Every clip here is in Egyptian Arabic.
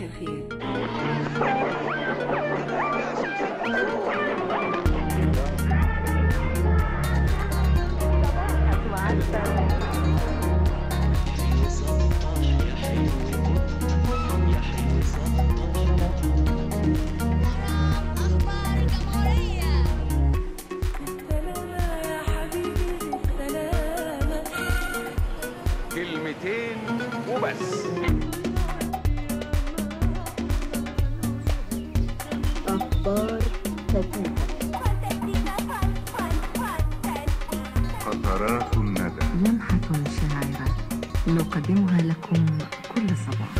الخير أخبار الجمهورية كلمتين وبس أخبار فتاة قطرات الندى لمحة شاعرة نقدمها لكم كل صباح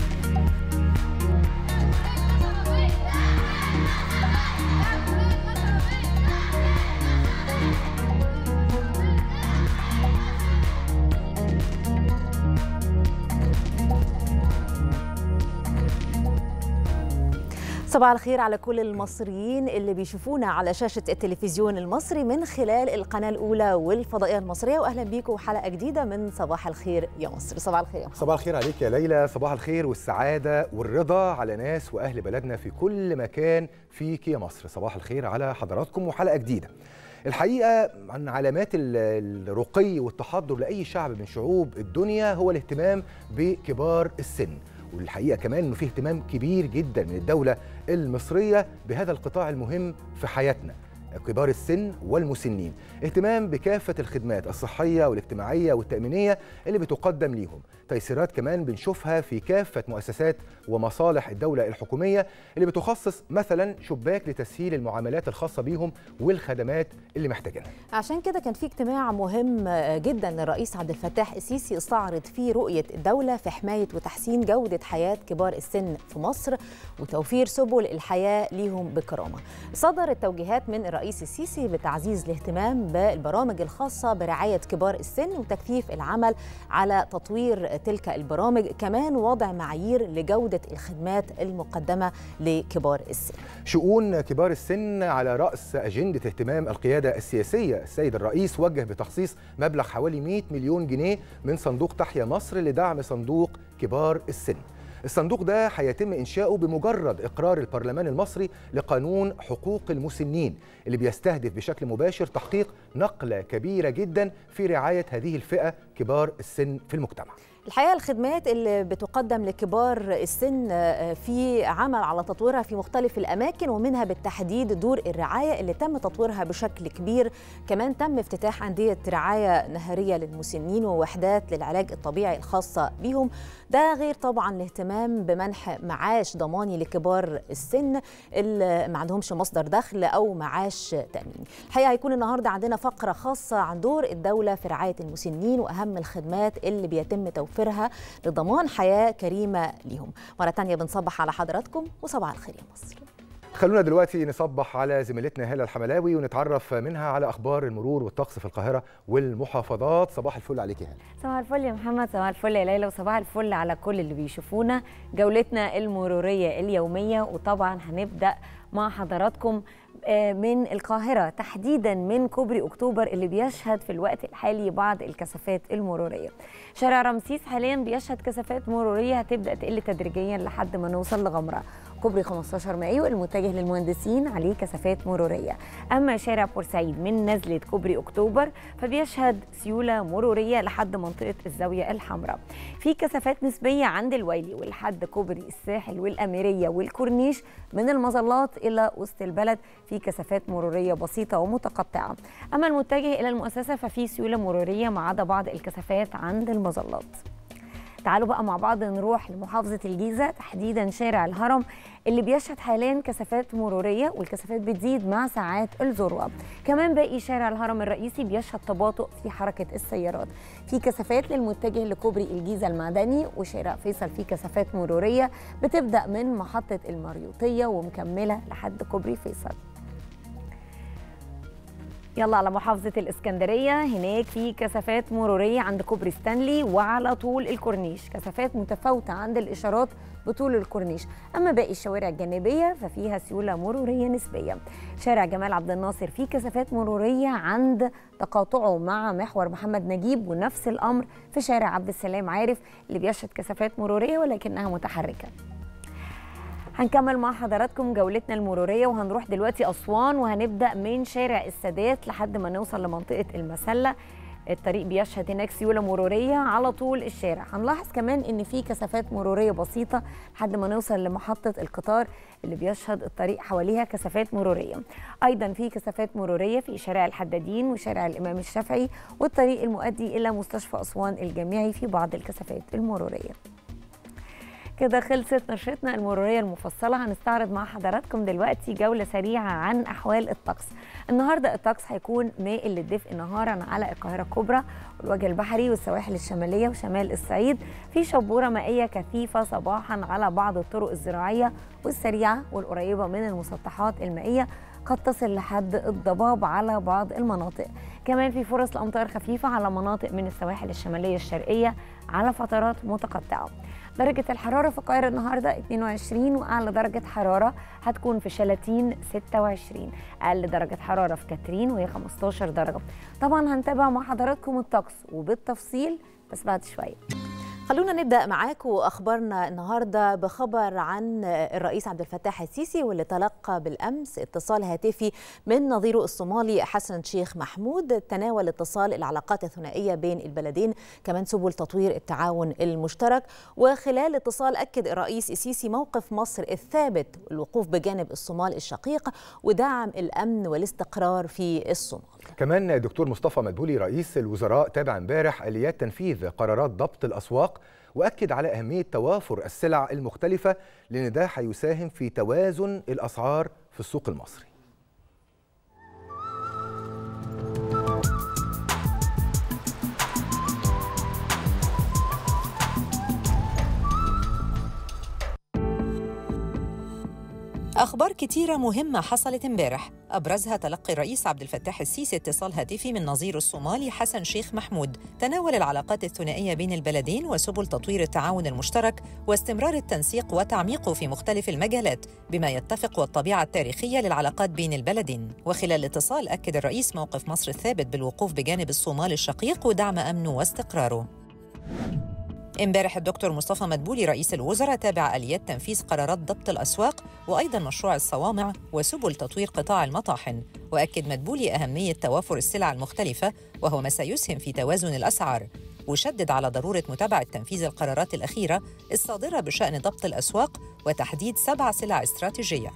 صباح الخير على كل المصريين اللي بيشوفونا على شاشة التلفزيون المصري من خلال القناة الأولى والفضائية المصرية وأهلا بيكم حلقة جديدة من صباح الخير يا مصر صباح الخير يا محمد. صباح الخير عليك يا ليلى صباح الخير والسعادة والرضا على ناس وأهل بلدنا في كل مكان فيك يا مصر صباح الخير على حضراتكم وحلقة جديدة الحقيقة عن علامات ال- الرقي والتحضر لأي شعب من شعوب الدنيا هو الاهتمام بكبار السن والحقيقة كمان أنه فيه اهتمام كبير جدا من الدولة المصرية بهذا القطاع المهم في حياتنا كبار السن والمسنين اهتمام بكافة الخدمات الصحية والاجتماعية والتأمينية اللي بتقدم ليهم تيسيرات كمان بنشوفها في كافة مؤسسات ومصالح الدولة الحكومية اللي بتخصص مثلا شباك لتسهيل المعاملات الخاصة بيهم والخدمات اللي محتاجينها عشان كده كان في اجتماع مهم جدا للرئيس عبد الفتاح السيسي استعرض فيه رؤية الدولة في حماية وتحسين جودة حياة كبار السن في مصر وتوفير سبل الحياة ليهم بكرامة صدرت توجيهات من الرئيس السيسي بتعزيز الاهتمام بالبرامج الخاصة برعاية كبار السن وتكثيف العمل على تطوير تلك البرامج كمان وضع معايير لجودة الخدمات المقدمة لكبار السن شؤون كبار السن على رأس أجندة اهتمام القيادة السياسية السيد الرئيس وجه بتخصيص مبلغ حوالي 100 مليون جنيه من صندوق تحيا مصر لدعم صندوق كبار السن الصندوق ده هيتم إنشاؤه بمجرد إقرار البرلمان المصري لقانون حقوق المسنين اللي بيستهدف بشكل مباشر تحقيق نقلة كبيرة جدا في رعاية هذه الفئة كبار السن في المجتمع الحقيقه الخدمات اللي بتقدم لكبار السن آه، في عمل على تطويرها في مختلف الاماكن ومنها بالتحديد دور الرعايه اللي تم تطويرها بشكل كبير كمان تم افتتاح انديه رعايه نهاريه للمسنين ووحدات للعلاج الطبيعي الخاصه بهم ده غير طبعا الاهتمام بمنح معاش ضماني لكبار السن اللي ما عندهمش مصدر دخل او معاش تاميني الحقيقه هيكون النهارده عندنا فقره خاصه عن دور الدوله في رعايه المسنين واهم الخدمات اللي بيتم توفيرها لضمان حياه كريمه ليهم مره تانية بنصبح على حضراتكم وصباح الخير يا مصر خلونا دلوقتي نصبح على زميلتنا هالة الحملاوي ونتعرف منها على اخبار المرور والطقس في القاهره والمحافظات صباح الفل عليك يا هالة صباح الفل يا محمد صباح الفل يا ليلى وصباح الفل على كل اللي بيشوفونا جولتنا المرورية اليومية وطبعا هنبدأ مع حضراتكم آه، من القاهرة تحديدا من كوبري أكتوبر اللي بيشهد في الوقت الحالي بعض الكثافات المرورية شارع رمسيس حاليا بيشهد كثافات مرورية هتبدأ تقل تدريجيا لحد ما نوصل لغمرة كوبري 15 مايو المتجه للمهندسين عليه كثافات مرورية أما شارع بورسعيد من نزلة كوبري أكتوبر فبيشهد سيولة مرورية لحد منطقة الزاوية الحمراء في كثافات نسبية عند الويلي ولحد كوبري الساحل والأميرية والكورنيش من المظلات إلى وسط البلد في كثافات مرورية بسيطة ومتقطعة أما المتجه إلى المؤسسة ففي سيولة مرورية ما عدا بعض الكثافات عند المظلات تعالوا بقى مع بعض نروح لمحافظة الجيزة تحديدا شارع الهرم اللي بيشهد حاليا كثافات مرورية والكثافات بتزيد مع ساعات الذروة كمان باقي شارع الهرم الرئيسي بيشهد تباطؤ في حركة السيارات في كثافات للمتجه لكوبري الجيزة المعدني وشارع فيصل فيه كثافات مرورية بتبدأ من محطة المريوطية ومكملة لحد كوبري فيصل يلا على محافظة الإسكندرية هناك في كثافات مرورية عند كوبري ستانلي وعلى طول الكورنيش كثافات متفاوتة عند الإشارات بطول الكورنيش أما باقي الشوارع الجانبية ففيها سيولة مرورية نسبية شارع جمال عبد الناصر فيه كثافات مرورية عند تقاطعه مع محور محمد نجيب ونفس الأمر في شارع عبد السلام عارف اللي بيشهد كثافات مرورية ولكنها متحركة هنكمل مع حضراتكم جولتنا المرورية وهنروح دلوقتي أسوان وهنبدأ من شارع السادات لحد ما نوصل لمنطقة المسلة الطريق بيشهد هناك سيولة مرورية على طول الشارع هنلاحظ كمان ان في كثافات مرورية بسيطة لحد ما نوصل لمحطة القطار اللي بيشهد الطريق حواليها كثافات مرورية ايضا في كثافات مرورية في شارع الحدادين وشارع الامام الشافعي والطريق المؤدي الى مستشفى اسوان الجامعي في بعض الكثافات المرورية كده خلصت نشرتنا المرورية المفصلة هنستعرض مع حضراتكم دلوقتي جولة سريعة عن أحوال الطقس النهاردة الطقس هيكون مائل للدفء نهارا على القاهرة الكبرى والوجه البحري والسواحل الشمالية وشمال الصعيد في شبورة مائية كثيفة صباحا على بعض الطرق الزراعية والسريعة والقريبة من المسطحات المائية قد تصل لحد الضباب على بعض المناطق كمان في فرص لأمطار خفيفة على مناطق من السواحل الشمالية الشرقية على فترات متقطعة درجة الحرارة في القاهرة النهاردة 22 وأعلى درجة حرارة هتكون في شلاتين 26 أقل درجة حرارة في كاترين وهي 15 درجة طبعا هنتابع مع حضراتكم الطقس وبالتفصيل بس بعد شوية خلونا نبدا معاكم اخبارنا النهارده بخبر عن الرئيس عبد الفتاح السيسي واللي تلقى بالامس اتصال هاتفي من نظيره الصومالي حسن شيخ محمود تناول اتصال العلاقات الثنائيه بين البلدين كمان سبل تطوير التعاون المشترك وخلال اتصال اكد الرئيس السيسي موقف مصر الثابت الوقوف بجانب الصومال الشقيق ودعم الامن والاستقرار في الصومال كمان دكتور مصطفى مدبولي رئيس الوزراء تابع امبارح اليات تنفيذ قرارات ضبط الاسواق واكد على اهميه توافر السلع المختلفه لان ده هيساهم في توازن الاسعار في السوق المصري أخبار كتيرة مهمة حصلت امبارح أبرزها تلقي الرئيس عبد الفتاح السيسي اتصال هاتفي من نظير الصومالي حسن شيخ محمود تناول العلاقات الثنائية بين البلدين وسبل تطوير التعاون المشترك واستمرار التنسيق وتعميقه في مختلف المجالات بما يتفق والطبيعة التاريخية للعلاقات بين البلدين وخلال الاتصال أكد الرئيس موقف مصر الثابت بالوقوف بجانب الصومال الشقيق ودعم أمنه واستقراره امبارح الدكتور مصطفى مدبولي رئيس الوزراء تابع اليات تنفيذ قرارات ضبط الاسواق وايضا مشروع الصوامع وسبل تطوير قطاع المطاحن واكد مدبولي اهميه توافر السلع المختلفه وهو ما سيسهم في توازن الاسعار وشدد على ضروره متابعه تنفيذ القرارات الاخيره الصادره بشان ضبط الاسواق وتحديد سبع سلع استراتيجيه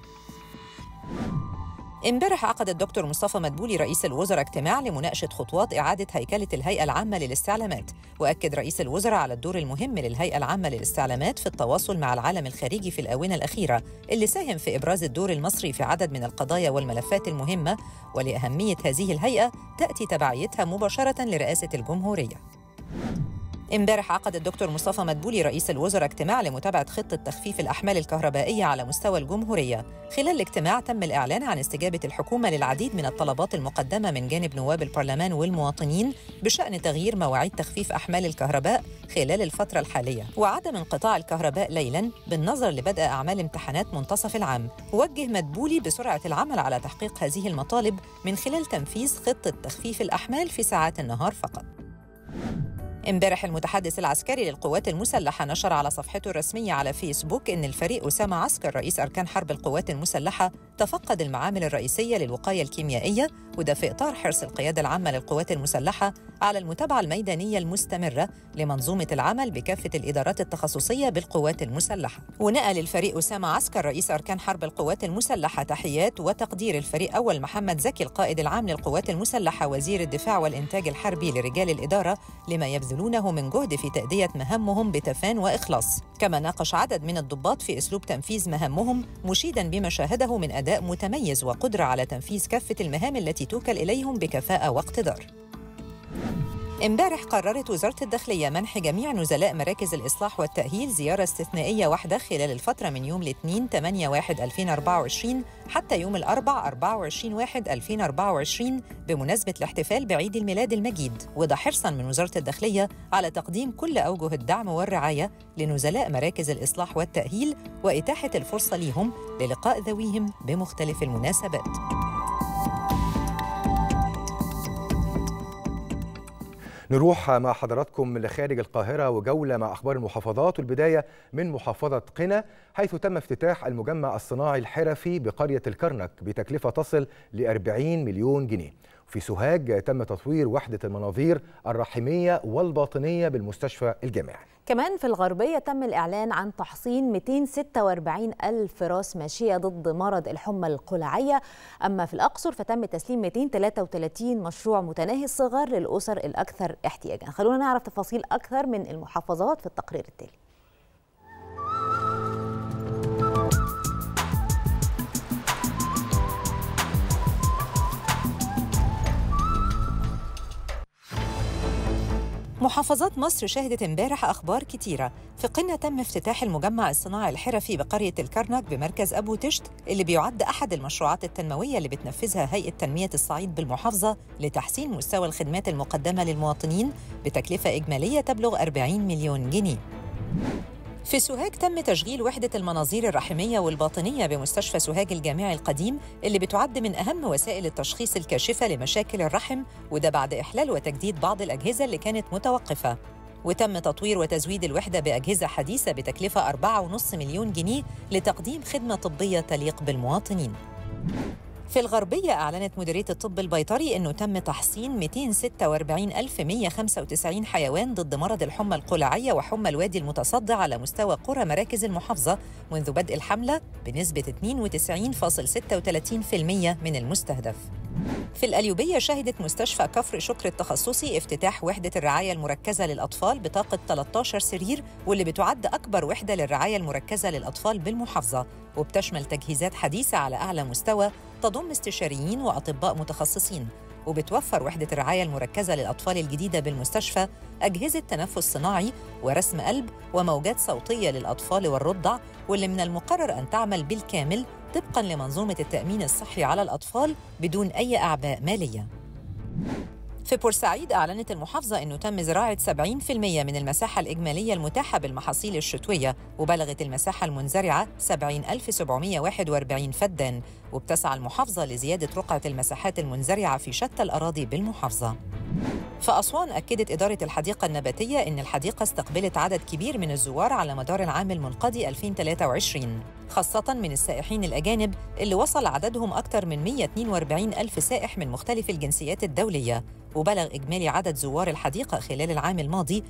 امبارح عقد الدكتور مصطفى مدبولي رئيس الوزراء اجتماع لمناقشة خطوات إعادة هيكلة الهيئة العامة للاستعلامات وأكد رئيس الوزراء على الدور المهم للهيئة العامة للاستعلامات في التواصل مع العالم الخارجي في الآونة الأخيرة اللي ساهم في إبراز الدور المصري في عدد من القضايا والملفات المهمة ولأهمية هذه الهيئة تأتي تبعيتها مباشرة لرئاسة الجمهورية امبارح عقد الدكتور مصطفى مدبولي رئيس الوزراء اجتماع لمتابعة خطة تخفيف الأحمال الكهربائية على مستوى الجمهورية. خلال الاجتماع تم الإعلان عن استجابة الحكومة للعديد من الطلبات المقدمة من جانب نواب البرلمان والمواطنين بشأن تغيير مواعيد تخفيف أحمال الكهرباء خلال الفترة الحالية وعدم انقطاع الكهرباء ليلاً بالنظر لبدء أعمال امتحانات منتصف العام. وجه مدبولي بسرعة العمل على تحقيق هذه المطالب من خلال تنفيذ خطة تخفيف الأحمال في ساعات النهار فقط. امبارح المتحدث العسكري للقوات المسلحة نشر على صفحته الرسمية على فيسبوك إن الفريق أسامة عسكر رئيس أركان حرب القوات المسلحة تفقد المعامل الرئيسية للوقاية الكيميائية وده في إطار حرص القيادة العامة للقوات المسلحة على المتابعة الميدانية المستمرة لمنظومة العمل بكافة الإدارات التخصصية بالقوات المسلحة ونقل الفريق أسامة عسكر رئيس أركان حرب القوات المسلحة تحيات وتقدير الفريق أول محمد زكي القائد العام للقوات المسلحة وزير الدفاع والإنتاج الحربي لرجال الإدارة لما يبذلونه من جهد في تأدية مهامهم بتفان وإخلاص كما ناقش عدد من الضباط في أسلوب تنفيذ مهامهم مشيدا بما شاهده من أداء متميز وقدرة على تنفيذ كافة المهام التي توكل إليهم بكفاءة واقتدار امبارح قررت وزارة الداخلية منح جميع نزلاء مراكز الإصلاح والتأهيل زيارة استثنائية واحدة خلال الفترة من يوم الاثنين 8 1 2024 حتى يوم الأربع 24 1 2024 بمناسبة الاحتفال بعيد الميلاد المجيد وده حرصا من وزارة الداخلية على تقديم كل أوجه الدعم والرعاية لنزلاء مراكز الإصلاح والتأهيل وإتاحة الفرصة ليهم للقاء ذويهم بمختلف المناسبات نروح مع حضراتكم لخارج القاهرة وجولة مع أخبار المحافظات والبداية من محافظة قنا حيث تم افتتاح المجمع الصناعي الحرفي بقرية الكرنك بتكلفة تصل ل 40 مليون جنيه في سوهاج تم تطوير وحدة المناظير الرحمية والباطنية بالمستشفى الجامعي كمان في الغربية تم الإعلان عن تحصين 246 ألف راس ماشية ضد مرض الحمى القلعية أما في الأقصر فتم تسليم 233 مشروع متناهي الصغر للأسر الأكثر احتياجا خلونا نعرف تفاصيل أكثر من المحافظات في التقرير التالي محافظات مصر شهدت امبارح اخبار كتيره في قنا تم افتتاح المجمع الصناعي الحرفي بقريه الكرنك بمركز ابو تشت اللي بيعد احد المشروعات التنمويه اللي بتنفذها هيئه تنميه الصعيد بالمحافظه لتحسين مستوى الخدمات المقدمه للمواطنين بتكلفه اجماليه تبلغ 40 مليون جنيه في سوهاج تم تشغيل وحدة المناظير الرحمية والباطنية بمستشفى سوهاج الجامعي القديم اللي بتعد من أهم وسائل التشخيص الكاشفة لمشاكل الرحم وده بعد إحلال وتجديد بعض الأجهزة اللي كانت متوقفة وتم تطوير وتزويد الوحدة بأجهزة حديثة بتكلفة 4.5 مليون جنيه لتقديم خدمة طبية تليق بالمواطنين في الغربية أعلنت مديرية الطب البيطري أنه تم تحصين 246195 حيوان ضد مرض الحمى القلعية وحمى الوادي المتصدع على مستوى قرى مراكز المحافظة منذ بدء الحملة بنسبة 92.36% من المستهدف. في القليوبية شهدت مستشفى كفر شكر التخصصي افتتاح وحدة الرعاية المركزة للأطفال بطاقة 13 سرير واللي بتعد أكبر وحدة للرعاية المركزة للأطفال بالمحافظة وبتشمل تجهيزات حديثة على أعلى مستوى تضم استشاريين وأطباء متخصصين وبتوفر وحدة الرعاية المركزة للأطفال الجديدة بالمستشفى أجهزة تنفس صناعي ورسم قلب وموجات صوتية للأطفال والرضع واللي من المقرر أن تعمل بالكامل طبقاً لمنظومة التأمين الصحي على الأطفال بدون أي أعباء مالية. في بورسعيد أعلنت المحافظة أنه تم زراعة 70% من المساحة الإجمالية المتاحة بالمحاصيل الشتوية وبلغت المساحة المنزرعة 70741 فدان وبتسعى المحافظة لزيادة رقعة المساحات المنزرعة في شتى الأراضي بالمحافظة فأسوان أكدت إدارة الحديقة النباتية أن الحديقة استقبلت عدد كبير من الزوار على مدار العام المنقضي 2023 خاصة من السائحين الأجانب اللي وصل عددهم أكثر من 142 ألف سائح من مختلف الجنسيات الدولية وبلغ إجمالي عدد زوار الحديقة خلال العام الماضي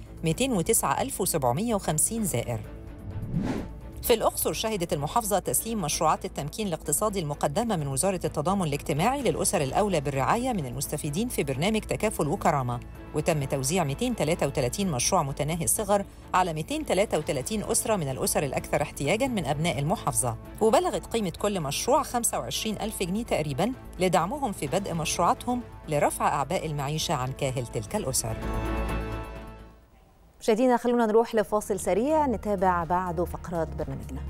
209750 زائر في الأقصر شهدت المحافظة تسليم مشروعات التمكين الاقتصادي المقدمة من وزارة التضامن الاجتماعي للأسر الأولى بالرعاية من المستفيدين في برنامج تكافل وكرامة وتم توزيع 233 مشروع متناهي الصغر على 233 أسرة من الأسر الأكثر احتياجاً من أبناء المحافظة وبلغت قيمة كل مشروع 25 ألف جنيه تقريباً لدعمهم في بدء مشروعاتهم لرفع أعباء المعيشة عن كاهل تلك الأسر مشاهدينا خلونا نروح لفاصل سريع نتابع بعده فقرات برنامجنا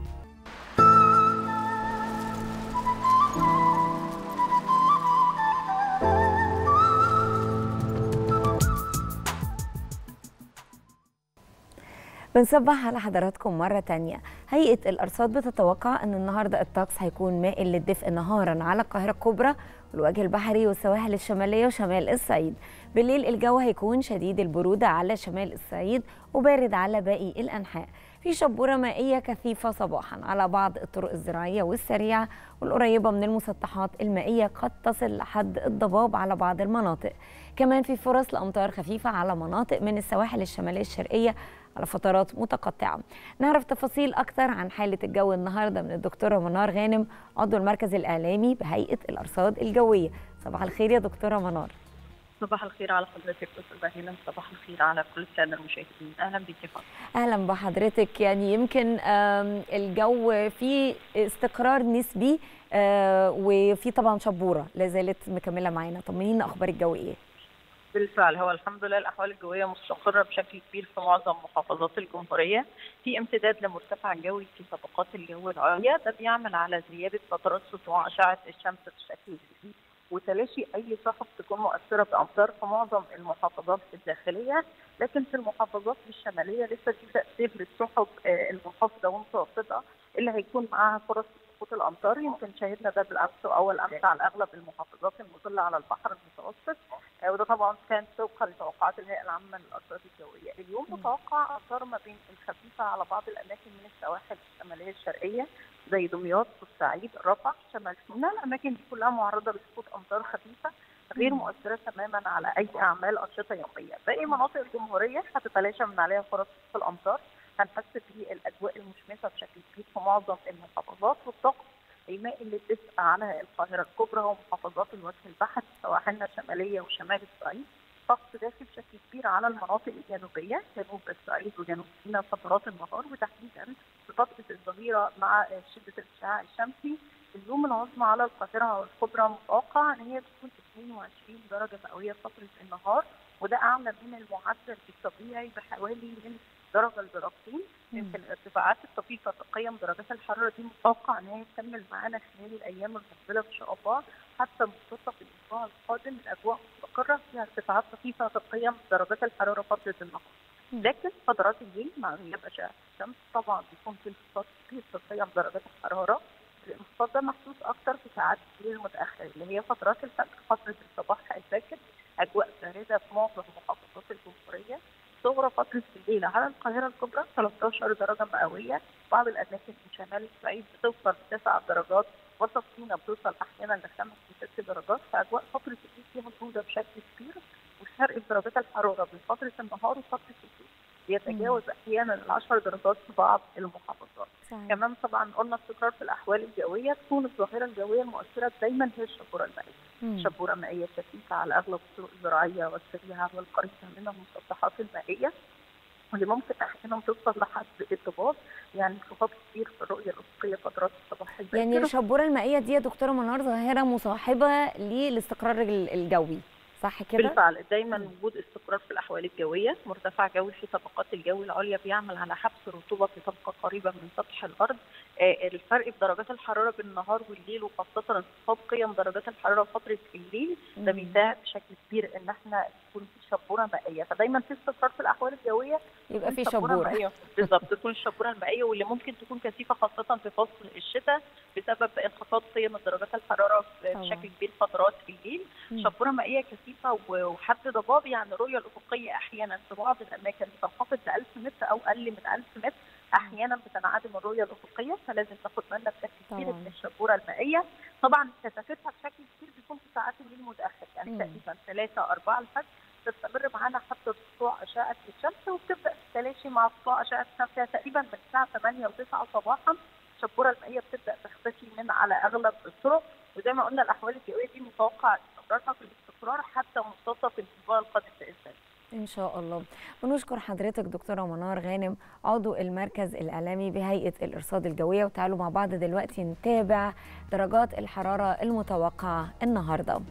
بنصبح على حضراتكم مرة تانية هيئة الأرصاد بتتوقع أن النهاردة الطقس هيكون مائل للدفء نهارا على القاهرة الكبرى والوجه البحري والسواحل الشمالية وشمال الصعيد بالليل الجو هيكون شديد البرودة على شمال الصعيد وبارد على باقي الأنحاء في شبورة مائية كثيفة صباحا على بعض الطرق الزراعية والسريعة والقريبة من المسطحات المائية قد تصل لحد الضباب على بعض المناطق كمان في فرص لأمطار خفيفة على مناطق من السواحل الشمالية الشرقية على فترات متقطعة نعرف تفاصيل أكثر عن حالة الجو النهاردة من الدكتورة منار غانم عضو المركز الإعلامي بهيئة الأرصاد الجوية صباح الخير يا دكتورة منار صباح الخير على حضرتك استاذ هيلا صباح الخير على كل الساده المشاهدين اهلا بك يا فندم اهلا بحضرتك يعني يمكن الجو فيه استقرار نسبي وفي طبعا شبوره لا زالت مكمله معانا طمنينا اخبار الجو ايه بالفعل هو الحمد لله الاحوال الجويه مستقره بشكل كبير في معظم محافظات الجمهوريه في امتداد لمرتفع جوي في طبقات الجو العليا ده بيعمل على زياده فترات سطوع اشعه الشمس بشكل كبير وتلاشي اي سحب تكون مؤثره بامطار في معظم المحافظات الداخليه لكن في المحافظات الشماليه لسه في تاثير للسحب المنخفضه والمتوسطه اللي هيكون معاها فرص سقوط الامطار يمكن شاهدنا ده بالامس واول امس على اغلب المحافظات المطله على البحر المتوسط آه، وده طبعا كان طبقا لتوقعات الهيئه العامه للارصاد الجويه اليوم متوقع امطار ما بين الخفيفه على بعض الاماكن من السواحل الشماليه الشرقيه زي دمياط والصعيد رفح شمال سيناء الاماكن دي كلها معرضه لسقوط امطار خفيفه غير مؤثره تماما على اي اعمال انشطه يوميه باقي مناطق الجمهوريه هتتلاشى من عليها فرص سقوط الامطار هنحس بالاجواء المشمسه بشكل كبير في معظم المحافظات والطقس المائل للدفء على القاهره الكبرى ومحافظات الوجه البحري سواحلنا الشماليه وشمال الصعيد طقس داخل بشكل كبير على المناطق الجنوبيه جنوب الصعيد وجنوب سيناء فترات النهار وتحديدا في فتره الظهيره مع شده الاشعاع الشمسي اليوم العظمى على القاهره والكبرى متوقع ان هي تكون 22 درجه مئويه فتره النهار وده اعلى من المعدل الطبيعي بحوالي من درجه لدرجتين يمكن الارتفاعات الطفيفه في قيم درجات الحراره دي متوقع ان هي تكمل معانا خلال الايام المقبله ان شاء الله حتى منتصف الاسبوع القادم الاجواء مستقره فيها ارتفاعات طفيفه في قيم درجات الحراره فتره النهار. لكن فترات الليل مع غياب اشعه الشمس طبعا بيكون في انخفاض كبير في قيم درجات الحراره الانخفاض ده محسوس اكتر في ساعات الليل المتاخر اللي هي فترات الفجر فتره الصباح الباكر اجواء بارده في معظم محافظات الجمهوريه صغرى فتره الليل على القاهره الكبرى 13 درجه مئويه بعض الاماكن في شمال الصعيد بتوصل 9 درجات وسط سيناء بتوصل احيانا لخمس وست درجات فاجواء فتره الليل فيها بروده بشكل كبير والفرق في درجات الحراره بين فتره النهار وفتره الليل بيتجاوز احيانا ال 10 درجات في بعض المحافظات. صحيح. كمان طبعا قلنا استقرار في الاحوال الجويه تكون الظاهره الجويه المؤثره دايما هي الشبوره المائيه. مم. شبوره مائيه خفيفه على اغلب الطرق الزراعيه والسريعه والقريبه من المسطحات المائيه واللي ممكن احيانا توصل لحد الضباب يعني انخفاض كبير في الرؤيه الافقيه فترات الصباح الباكر يعني الشبوره المائيه دي يا دكتوره منار ظاهره مصاحبه للاستقرار ال- الجوي صح كده؟ بالفعل دايما وجود استقرار في الاحوال الجويه مرتفع جوي في طبقات الجو العليا بيعمل على حبس الرطوبه في طبقه قريبه من سطح الارض آه، الفرق في درجات الحراره بين النهار والليل وخاصه انخفاض قيم درجات الحراره فتره الليل ده مم. بيساعد بشكل كبير ان احنا يكون في شبوره مائيه فدايما في استقرار في الاحوال الجويه يبقى في تكون شبوره مائيه بالظبط تكون الشبوره المائيه واللي ممكن تكون كثيفه خاصه في فصل الشتاء بسبب انخفاض قيم درجات الحراره في- طبعاً. بشكل كبير فترات الليل مم. شبوره مائيه كثيفه و- وحد ضباب يعني الرؤيه الافقيه احيانا في بعض الاماكن بتنخفض ل 1000 متر او اقل من 1000 متر احيانا بتنعدم الرؤيه الافقيه فلازم ناخد بالنا بشكل كبير طبعاً. من الشبوره المائيه طبعا كثافتها بشكل كبير بيكون في ساعات الليل متاخر يعني مم. تقريبا 3 4 الفجر تستمر معانا حتى سطوع اشعه الشمس وبتبدا تتلاشي مع سطوع اشعه الشمس يعني تقريبا من الساعه 8 و9 صباحا الشبوره المائيه بتبدا تختفي من على اغلب الطرق وزي ما قلنا الاحوال الجويه دي متوقع استمرارها في الاستقرار حتى منتصف الاسبوع القادم باذن الله ان شاء الله ونشكر حضرتك دكتوره منار غانم عضو المركز الاعلامي بهيئه الارصاد الجويه وتعالوا مع بعض دلوقتي نتابع درجات الحراره المتوقعه النهارده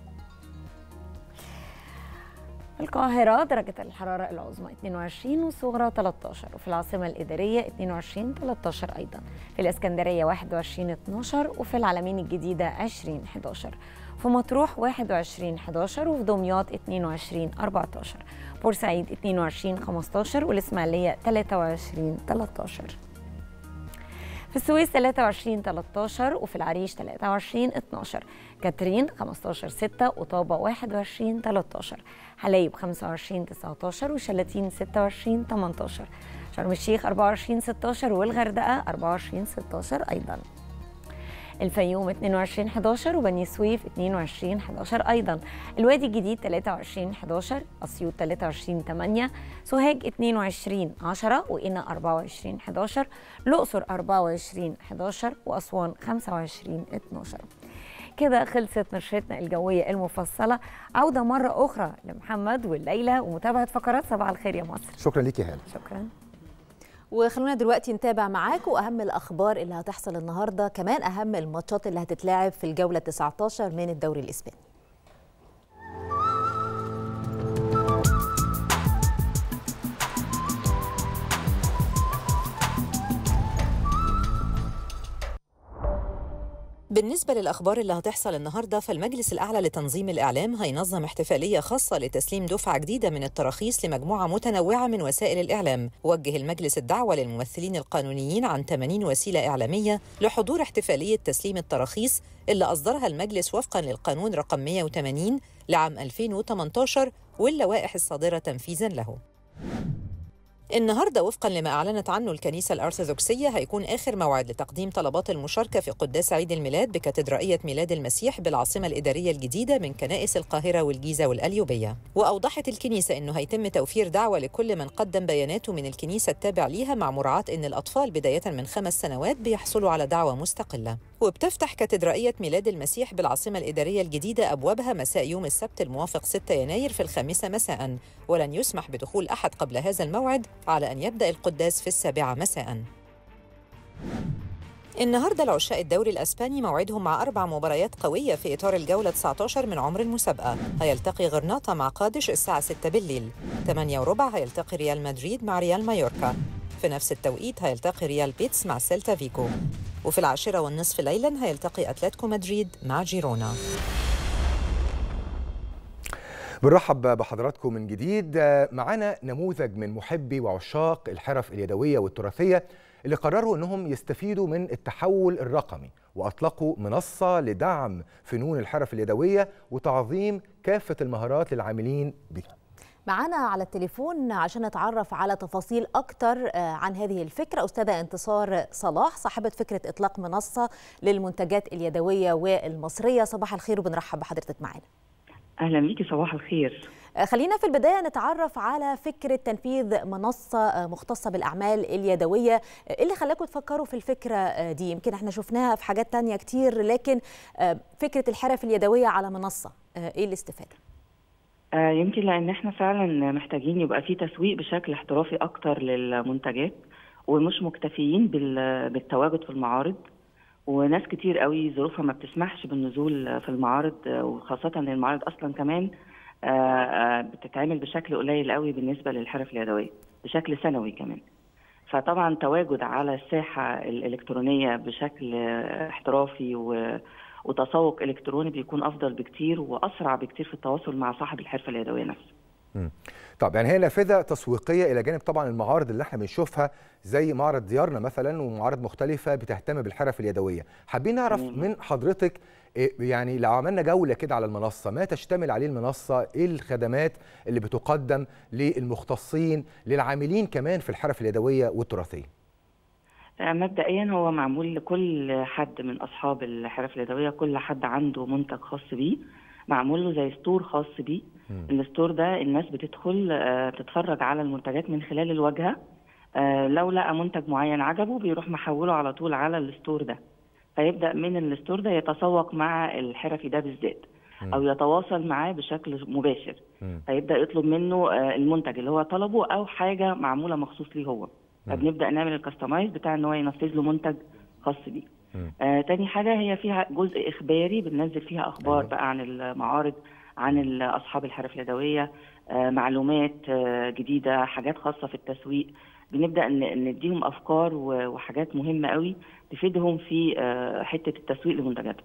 القاهرة درجة الحرارة العظمى 22 والصغرى 13 وفي العاصمة الإدارية 22 13 أيضا في الإسكندرية 21 12 وفي العلمين الجديدة 20 11 في مطروح 21 11 وفي دمياط 22 14 بورسعيد 22 15 والإسماعيلية 23 13 في السويس 23 13 وفي العريش 23 12 كاترين 15 6 وطابة 21 13 حلايب 25 19 وشلاتين 26 18 شرم الشيخ 24 16 والغردقة 24 16 أيضا الفيوم 22 11 وبني سويف 22 11 ايضا الوادي الجديد 23 11 اسيوط 23 8 سوهاج 22 10 وقنا 24 11 الاقصر 24 11 واسوان 25 12 كده خلصت نشرتنا الجوية المفصلة عودة مرة أخرى لمحمد والليلى ومتابعة فقرات صباح الخير يا مصر شكرا ليك يا هاله شكرا وخلونا دلوقتي نتابع معاكم اهم الاخبار اللي هتحصل النهارده كمان اهم الماتشات اللي هتتلعب في الجوله 19 من الدوري الاسباني بالنسبة للأخبار اللي هتحصل النهاردة فالمجلس الأعلى لتنظيم الإعلام هينظم احتفالية خاصة لتسليم دفعة جديدة من التراخيص لمجموعة متنوعة من وسائل الإعلام وجه المجلس الدعوة للممثلين القانونيين عن 80 وسيلة إعلامية لحضور احتفالية تسليم التراخيص اللي أصدرها المجلس وفقا للقانون رقم 180 لعام 2018 واللوائح الصادرة تنفيذا له النهارده وفقا لما اعلنت عنه الكنيسه الارثوذكسيه هيكون اخر موعد لتقديم طلبات المشاركه في قداس عيد الميلاد بكاتدرائيه ميلاد المسيح بالعاصمه الاداريه الجديده من كنائس القاهره والجيزه والقليوبيه واوضحت الكنيسه انه هيتم توفير دعوه لكل من قدم بياناته من الكنيسه التابع ليها مع مراعاه ان الاطفال بدايه من خمس سنوات بيحصلوا على دعوه مستقله وبتفتح كاتدرائيه ميلاد المسيح بالعاصمه الاداريه الجديده ابوابها مساء يوم السبت الموافق 6 يناير في الخامسه مساء ولن يسمح بدخول احد قبل هذا الموعد على أن يبدأ القداس في السابعة مساءً. النهارده العشاء الدوري الاسباني موعدهم مع اربع مباريات قويه في اطار الجوله 19 من عمر المسابقه هيلتقي غرناطه مع قادش الساعه 6 بالليل 8 وربع هيلتقي ريال مدريد مع ريال مايوركا في نفس التوقيت هيلتقي ريال بيتس مع سيلتا فيكو وفي العاشرة والنصف ليلا هيلتقي أتلتيكو مدريد مع جيرونا بنرحب بحضراتكم من جديد معانا نموذج من محبي وعشاق الحرف اليدويه والتراثيه اللي قرروا انهم يستفيدوا من التحول الرقمي واطلقوا منصه لدعم فنون الحرف اليدويه وتعظيم كافه المهارات للعاملين بها. معانا على التليفون عشان نتعرف على تفاصيل أكتر عن هذه الفكرة أستاذة انتصار صلاح صاحبة فكرة إطلاق منصة للمنتجات اليدوية والمصرية صباح الخير وبنرحب بحضرتك معانا اهلا بيكي صباح الخير خلينا في البدايه نتعرف على فكره تنفيذ منصه مختصه بالاعمال اليدويه ايه اللي خلاكم تفكروا في الفكره دي يمكن احنا شفناها في حاجات تانية كتير لكن فكره الحرف اليدويه على منصه ايه الاستفاده آه يمكن لان احنا فعلا محتاجين يبقى في تسويق بشكل احترافي اكتر للمنتجات ومش مكتفيين بالتواجد في المعارض وناس كتير قوي ظروفها ما بتسمحش بالنزول في المعارض وخاصة ان المعارض اصلا كمان بتتعمل بشكل قليل قوي بالنسبة للحرف اليدوية بشكل سنوي كمان فطبعا تواجد على الساحة الإلكترونية بشكل احترافي و وتسوق الكتروني بيكون افضل بكتير واسرع بكتير في التواصل مع صاحب الحرفه اليدويه نفسه. مم. طب يعني هي نافذه تسويقيه الى جانب طبعا المعارض اللي احنا بنشوفها زي معرض ديارنا مثلا ومعارض مختلفه بتهتم بالحرف اليدويه، حابين نعرف مم. من حضرتك يعني لو عملنا جوله كده على المنصه ما تشتمل عليه المنصه، ايه الخدمات اللي بتقدم للمختصين للعاملين كمان في الحرف اليدويه والتراثيه؟ مبدئيا هو معمول لكل حد من اصحاب الحرف اليدويه كل حد عنده منتج خاص بيه معمول له زي ستور خاص بيه الستور ده الناس بتدخل تتفرج على المنتجات من خلال الواجهه لو لقى منتج معين عجبه بيروح محوله على طول على الستور ده فيبدا من الستور ده يتسوق مع الحرفي ده بالذات او يتواصل معاه بشكل مباشر فيبدا يطلب منه المنتج اللي هو طلبه او حاجه معموله مخصوص ليه هو فبنبدا نعمل الكاستمايز بتاع ان هو ينفذ له منتج خاص بيه آه تاني حاجه هي فيها جزء اخباري بننزل فيها اخبار بقى عن المعارض عن اصحاب الحرف اليدويه آه معلومات آه جديده حاجات خاصه في التسويق بنبدا نديهم افكار وحاجات مهمه قوي تفيدهم في آه حته التسويق لمنتجاتهم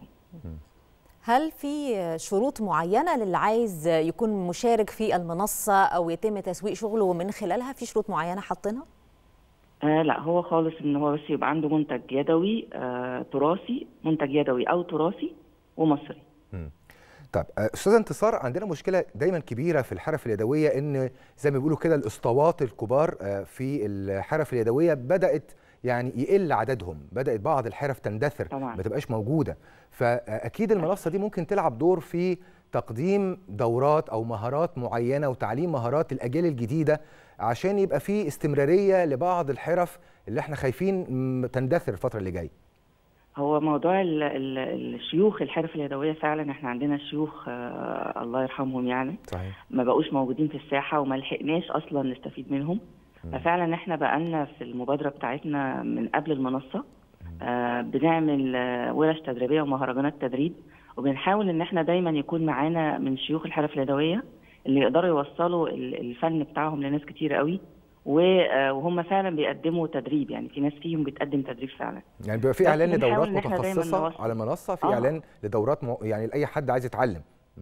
هل في شروط معينه للي عايز يكون مشارك في المنصه او يتم تسويق شغله من خلالها في شروط معينه حاطينها آه لا هو خالص ان هو بس يبقى عنده منتج يدوي آه تراثي منتج يدوي او تراثي ومصري م. طب استاذه انتصار عندنا مشكله دايما كبيره في الحرف اليدويه ان زي ما بيقولوا كده الاسطوات الكبار في الحرف اليدويه بدات يعني يقل عددهم بدات بعض الحرف تندثر طبعا. ما تبقاش موجوده فاكيد المنصه دي ممكن تلعب دور في تقديم دورات او مهارات معينه وتعليم مهارات الاجيال الجديده عشان يبقى في استمراريه لبعض الحرف اللي احنا خايفين تندثر الفتره اللي جايه هو موضوع ال ال الشيوخ الحرف اليدويه فعلا احنا عندنا شيوخ آه الله يرحمهم يعني صحيح. ما بقوش موجودين في الساحه وما لحقناش اصلا نستفيد منهم ففعلا احنا بقالنا في المبادره بتاعتنا من قبل المنصه آه بنعمل آه ورش تدريبيه ومهرجانات تدريب وبنحاول ان احنا دايما يكون معانا من شيوخ الحرف اليدويه اللي يقدروا يوصلوا الفن بتاعهم لناس كتير قوي و- آه، وهم فعلا بيقدموا تدريب يعني في ناس فيهم بتقدم تدريب فعلا يعني بيبقى في بس اعلان بنحاول لدورات إن إحنا دايماً متخصصه نوصل. على المنصه في آه. اعلان لدورات م... يعني لاي حد عايز يتعلم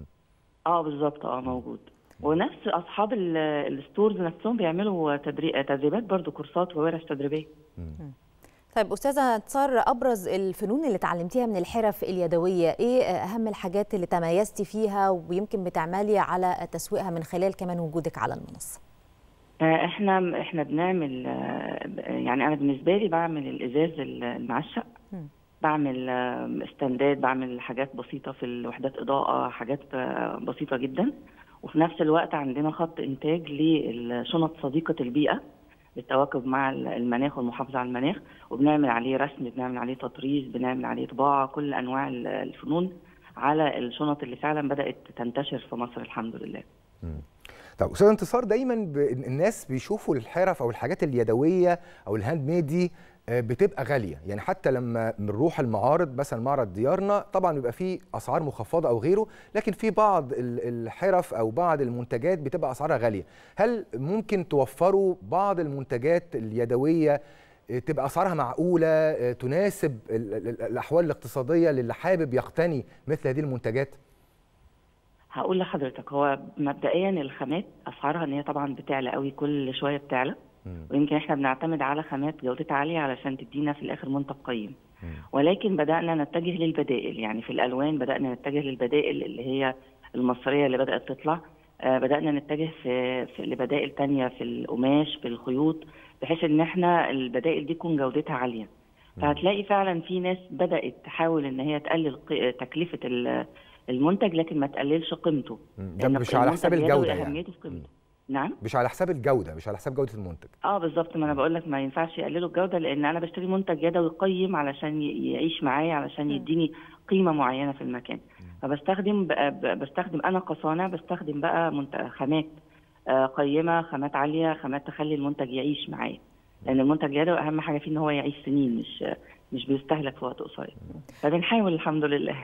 اه بالظبط اه موجود ونفس اصحاب ال- الستورز نفسهم بيعملوا تدري... تدريبات برضو كورسات وورش تدريبيه طيب استاذه انتصار ابرز الفنون اللي اتعلمتيها من الحرف اليدويه ايه اهم الحاجات اللي تميزتي فيها ويمكن بتعملي على تسويقها من خلال كمان وجودك على المنصه آه، احنا احنا بنعمل آه، يعني انا بالنسبه لي بعمل الازاز المعشق مم. بعمل آه، استندات بعمل حاجات بسيطه في الوحدات اضاءه حاجات آه، بسيطه جدا وفي نفس الوقت عندنا خط انتاج للشنط صديقه البيئه للتواكب مع المناخ والمحافظه على المناخ وبنعمل عليه رسم بنعمل عليه تطريز بنعمل عليه طباعه كل انواع ال- الفنون على الشنط اللي فعلا بدات تنتشر في مصر الحمد لله طب استاذ انتصار دايما ب... الناس بيشوفوا الحرف او الحاجات اليدويه او الهاند ميد دي آه، بتبقى غاليه يعني حتى لما بنروح المعارض مثلا معرض ديارنا طبعا بيبقى فيه اسعار مخفضه او غيره لكن في بعض ال- الحرف او بعض المنتجات بتبقى اسعارها غاليه هل ممكن توفروا بعض المنتجات اليدويه آه، تبقى اسعارها معقوله آه، تناسب ال- ال- الاحوال الاقتصاديه للي حابب يقتني مثل هذه المنتجات هقول لحضرتك هو مبدئيا الخامات اسعارها ان هي طبعا بتعلى قوي كل شويه بتعلى ويمكن احنا بنعتمد على خامات جودتها عاليه علشان تدينا في الاخر منتج قيم ولكن بدانا نتجه للبدائل يعني في الالوان بدانا نتجه للبدائل اللي هي المصريه اللي بدات تطلع آه بدانا نتجه في, في لبدائل تانية في القماش في الخيوط بحيث ان احنا البدائل دي تكون جودتها عاليه فهتلاقي فعلا في ناس بدات تحاول ان هي تقلل ق- تكلفه ال- المنتج لكن ما تقللش قيمته مم. ده لأن مش على حساب المنتج الجوده يدوي يعني اهميته في قيمته نعم مش على حساب الجوده مش على حساب جوده المنتج اه بالظبط ما انا بقول لك ما ينفعش يقللوا الجوده لان انا بشتري منتج يدوي قيم علشان ي- يعيش معايا علشان يديني قيمه معينه في المكان فبستخدم بقى ب- بستخدم انا كصانع بستخدم بقى منت- خامات آه، قيمه خامات عاليه خامات تخلي المنتج يعيش معايا لان المنتج اليدوي اهم حاجه فيه ان هو يعيش سنين مش مش بيستهلك في وقت قصير فبنحاول الحمد لله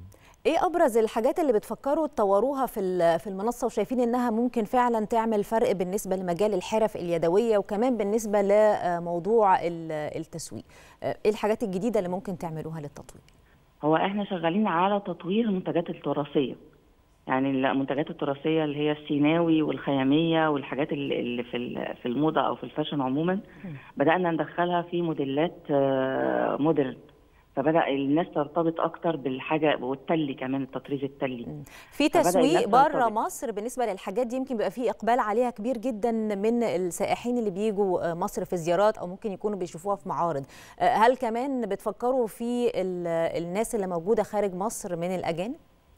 ايه ابرز الحاجات اللي بتفكروا تطوروها في ال- في المنصه وشايفين انها ممكن فعلا تعمل فرق بالنسبه لمجال الحرف اليدويه وكمان بالنسبه لموضوع ال- التسويق ايه الحاجات الجديده اللي ممكن تعملوها للتطوير هو احنا شغالين على تطوير المنتجات التراثيه يعني المنتجات التراثيه اللي هي السيناوي والخياميه والحاجات اللي اللي في ال- في الموضه او في الفاشن عموما بدانا ندخلها في موديلات آه، مودرن فبدا الناس ترتبط اكتر بالحاجه والتلي كمان التطريز التلي في فبدأ تسويق الناس بره ترتبط. مصر بالنسبه للحاجات دي يمكن بيبقى في اقبال عليها كبير جدا من السائحين اللي بيجوا مصر في زيارات او ممكن يكونوا بيشوفوها في معارض هل كمان بتفكروا في ال- الناس اللي موجوده خارج مصر من الاجانب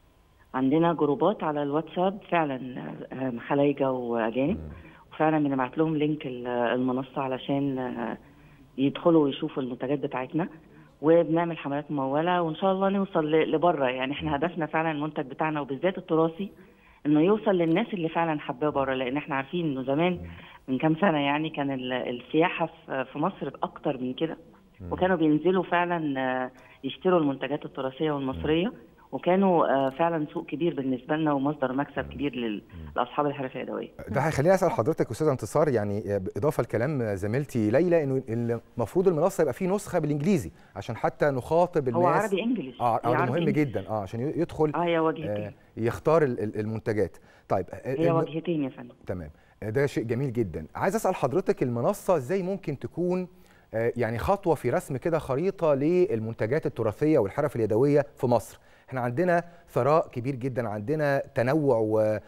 عندنا جروبات على الواتساب فعلا آه، خلايجه واجانب وفعلا بنبعت لهم لينك ال- المنصه علشان آه، يدخلوا ويشوفوا المنتجات بتاعتنا وبنعمل حملات مموله وان شاء الله نوصل ل- لبره يعني احنا هدفنا فعلا المنتج بتاعنا وبالذات التراثي انه يوصل للناس اللي فعلا حباه بره لان احنا عارفين انه زمان من كام سنه يعني كان ال- السياحه في في مصر اكتر من كده وكانوا بينزلوا فعلا آه، يشتروا المنتجات التراثيه والمصريه وكانوا آه، فعلا سوق كبير بالنسبه لنا ومصدر مكسب كبير لل- لاصحاب الحرف اليدويه ده هيخليني اسال حضرتك استاذ انتصار يعني اضافه لكلام زميلتي ليلى انه المفروض المنصه يبقى فيه نسخه بالانجليزي عشان حتى نخاطب الناس هو عربي انجلش اه هي آه، ده عربي مهم إنجليش. جدا اه عشان يدخل اه هي آه وجهتين يختار ال- ال- المنتجات طيب آه، هي الم- وجهتين يا فندم تمام آه، ده شيء جميل جدا عايز اسال حضرتك المنصه ازاي ممكن تكون آه، يعني خطوه في رسم كده خريطه للمنتجات التراثيه والحرف اليدويه في مصر احنا عندنا ثراء كبير جدا عندنا تنوع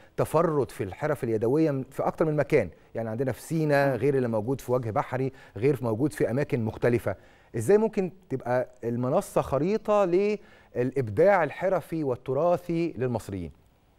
وتفرد في الحرف اليدويه من- في اكتر من مكان يعني عندنا في سينا غير اللي موجود في وجه بحري غير موجود في اماكن مختلفه ازاي ممكن تبقى المنصه خريطه للابداع الحرفي والتراثي للمصريين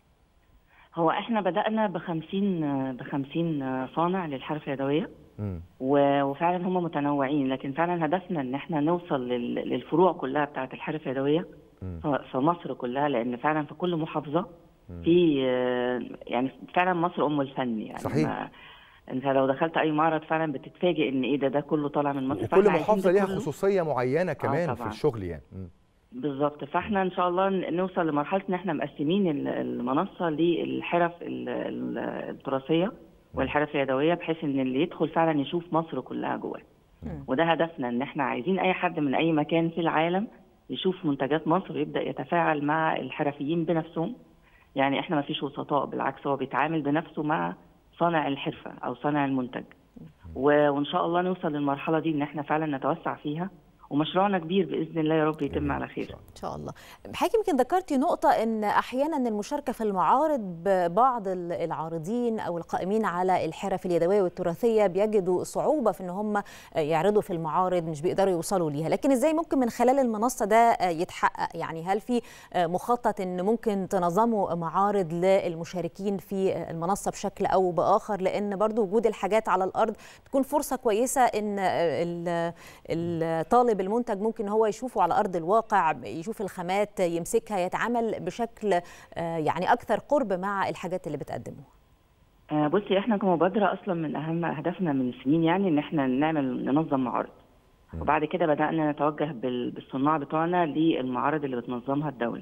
هو احنا بدانا ب 50 ب 50 صانع للحرف اليدويه مم. و- وفعلا هم متنوعين لكن فعلا هدفنا ان احنا نوصل لل- للفروع كلها بتاعه الحرف اليدويه مم. في في مصر كلها لان فعلا في كل محافظه في آه، يعني فعلا مصر ام الفن يعني صحيح. ما انت لو دخلت اي معرض فعلا بتتفاجئ ان ايه ده ده كله طالع من مصر وكل فإحنا عايزين محافظه ده ليها كله- خصوصيه معينه كمان في طبعاً. الشغل يعني مم. بالظبط فاحنا ان شاء الله ن- نوصل لمرحله ان احنا مقسمين ال- المنصه للحرف ال- ال- التراثيه والحرف اليدويه بحيث ان اللي يدخل فعلا يشوف مصر كلها جواه وده هدفنا ان احنا عايزين اي حد من اي مكان في العالم يشوف منتجات مصر ويبدا يتفاعل مع الحرفيين بنفسهم يعني احنا ما فيش وسطاء بالعكس هو بيتعامل بنفسه مع صانع الحرفه او صانع المنتج و- وان شاء الله نوصل للمرحله دي ان احنا فعلا نتوسع فيها ومشروعنا كبير باذن الله يا رب يتم على خير ان شاء الله حضرتك يمكن ذكرتي نقطه ان احيانا المشاركه في المعارض ببعض ال- العارضين او القائمين على الحرف اليدويه والتراثيه بيجدوا صعوبه في ان هم يعرضوا في المعارض مش بيقدروا يوصلوا ليها لكن ازاي ممكن من خلال المنصه ده يتحقق يعني هل في مخطط ان ممكن تنظموا معارض للمشاركين في المنصه بشكل او باخر لان برضو وجود الحاجات على الارض تكون فرصه كويسه ان ال- الطالب المنتج ممكن هو يشوفه على ارض الواقع يشوف الخامات يمسكها يتعامل بشكل آه، يعني اكثر قرب مع الحاجات اللي بتقدموها آه، بصي احنا كمبادره اصلا من اهم اهدافنا من السنين يعني ان احنا نعمل ننظم معارض وبعد كده بدانا نتوجه بال- بالصناع بتوعنا للمعارض اللي بتنظمها الدوله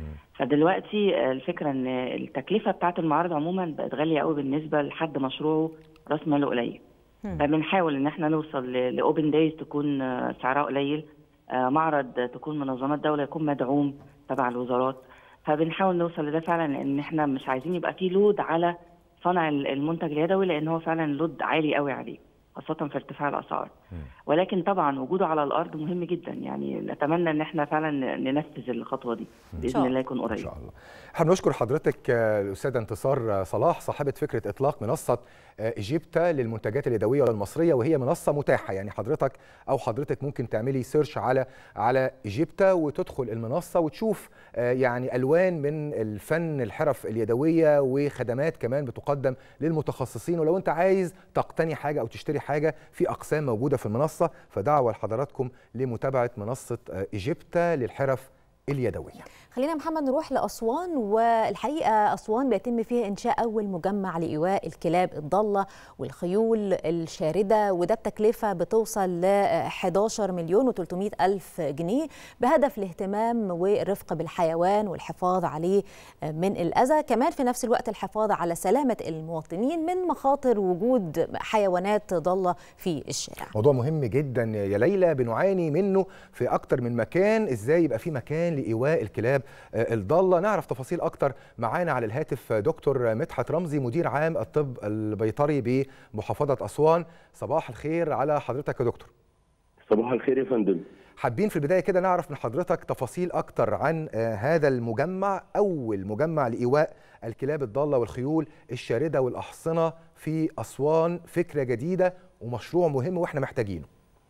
فدلوقتي آه، الفكره ان التكلفه بتاعه المعارض عموما بقت غاليه قوي بالنسبه لحد مشروعه راس ماله قليل فبنحاول ان احنا نوصل لاوبن دايز تكون آه، سعرها قليل آه، معرض تكون منظمات دوله يكون مدعوم تبع الوزارات فبنحاول نوصل لده فعلا لان احنا مش عايزين يبقى فيه لود على صنع المنتج اليدوي لان هو فعلا لود عالي قوي عليه خاصه في ارتفاع الاسعار ولكن طبعا وجوده على الارض مهم جدا يعني نتمنى ان احنا فعلا ننفذ الخطوه دي باذن الله يكون ان قريب شاء الله احنا بنشكر حضرتك آه، الاستاذه انتصار آه، صلاح صاحبه فكره اطلاق منصه آه، ايجيبتا للمنتجات اليدويه والمصريه وهي منصه متاحه يعني حضرتك او حضرتك ممكن تعملي سيرش على على ايجيبتا وتدخل المنصه وتشوف آه، يعني الوان من الفن الحرف اليدويه وخدمات كمان بتقدم للمتخصصين ولو انت عايز تقتني حاجه او تشتري حاجه في اقسام موجوده في المنصه فدعوه لحضراتكم لمتابعه منصه آه، ايجيبتا للحرف اليدويه خلينا محمد نروح لأسوان والحقيقة أسوان بيتم فيها إنشاء أول مجمع لإيواء الكلاب الضالة والخيول الشاردة وده بتكلفة بتوصل ل 11 مليون و300 ألف جنيه بهدف الاهتمام والرفق بالحيوان والحفاظ عليه من الأذى كمان في نفس الوقت الحفاظ على سلامة المواطنين من مخاطر وجود حيوانات ضالة في الشارع موضوع مهم جدا يا ليلى بنعاني منه في اكتر من مكان ازاي يبقى في مكان لايواء الكلاب آه، الضاله نعرف تفاصيل اكتر معانا على الهاتف دكتور مدحت رمزي مدير عام الطب البيطري بمحافظه اسوان صباح الخير على حضرتك يا دكتور صباح الخير يا فندم حابين في البدايه كده نعرف من حضرتك تفاصيل اكتر عن آه، هذا المجمع اول مجمع لايواء الكلاب الضاله والخيول الشارده والاحصنه في اسوان فكره جديده ومشروع مهم واحنا محتاجينه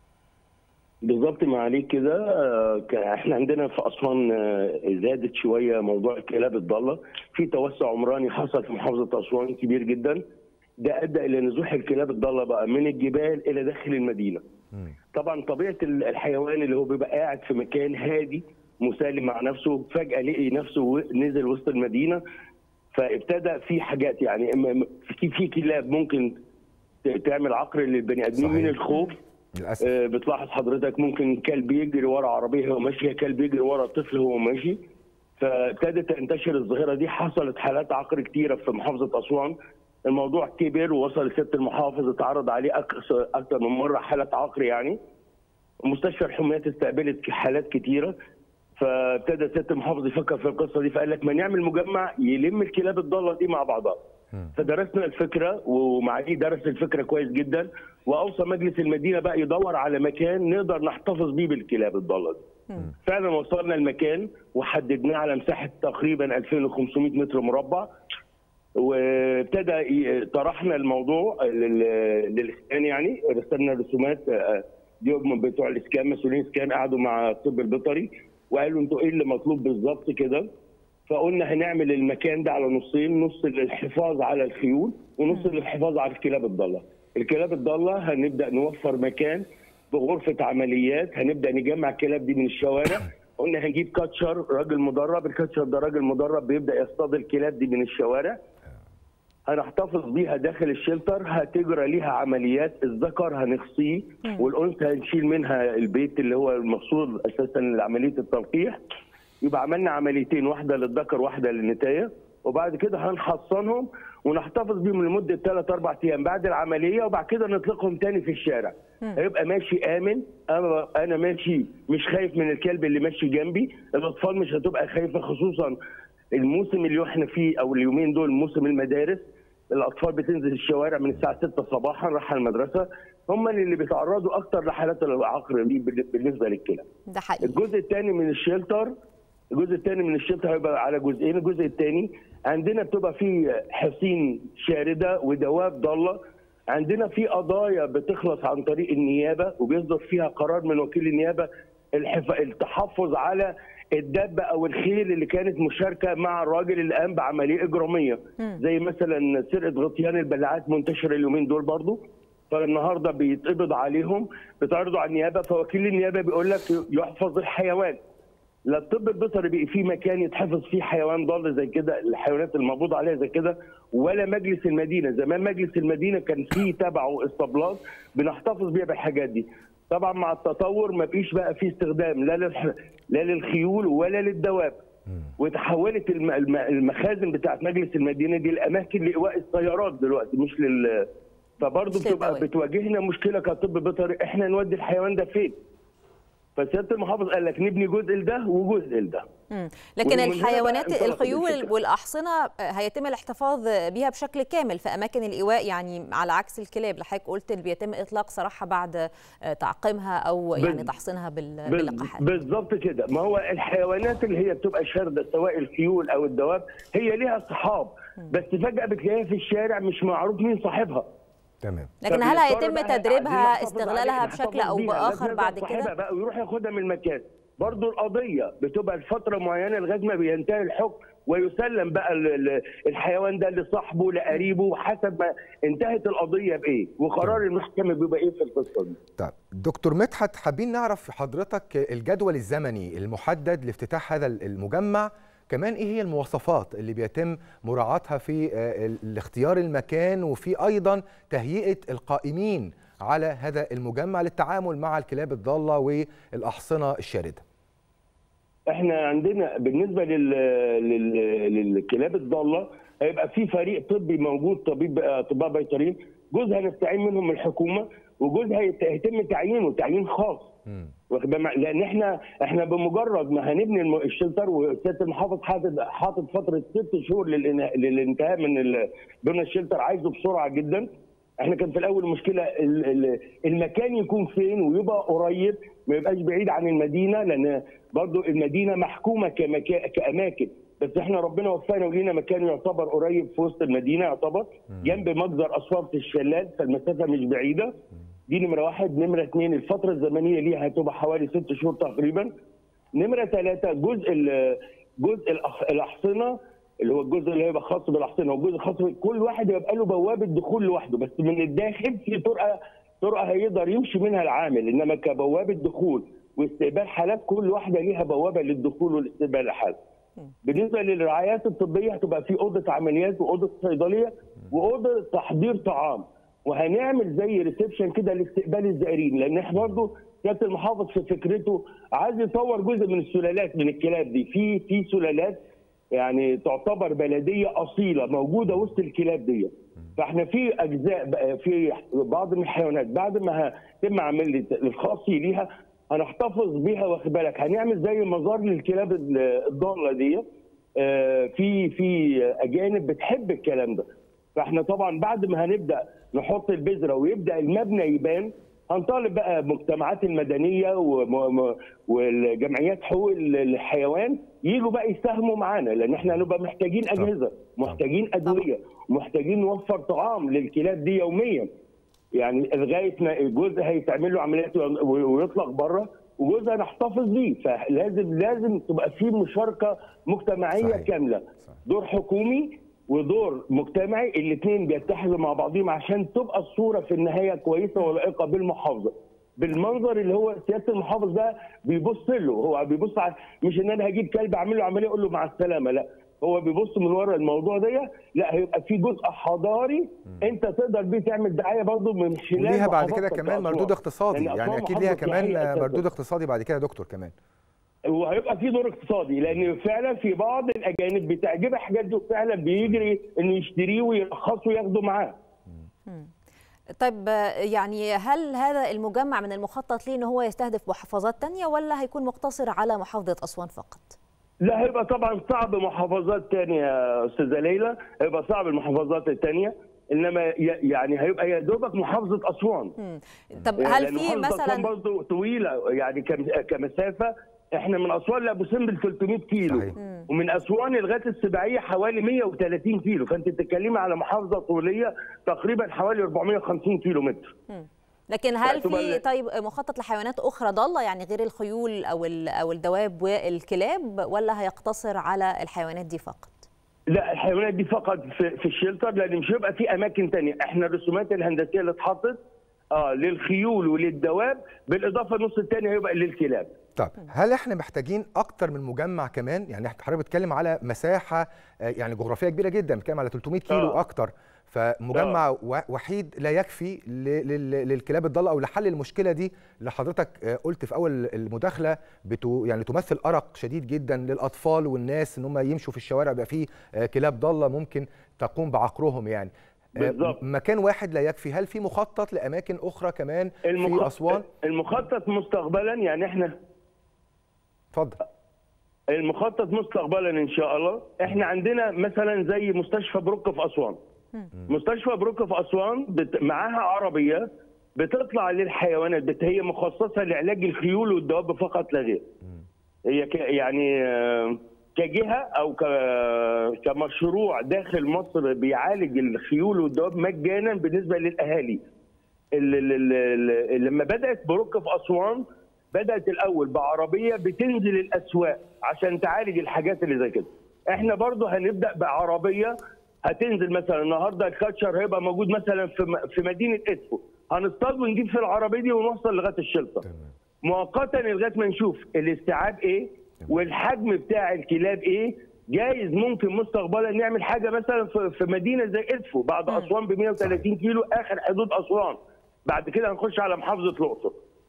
بالظبط ما عليك كده آه، ك- احنا عندنا في اسوان آه، زادت شويه موضوع الكلاب الضاله في توسع عمراني حصل في محافظه اسوان كبير جدا ده ادى الى نزوح الكلاب الضاله بقى من الجبال الى داخل المدينه طبعا طبيعه ال- الحيوان اللي هو بيبقى قاعد في مكان هادي مسالم مع نفسه فجاه لقي نفسه و- نزل وسط المدينه فابتدى في حاجات يعني إما- إما- في في كلاب ممكن ت- تعمل عقر للبني ادمين صحيح. من الخوف للاسف آه، بتلاحظ حضرتك ممكن كلب يجري ورا عربيه وهو ماشي كلب يجري ورا طفل وهو ماشي فابتدت تنتشر الظاهره دي حصلت حالات عقر كتيره في محافظه اسوان الموضوع كبر ووصل لسياده المحافظ اتعرض عليه أك- اكثر من مره حاله عقر يعني مستشفى الحميات استقبلت حالات كتيره فابتدى سياده المحافظ يفكر في القصه دي فقال لك ما نعمل مجمع يلم الكلاب الضاله دي مع بعضها فدرسنا الفكره ومعاليه درس الفكره كويس جدا واوصى مجلس المدينه بقى يدور على مكان نقدر نحتفظ بيه بالكلاب الضاله دي فعلا وصلنا المكان وحددناه على مساحه تقريبا 2500 متر مربع وابتدى ي- طرحنا الموضوع لل- للاسكان يعني رسلنا رسومات آه، اليوم بتوع الاسكان مسؤولين الاسكان قعدوا مع الطب البيطري وقالوا انتوا ايه اللي مطلوب بالظبط كده فقلنا هنعمل المكان ده على نصين نص للحفاظ على الخيول ونص للحفاظ على الكلاب الضاله الكلاب الضاله هنبدا نوفر مكان بغرفه عمليات هنبدا نجمع الكلاب دي من الشوارع قلنا هنجيب كاتشر راجل مدرب الكاتشر ده راجل مدرب بيبدا يصطاد الكلاب دي من الشوارع هنحتفظ بيها داخل الشلتر هتجرى ليها عمليات الذكر هنخصيه والانثى هنشيل منها البيت اللي هو المقصود اساسا لعمليه التلقيح يبقى عملنا عمليتين واحده للذكر واحده للنتايه وبعد كده هنحصنهم ونحتفظ بيهم لمده 3 4 ايام بعد العمليه وبعد كده نطلقهم تاني في الشارع هيبقى ماشي امن انا انا ماشي مش خايف من الكلب اللي ماشي جنبي الاطفال مش هتبقى خايفه خصوصا الموسم اللي احنا فيه او اليومين دول موسم المدارس الاطفال بتنزل الشوارع من الساعه 6 صباحا رايحه المدرسه هم اللي بيتعرضوا اكتر لحالات العقر دي بالنسبه للكلى ده حقيقي الجزء الثاني من الشيلتر الجزء الثاني من الشيلتر هيبقى على جزئين الجزء الثاني عندنا بتبقى فيه حصين شارده ودواب ضاله عندنا في قضايا بتخلص عن طريق النيابه وبيصدر فيها قرار من وكيل النيابه الحف... التحفظ على الدابه او الخيل اللي كانت مشاركه مع الراجل اللي قام بعمليه اجراميه زي مثلا سرقه غطيان البلاعات منتشره اليومين دول برضو فالنهارده بيتقبض عليهم بيتعرضوا على النيابه فوكيل النيابه بيقول لك يحفظ الحيوان لا الطب البيطري بقى فيه مكان يتحفظ فيه حيوان ضال زي كده الحيوانات المقبوض عليها زي كده ولا مجلس المدينه زمان مجلس المدينه كان فيه تبعه اسطبلات بنحتفظ بيها بالحاجات دي طبعا مع التطور ما فيش بقى فيه استخدام لا للح... لا للخيول ولا للدواب وتحولت الم... الم- المخازن بتاعت مجلس المدينه دي الاماكن لايواء السيارات دلوقتي مش لل فبرضه مش بتبقى للدواب. بتواجهنا مشكله كطب بيطري احنا نودي الحيوان ده فين؟ فسياده المحافظ قال لك نبني جزء لده وجزء لده مم. لكن ومن هنا بقى الحيوانات انطلقت الخيول الفكرة. والأحصنة هيتم الاحتفاظ بها بشكل كامل في أماكن الإيواء يعني على عكس الكلاب اللي حضرتك قلت اللي بيتم إطلاق سراحها بعد تعقيمها أو يعني بال- تحصينها بال- بال- باللقاحات بالظبط كده ما هو الحيوانات اللي هي بتبقى شارده سواء الخيول او الدواب هي ليها صحاب بس فجاه بتلاقيها في الشارع مش معروف مين صاحبها تمام لكن هل فبيضطر هيتم بقى عايزين تدريبها نحتفظ استغلالها عليها، بشكل نحتفظ أو بيها. بآخر لازم بعد صاحبها كده؟ بقى ويروح ياخدها من المكان برضو القضيه بتبقى لفتره معينه لغايه ما بينتهي الحكم ويسلم بقى ال- ال- الحيوان ده لصاحبه لقريبه حسب ما انتهت القضيه بايه وقرار المحكمه بيبقى ايه في القصه دي طيب دكتور مدحت حابين نعرف حضرتك الجدول الزمني المحدد لافتتاح هذا المجمع كمان ايه هي المواصفات اللي بيتم مراعاتها في آه، ال- الاختيار المكان وفي ايضا تهيئه القائمين على هذا المجمع للتعامل مع الكلاب الضاله والاحصنه الشارده احنا عندنا بالنسبه لل... لل... للكلاب الضاله هيبقى في فريق طبي موجود طبيب اطباء بيطريين جزء هنستعين منهم من الحكومه وجزء هيت- هيتم تعيينه تعيين خاص واخد بالك؟ لان احنا احنا بمجرد ما هنبني الم- الشلتر وسياده المحافظ حاطط حاطط فتره ست شهور للإنها- للانتهاء من ال- بناء الشلتر عايزه بسرعه جدا احنا كان في الاول مشكله ال- ال- المكان يكون فين ويبقى قريب ما يبقاش بعيد عن المدينه لان برضو المدينه محكومه كمكا... كاماكن بس احنا ربنا وفقنا ولينا مكان يعتبر قريب في وسط المدينه يعتبر جنب مجزر اسوار الشلال فالمسافه مش بعيده دي نمره واحد نمره اثنين الفتره الزمنيه ليها هتبقى حوالي ست شهور تقريبا نمره ثلاثه جزء ال- جزء الأح- الاحصنه اللي هو الجزء اللي هيبقى خاص بالاحصنه والجزء الخاص ب- كل واحد يبقى له بوابه دخول لوحده بس من الداخل في طرقه طرقه هيقدر يمشي منها العامل انما كبوابه دخول واستقبال حالات كل واحده ليها بوابه للدخول والاستقبال الحالات. بالنسبه للرعايات الطبيه هتبقى في اوضه عمليات واوضه صيدليه واوضه تحضير طعام وهنعمل زي ريسبشن كده لاستقبال الزائرين لان احنا برضه سياده المحافظ في فكرته عايز يطور جزء من السلالات من الكلاب دي في في سلالات يعني تعتبر بلديه اصيله موجوده وسط الكلاب دي فاحنا في اجزاء بقى في بعض من الحيوانات بعد ما هتم عمليه الخاص ليها هنحتفظ بيها واخد بالك هنعمل زي مزار للكلاب الضاله دي آه، في في اجانب بتحب الكلام ده فاحنا طبعا بعد ما هنبدا نحط البذره ويبدا المبنى يبان هنطالب بقى المجتمعات المدنيه وم- م- والجمعيات حقوق الحيوان يجوا بقى يساهموا معانا لان احنا هنبقى محتاجين اجهزه محتاجين ادويه محتاجين نوفر طعام للكلاب دي يوميا يعني لغايه ما جزء هيتعمل له عمليات ويطلق بره وجزء هنحتفظ بيه فلازم لازم تبقى في مشاركه مجتمعيه صحيح. كامله دور حكومي ودور مجتمعي الاثنين بيتحدوا مع بعضهم عشان تبقى الصوره في النهايه كويسه ولائقه بالمحافظه بالمنظر اللي هو سياده المحافظ ده بيبص له هو بيبص على مش ان انا هجيب كلب اعمل له عمليه اقول له مع السلامه لا هو بيبص من ورا الموضوع ده لا هيبقى في جزء حضاري انت تقدر بيه تعمل دعايه برضه من خلال وليها بعد كده محافظتك كمان كأسوان. مردود اقتصادي لأن يعني أسوان اكيد ليها محافظة كمان سياحية أساساً. مردود اقتصادي بعد كده يا دكتور كمان وهيبقى في دور اقتصادي لان فعلا في بعض الاجانب بتعجبها الحاجات دي وفعلا بيجري انه يشتريه ويرخصه وياخده معاه طيب يعني هل هذا المجمع من المخطط ليه ان هو يستهدف محافظات تانية ولا هيكون مقتصر على محافظة أسوان فقط؟ لا هيبقى طبعا صعب محافظات تانية يا استاذه ليلى هيبقى صعب المحافظات التانية انما ي- يعني هيبقى يا دوبك محافظه اسوان مم. طب هل لأن في محافظة أسوان مثلا برضه طويله يعني كم- كمسافه احنا من اسوان لابو سمبل 300 كيلو صحيح. ومن اسوان لغايه السباعيه حوالي 130 كيلو فانت بتتكلمي على محافظه طوليه تقريبا حوالي 450 كيلو متر لكن هل تعتبر- في طيب مخطط لحيوانات أخرى ضالة يعني غير الخيول أو ال- أو الدواب والكلاب ولا هيقتصر على الحيوانات دي فقط؟ لا الحيوانات دي فقط في, في الشيلتر لان مش هيبقى في اماكن تانية احنا الرسومات الهندسيه اللي اتحطت اه للخيول وللدواب بالاضافه النص الثاني هيبقى للكلاب طب هل احنا محتاجين اكتر من مجمع كمان يعني احنا حضرتك بتتكلم على مساحه آه، يعني جغرافيه كبيره جدا بتتكلم على 300 كيلو آه. اكتر فمجمع و- وحيد لا يكفي ل- لل- للكلاب الضاله او لحل المشكله دي اللي حضرتك آه، قلت في اول المداخله بتو يعني تمثل ارق شديد جدا للاطفال والناس ان هم يمشوا في الشوارع يبقى فيه آه، كلاب ضاله ممكن تقوم بعقرهم يعني آه، بالظبط. مكان واحد لا يكفي هل في مخطط لاماكن اخرى كمان في المخ- اسوان المخطط مستقبلا يعني احنا اتفضل المخطط مستقبلا ان شاء الله احنا عندنا مثلا زي مستشفى بروك في اسوان مستشفى بروك في اسوان بت... معاها عربيه بتطلع للحيوانات بت... هي مخصصه لعلاج الخيول والدواب فقط لا غير هي ك... يعني آه، كجهه او ك... كمشروع داخل مصر بيعالج الخيول والدواب مجانا بالنسبه للاهالي ال- ال- ال- ال- لما بدات بروك في اسوان بدات الاول بعربيه بتنزل الاسواق عشان تعالج الحاجات اللي زي كده احنا برضو هنبدا بعربيه هتنزل مثلا النهارده الكاتشر هيبقى موجود مثلا في م- في مدينه ادفو هنصطاد ونجيب في العربيه دي ونوصل لغايه الشرطه مؤقتا لغايه ما نشوف الاستيعاب ايه والحجم بتاع الكلاب ايه جايز ممكن مستقبلا نعمل حاجه مثلا في في مدينه زي ادفو بعد اسوان ب 130 كيلو اخر حدود اسوان بعد كده هنخش على محافظه الاقصر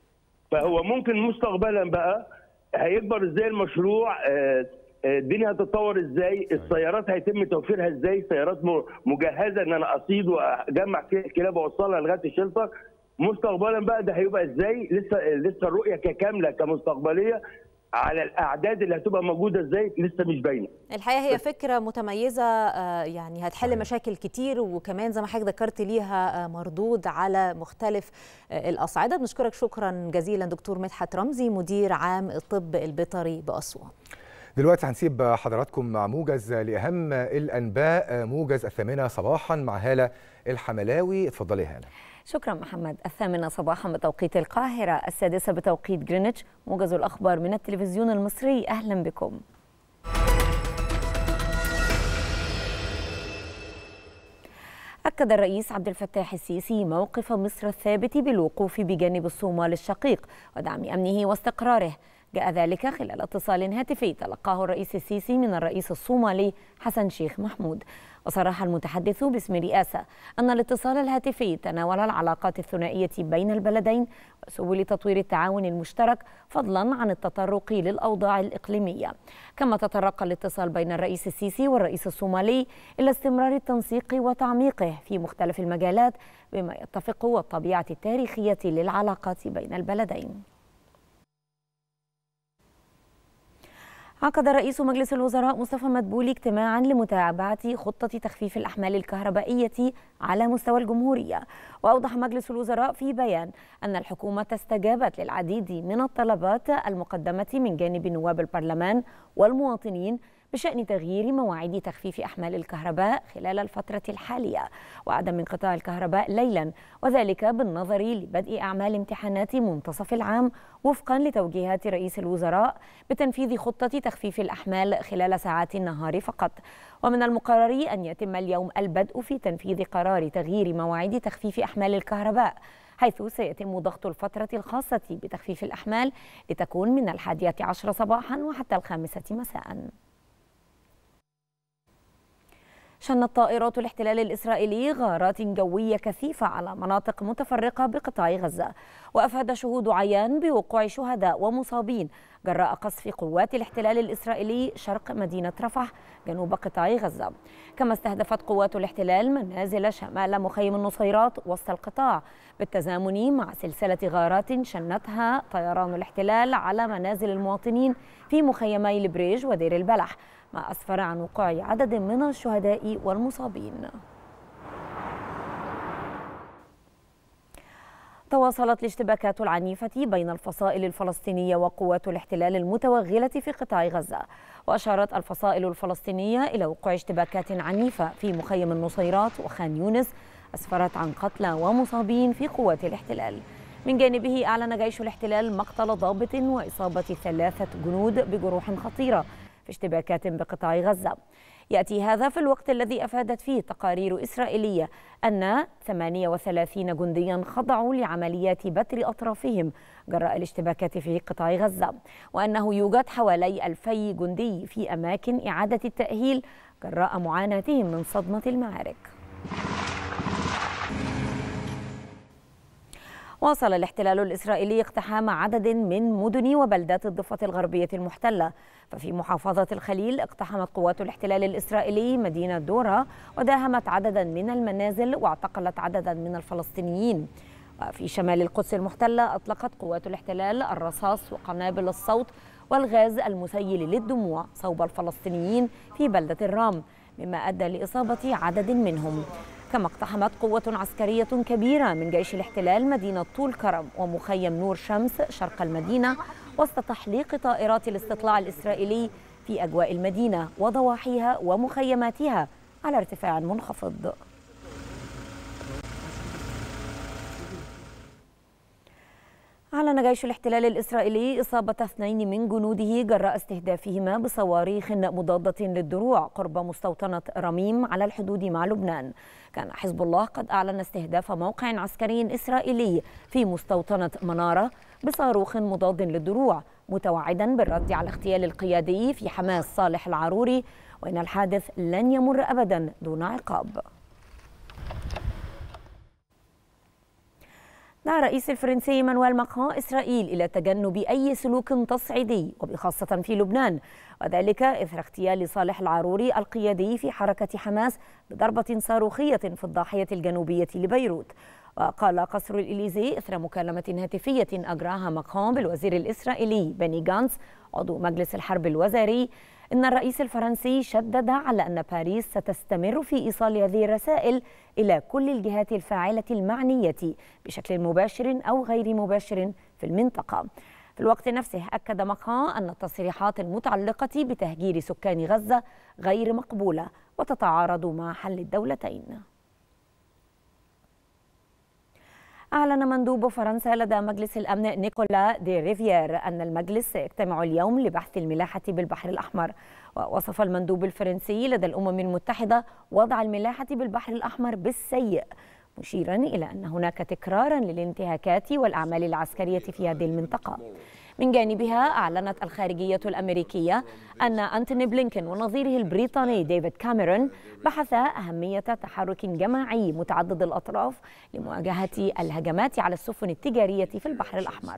فهو ممكن مستقبلا بقى هيكبر ازاي المشروع آه، آه، الدنيا هتتطور ازاي السيارات هيتم توفيرها ازاي سيارات م- مجهزه ان انا اصيد واجمع فيها الكلاب واوصلها لغايه الشلتر مستقبلا بقى ده هيبقى ازاي لسه لسه الرؤيه ككامله كمستقبليه على الاعداد اللي هتبقى موجوده ازاي لسه مش باينه الحقيقه هي فكره متميزه آه، يعني هتحل مشاكل كتير وكمان زي ما حضرتك ذكرت ليها آه، مردود على مختلف آه، الاصعده بنشكرك شكرا جزيلا دكتور مدحت رمزي مدير عام الطب البيطري باسوان دلوقتي هنسيب حضراتكم مع موجز لأهم الأنباء موجز الثامنة صباحا مع هالة الحملاوي اتفضلي يا هالة شكرا محمد الثامنة صباحا بتوقيت القاهرة السادسة بتوقيت جرينتش موجز الأخبار من التلفزيون المصري أهلا بكم أكد الرئيس عبد الفتاح السيسي موقف مصر الثابت بالوقوف بجانب الصومال الشقيق ودعم أمنه واستقراره جاء ذلك خلال اتصال هاتفي تلقاه الرئيس السيسي من الرئيس الصومالي حسن شيخ محمود وصرح المتحدث باسم الرئاسة أن الاتصال الهاتفي تناول العلاقات الثنائية بين البلدين وسبل تطوير التعاون المشترك فضلا عن التطرق للأوضاع الإقليمية كما تطرق الاتصال بين الرئيس السيسي والرئيس الصومالي إلى استمرار التنسيق وتعميقه في مختلف المجالات بما يتفق والطبيعة التاريخية للعلاقات بين البلدين عقد رئيس مجلس الوزراء مصطفى مدبولي اجتماعا لمتابعة خطة تخفيف الأحمال الكهربائية على مستوى الجمهورية وأوضح مجلس الوزراء في بيان أن الحكومة استجابت للعديد من الطلبات المقدمة من جانب نواب البرلمان والمواطنين بشأن تغيير مواعيد تخفيف أحمال الكهرباء خلال الفترة الحالية وعدم انقطاع الكهرباء ليلا وذلك بالنظر لبدء أعمال امتحانات منتصف العام وفقا لتوجيهات رئيس الوزراء بتنفيذ خطة تخفيف الأحمال خلال ساعات النهار فقط ومن المقرر أن يتم اليوم البدء في تنفيذ قرار تغيير مواعيد تخفيف أحمال الكهرباء حيث سيتم ضغط الفترة الخاصة بتخفيف الأحمال لتكون من الحادية عشر صباحا وحتى الخامسة مساءً شنت طائرات الاحتلال الإسرائيلي غارات جوية كثيفة على مناطق متفرقة بقطاع غزة وأفاد شهود عيان بوقوع شهداء ومصابين جراء قصف قوات الاحتلال الإسرائيلي شرق مدينة رفح جنوب قطاع غزة كما استهدفت قوات الاحتلال منازل شمال مخيم النصيرات وسط القطاع بالتزامن مع سلسلة غارات شنتها طيران الاحتلال على منازل المواطنين في مخيمي البريج ودير البلح ما أسفر عن وقوع عدد من الشهداء والمصابين تواصلت الاشتباكات العنيفة بين الفصائل الفلسطينية وقوات الاحتلال المتوغلة في قطاع غزة وأشارت الفصائل الفلسطينية إلى وقوع اشتباكات عنيفة في مخيم النصيرات وخان يونس أسفرت عن قتلى ومصابين في قوات الاحتلال من جانبه أعلن جيش الاحتلال مقتل ضابط وإصابة ثلاثة جنود بجروح خطيرة في اشتباكات بقطاع غزة يأتي هذا في الوقت الذي أفادت فيه تقارير إسرائيلية أن 38 جنديا خضعوا لعمليات بتر أطرافهم جراء الاشتباكات في قطاع غزة وأنه يوجد حوالي ألفي جندي في أماكن إعادة التأهيل جراء معاناتهم من صدمة المعارك واصل الاحتلال الإسرائيلي اقتحام عدد من مدن وبلدات الضفة الغربية المحتلة ففي محافظة الخليل اقتحمت قوات الاحتلال الإسرائيلي مدينة دورا وداهمت عددا من المنازل واعتقلت عددا من الفلسطينيين وفي شمال القدس المحتلة أطلقت قوات الاحتلال الرصاص وقنابل الصوت والغاز المسيل للدموع صوب الفلسطينيين في بلدة الرام مما أدى لإصابة عدد منهم كما اقتحمت قوة عسكرية كبيرة من جيش الاحتلال مدينة طول كرم ومخيم نور شمس شرق المدينة وسط تحليق طائرات الاستطلاع الإسرائيلي في أجواء المدينة وضواحيها ومخيماتها على ارتفاع منخفض أعلن جيش الاحتلال الإسرائيلي إصابة اثنين من جنوده جراء استهدافهما بصواريخ مضادة للدروع قرب مستوطنة رميم على الحدود مع لبنان كان حزب الله قد أعلن استهداف موقع عسكري إسرائيلي في مستوطنة منارة بصاروخ مضاد للدروع متوعدا بالرد على اغتيال القيادي في حماس صالح العروري وإن الحادث لن يمر أبدا دون عقاب دعا الرئيس الفرنسي مانويل ماكرون إسرائيل إلى تجنب أي سلوك تصعيدي وبخاصة في لبنان وذلك إثر اغتيال صالح العروري القيادي في حركة حماس بضربة صاروخية في الضاحية الجنوبية لبيروت وقال قصر الإليزي إثر مكالمة هاتفية أجراها ماكرون بالوزير الإسرائيلي بني جانس عضو مجلس الحرب الوزاري إن الرئيس الفرنسي شدد على أن باريس ستستمر في إيصال هذه الرسائل إلى كل الجهات الفاعلة المعنية بشكل مباشر أو غير مباشر في المنطقة في الوقت نفسه أكد ماكرون أن التصريحات المتعلقة بتهجير سكان غزة غير مقبولة وتتعارض مع حل الدولتين أعلن مندوب فرنسا لدى مجلس الأمن نيكولا دي ريفيير أن المجلس سيجتمع اليوم لبحث الملاحة بالبحر الأحمر ووصف المندوب الفرنسي لدى الأمم المتحدة وضع الملاحة بالبحر الأحمر بالسيء مشيرا إلى أن هناك تكرارا للانتهاكات والأعمال العسكرية في هذه المنطقة من جانبها أعلنت الخارجية الأمريكية أن أنتوني بلينكن ونظيره البريطاني ديفيد كاميرون بحثا أهمية تحرك جماعي متعدد الأطراف لمواجهة الهجمات على السفن التجارية في البحر الأحمر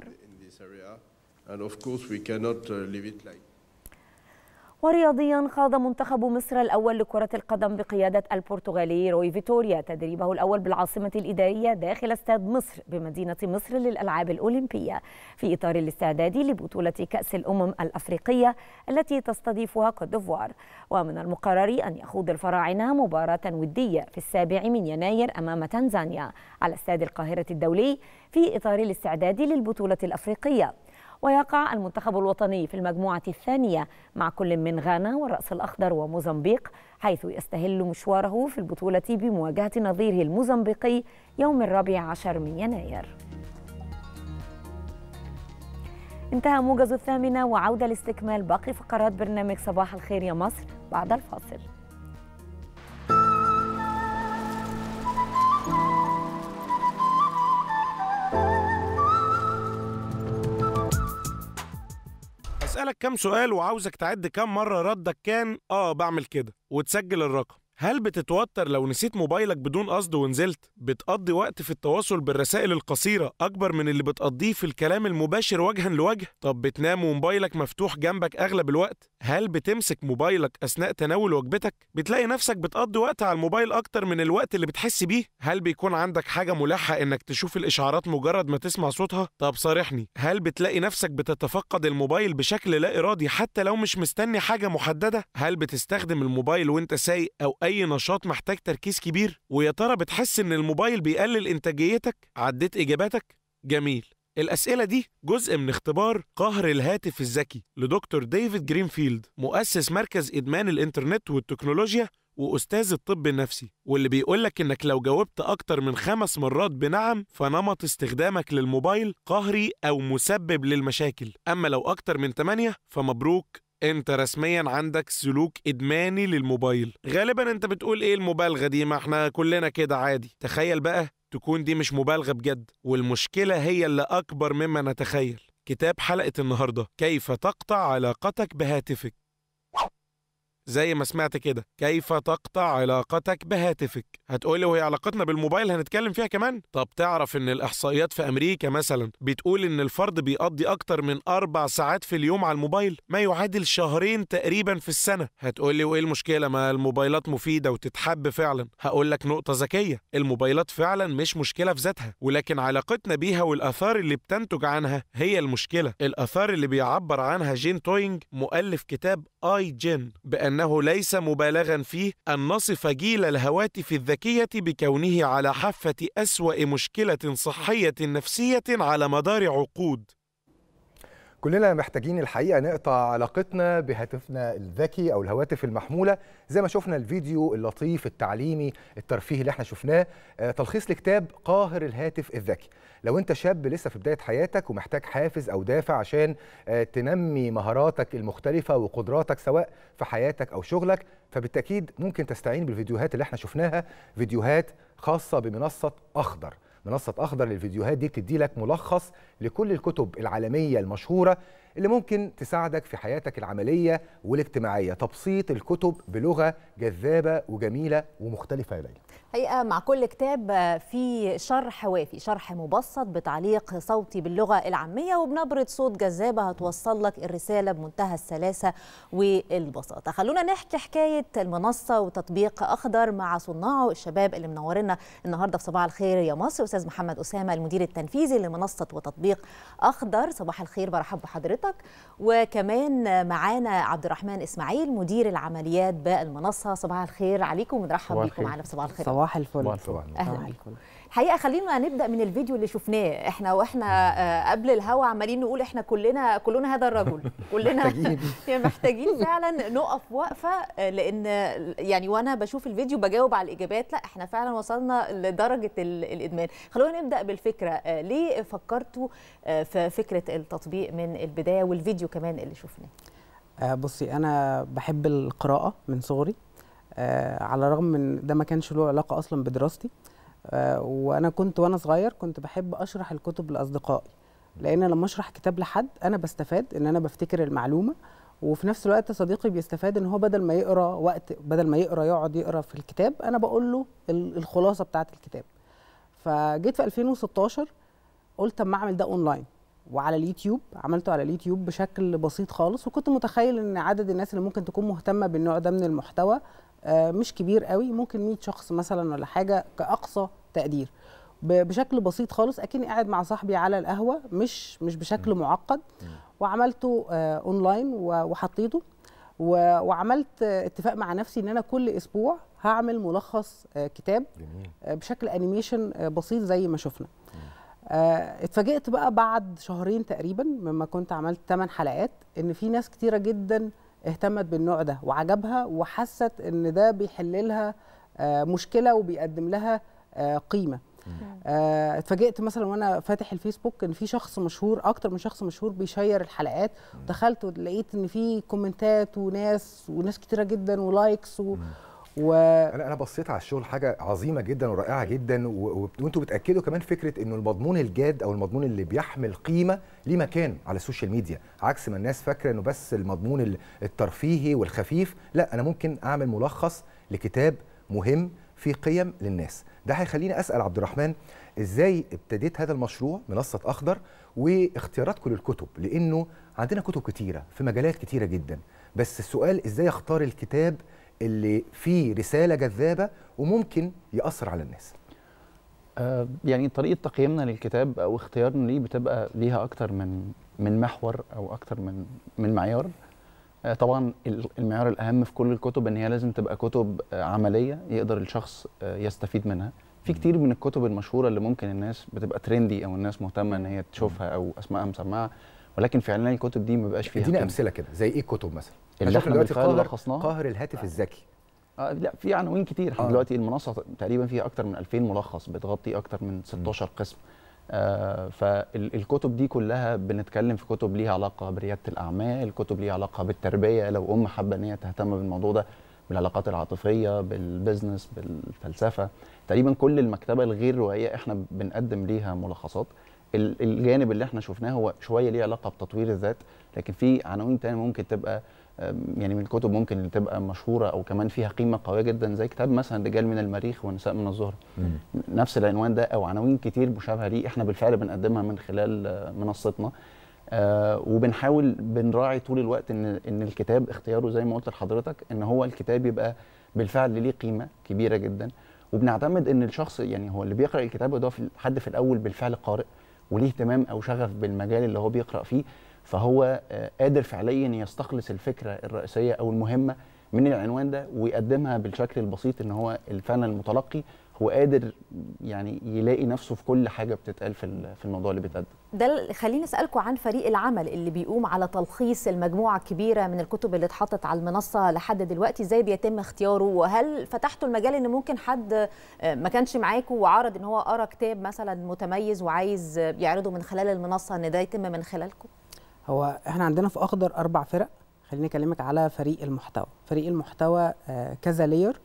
ورياضيا خاض منتخب مصر الأول لكرة القدم بقيادة البرتغالي روي فيتوريا تدريبه الأول بالعاصمة الإدارية داخل استاد مصر بمدينة مصر للألعاب الأولمبية في إطار الاستعداد لبطولة كأس الأمم الأفريقية التي تستضيفها كوت ديفوار ومن المقرر أن يخوض الفراعنة مباراة ودية في السابع من يناير أمام تنزانيا على استاد القاهرة الدولي في إطار الاستعداد للبطولة الأفريقية ويقع المنتخب الوطني في المجموعة الثانية مع كل من غانا والرأس الأخضر وموزمبيق حيث يستهل مشواره في البطولة بمواجهة نظيره الموزمبيقي يوم الرابع عشر من يناير انتهى موجز الثامنة وعودة لاستكمال باقي فقرات برنامج صباح الخير يا مصر بعد الفاصل أسألك كام سؤال وعاوزك تعد كام مرة ردك كان آه بعمل كده وتسجل الرقم هل بتتوتر لو نسيت موبايلك بدون قصد ونزلت؟ بتقضي وقت في التواصل بالرسائل القصيرة أكبر من اللي بتقضيه في الكلام المباشر وجها لوجه؟ طب بتنام وموبايلك مفتوح جنبك أغلب الوقت؟ هل بتمسك موبايلك أثناء تناول وجبتك؟ بتلاقي نفسك بتقضي وقت على الموبايل أكتر من الوقت اللي بتحس بيه؟ هل بيكون عندك حاجة ملحة إنك تشوف الإشعارات مجرد ما تسمع صوتها؟ طب صارحني، هل بتلاقي نفسك بتتفقد الموبايل بشكل لا إرادي حتى لو مش مستني حاجة محددة؟ هل بتستخدم الموبايل وأنت سايق أو أي نشاط محتاج تركيز كبير؟ ويا ترى بتحس إن الموبايل بيقلل إنتاجيتك؟ عديت إجاباتك؟ جميل الأسئلة دي جزء من اختبار قهر الهاتف الذكي لدكتور ديفيد جرينفيلد مؤسس مركز إدمان الإنترنت والتكنولوجيا وأستاذ الطب النفسي واللي بيقولك إنك لو جاوبت أكتر من خمس مرات بنعم فنمط استخدامك للموبايل قهري أو مسبب للمشاكل أما لو أكتر من تمانية فمبروك انت رسميا عندك سلوك ادماني للموبايل غالبا انت بتقول ايه المبالغه دي ما احنا كلنا كده عادي تخيل بقى تكون دي مش مبالغه بجد والمشكله هي اللي اكبر مما نتخيل كتاب حلقه النهارده كيف تقطع علاقتك بهاتفك زي ما سمعت كده كيف تقطع علاقتك بهاتفك هتقولي وهي علاقتنا بالموبايل هنتكلم فيها كمان طب تعرف ان الاحصائيات في امريكا مثلا بتقول ان الفرد بيقضي اكتر من اربع ساعات في اليوم على الموبايل ما يعادل شهرين تقريبا في السنه هتقولي وايه المشكله ما الموبايلات مفيده وتتحب فعلا هقول لك نقطه ذكيه الموبايلات فعلا مش مشكله في ذاتها ولكن علاقتنا بيها والاثار اللي بتنتج عنها هي المشكله الاثار اللي بيعبر عنها جين توينج مؤلف كتاب اي جين بانه ليس مبالغا فيه ان نصف جيل الهواتف الذكيه بكونه على حافه اسوا مشكله صحيه نفسيه على مدار عقود كلنا محتاجين الحقيقه نقطع علاقتنا بهاتفنا الذكي او الهواتف المحموله زي ما شفنا الفيديو اللطيف التعليمي الترفيهي اللي احنا شفناه آه، تلخيص لكتاب قاهر الهاتف الذكي لو انت شاب لسه في بدايه حياتك ومحتاج حافز او دافع عشان آه، تنمي مهاراتك المختلفه وقدراتك سواء في حياتك او شغلك فبالتاكيد ممكن تستعين بالفيديوهات اللي احنا شفناها فيديوهات خاصه بمنصه اخضر منصة أخضر للفيديوهات دي بتدي لك ملخص لكل الكتب العالمية المشهورة اللي ممكن تساعدك في حياتك العملية والاجتماعية تبسيط الكتب بلغة جذابة وجميلة ومختلفة يا ليلى حقيقة مع كل كتاب في شرح وافي شرح مبسط بتعليق صوتي باللغة العامية وبنبرة صوت جذابة هتوصل لك الرسالة بمنتهى السلاسة والبساطة خلونا نحكي حكاية المنصة وتطبيق أخضر مع صناعه الشباب اللي منورنا النهاردة في صباح الخير يا مصر أستاذ محمد أسامة المدير التنفيذي لمنصة وتطبيق أخضر صباح الخير برحب بحضرتك وكمان معانا عبد الرحمن إسماعيل مدير العمليات بالمنصة صباح الخير عليكم ونرحب صباح بكم الخير. معنا في صباح الخير صباح الفل صباح الفل. أهلا صباح بيكم. الفل. الحقيقه خلينا نبدا من الفيديو اللي شفناه احنا واحنا آه، قبل الهوا عمالين نقول احنا كلنا كلنا هذا الرجل كلنا محتاجين. يعني محتاجين فعلا نقف وقفه آه، لان يعني وانا بشوف الفيديو بجاوب على الاجابات لا احنا فعلا وصلنا لدرجه ال- الادمان خلونا نبدا بالفكره آه، ليه فكرتوا آه، في فكره التطبيق من البدايه والفيديو كمان اللي شفناه آه بصي انا بحب القراءه من صغري آه على الرغم من ده ما كانش له علاقه اصلا بدراستي آه وانا كنت وانا صغير كنت بحب اشرح الكتب لاصدقائي لان لما اشرح كتاب لحد انا بستفاد ان انا بفتكر المعلومه وفي نفس الوقت صديقي بيستفاد ان هو بدل ما يقرا وقت بدل ما يقرا يقعد يقرا في الكتاب انا بقول له ال- الخلاصه بتاعه الكتاب فجيت في 2016 قلت اما اعمل ده اونلاين وعلى اليوتيوب عملته على اليوتيوب بشكل بسيط خالص وكنت متخيل ان عدد الناس اللي ممكن تكون مهتمه بالنوع ده من المحتوى آه، مش كبير قوي ممكن 100 شخص مثلا ولا حاجه كاقصى تقدير ب- بشكل بسيط خالص اكني قاعد مع صاحبي على القهوه مش مش بشكل معقد وعملته آه، اونلاين و- وحطيته و- وعملت آه، اتفاق مع نفسي ان انا كل اسبوع هعمل ملخص آه، كتاب جميل آه، بشكل انيميشن آه، بسيط زي ما شفنا آه، اتفاجئت بقى بعد شهرين تقريبا مما كنت عملت 8 حلقات ان في ناس كتيره جدا اهتمت بالنوع ده وعجبها وحست ان ده بيحل لها آه، مشكله وبيقدم لها آه، قيمه آه، اتفاجئت مثلا وانا فاتح الفيسبوك ان في شخص مشهور اكتر من شخص مشهور بيشير الحلقات دخلت ولقيت ان في كومنتات وناس وناس كتيره جدا ولايكس و, و... انا انا بصيت على الشغل حاجه عظيمه جدا ورائعه جدا و- و- وانتوا بتاكدوا كمان فكره انه المضمون الجاد او المضمون اللي بيحمل قيمه ليه مكان على السوشيال ميديا عكس ما الناس فاكره انه بس المضمون ال- الترفيهي والخفيف لا انا ممكن اعمل ملخص لكتاب مهم في قيم للناس ده هيخليني اسال عبد الرحمن ازاي ابتديت هذا المشروع منصه اخضر واختياراتكم للكتب لانه عندنا كتب كتيره في مجالات كتيره جدا بس السؤال ازاي اختار الكتاب اللي فيه رساله جذابه وممكن ياثر على الناس آه، يعني طريقه تقييمنا للكتاب او اختيارنا ليه بتبقى ليها اكتر من من محور او اكتر من من معيار آه، طبعا ال- المعيار الاهم في كل الكتب ان هي لازم تبقى كتب آه، عمليه يقدر الشخص آه، يستفيد منها في كتير من الكتب المشهوره اللي ممكن الناس بتبقى ترندي او الناس مهتمه ان هي تشوفها او اسمائها مسمعه ولكن فعلا الكتب دي ما بيبقاش فيها ادينا قيمة. امثله كده زي ايه كتب مثلا اللي أنا احنا شايف دلوقتي بالفعل قاهر لخصناها قاهر الهاتف الذكي آه لا في عناوين كتير احنا آه. دلوقتي المنصه تقريبا فيها اكتر من 2000 ملخص بتغطي اكتر من 16 قسم آه فالكتب دي كلها بنتكلم في كتب ليها علاقه برياده الاعمال كتب ليها علاقه بالتربيه لو ام حابه ان هي تهتم بالموضوع ده بالعلاقات العاطفيه بالبزنس بالفلسفه تقريبا كل المكتبه الغير روائيه احنا بنقدم ليها ملخصات ال- الجانب اللي احنا شفناه هو شويه ليه علاقه بتطوير الذات لكن في عناوين تانية ممكن تبقى أم، يعني من الكتب ممكن اللي تبقى مشهوره او كمان فيها قيمه قويه جدا زي كتاب مثلا رجال من المريخ ونساء من الزهره نفس العنوان ده او عناوين كتير مشابهه ليه احنا بالفعل بنقدمها من خلال آه، منصتنا آه وبنحاول بنراعي طول الوقت ان ان الكتاب اختياره زي ما قلت لحضرتك ان هو الكتاب يبقى بالفعل ليه قيمه كبيره جدا وبنعتمد ان الشخص يعني هو اللي بيقرا الكتاب ده في حد في الاول بالفعل قارئ وليه اهتمام او شغف بالمجال اللي هو بيقرا فيه فهو آه، قادر فعليا يستخلص الفكره الرئيسيه او المهمه من العنوان ده ويقدمها بالشكل البسيط ان هو فعلا المتلقي هو قادر يعني يلاقي نفسه في كل حاجه بتتقال في ال- في الموضوع اللي بيتقدم ده اللي- خليني اسالكم عن فريق العمل اللي بيقوم على تلخيص المجموعه الكبيره من الكتب اللي اتحطت على المنصه لحد دلوقتي ازاي بيتم اختياره وهل فتحتوا المجال ان ممكن حد آه، ما كانش معاكم وعرض ان هو قرا كتاب مثلا متميز وعايز آه، يعرضه من خلال المنصه ان ده يتم من خلالكم هو احنا عندنا في اخضر اربع فرق خليني اكلمك على فريق المحتوى فريق المحتوى آه، كذا لير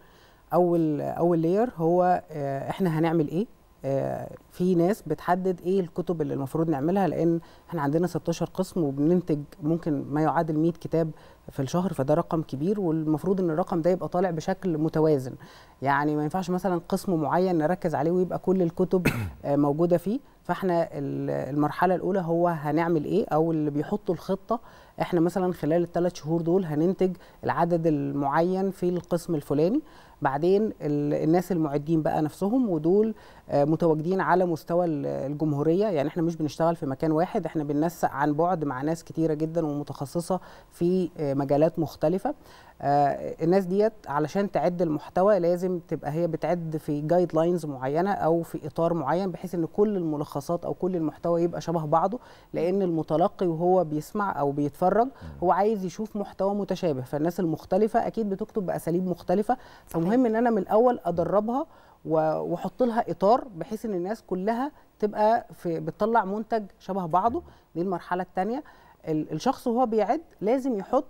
اول اول لير هو آه، احنا هنعمل ايه آه، في ناس بتحدد ايه الكتب اللي المفروض نعملها لان احنا عندنا 16 قسم وبننتج ممكن ما يعادل 100 كتاب في الشهر فده رقم كبير والمفروض ان الرقم ده يبقى طالع بشكل متوازن يعني ما ينفعش مثلا قسم معين نركز عليه ويبقى كل الكتب آه، موجوده فيه فاحنا ال- المرحله الاولى هو هنعمل ايه او اللي بيحطوا الخطه احنا مثلا خلال الثلاث شهور دول هننتج العدد المعين في القسم الفلاني بعدين ال- الناس المعدين بقى نفسهم ودول آه، متواجدين على مستوى ال- الجمهوريه يعني احنا مش بنشتغل في مكان واحد احنا بننسق عن بعد مع ناس كتيره جدا ومتخصصه في آه، مجالات مختلفه آه، الناس ديت علشان تعد المحتوى لازم تبقى هي بتعد في جايد لاينز معينه او في اطار معين بحيث ان كل الملخصات او كل المحتوى يبقى شبه بعضه لان المتلقي وهو بيسمع او بيتفرج هو عايز يشوف محتوى متشابه فالناس المختلفه اكيد بتكتب باساليب مختلفه فمهم ان انا من الاول ادربها و- واحط لها اطار بحيث ان الناس كلها تبقى في بتطلع منتج شبه بعضه دي المرحله الثانيه الشخص وهو بيعد لازم يحط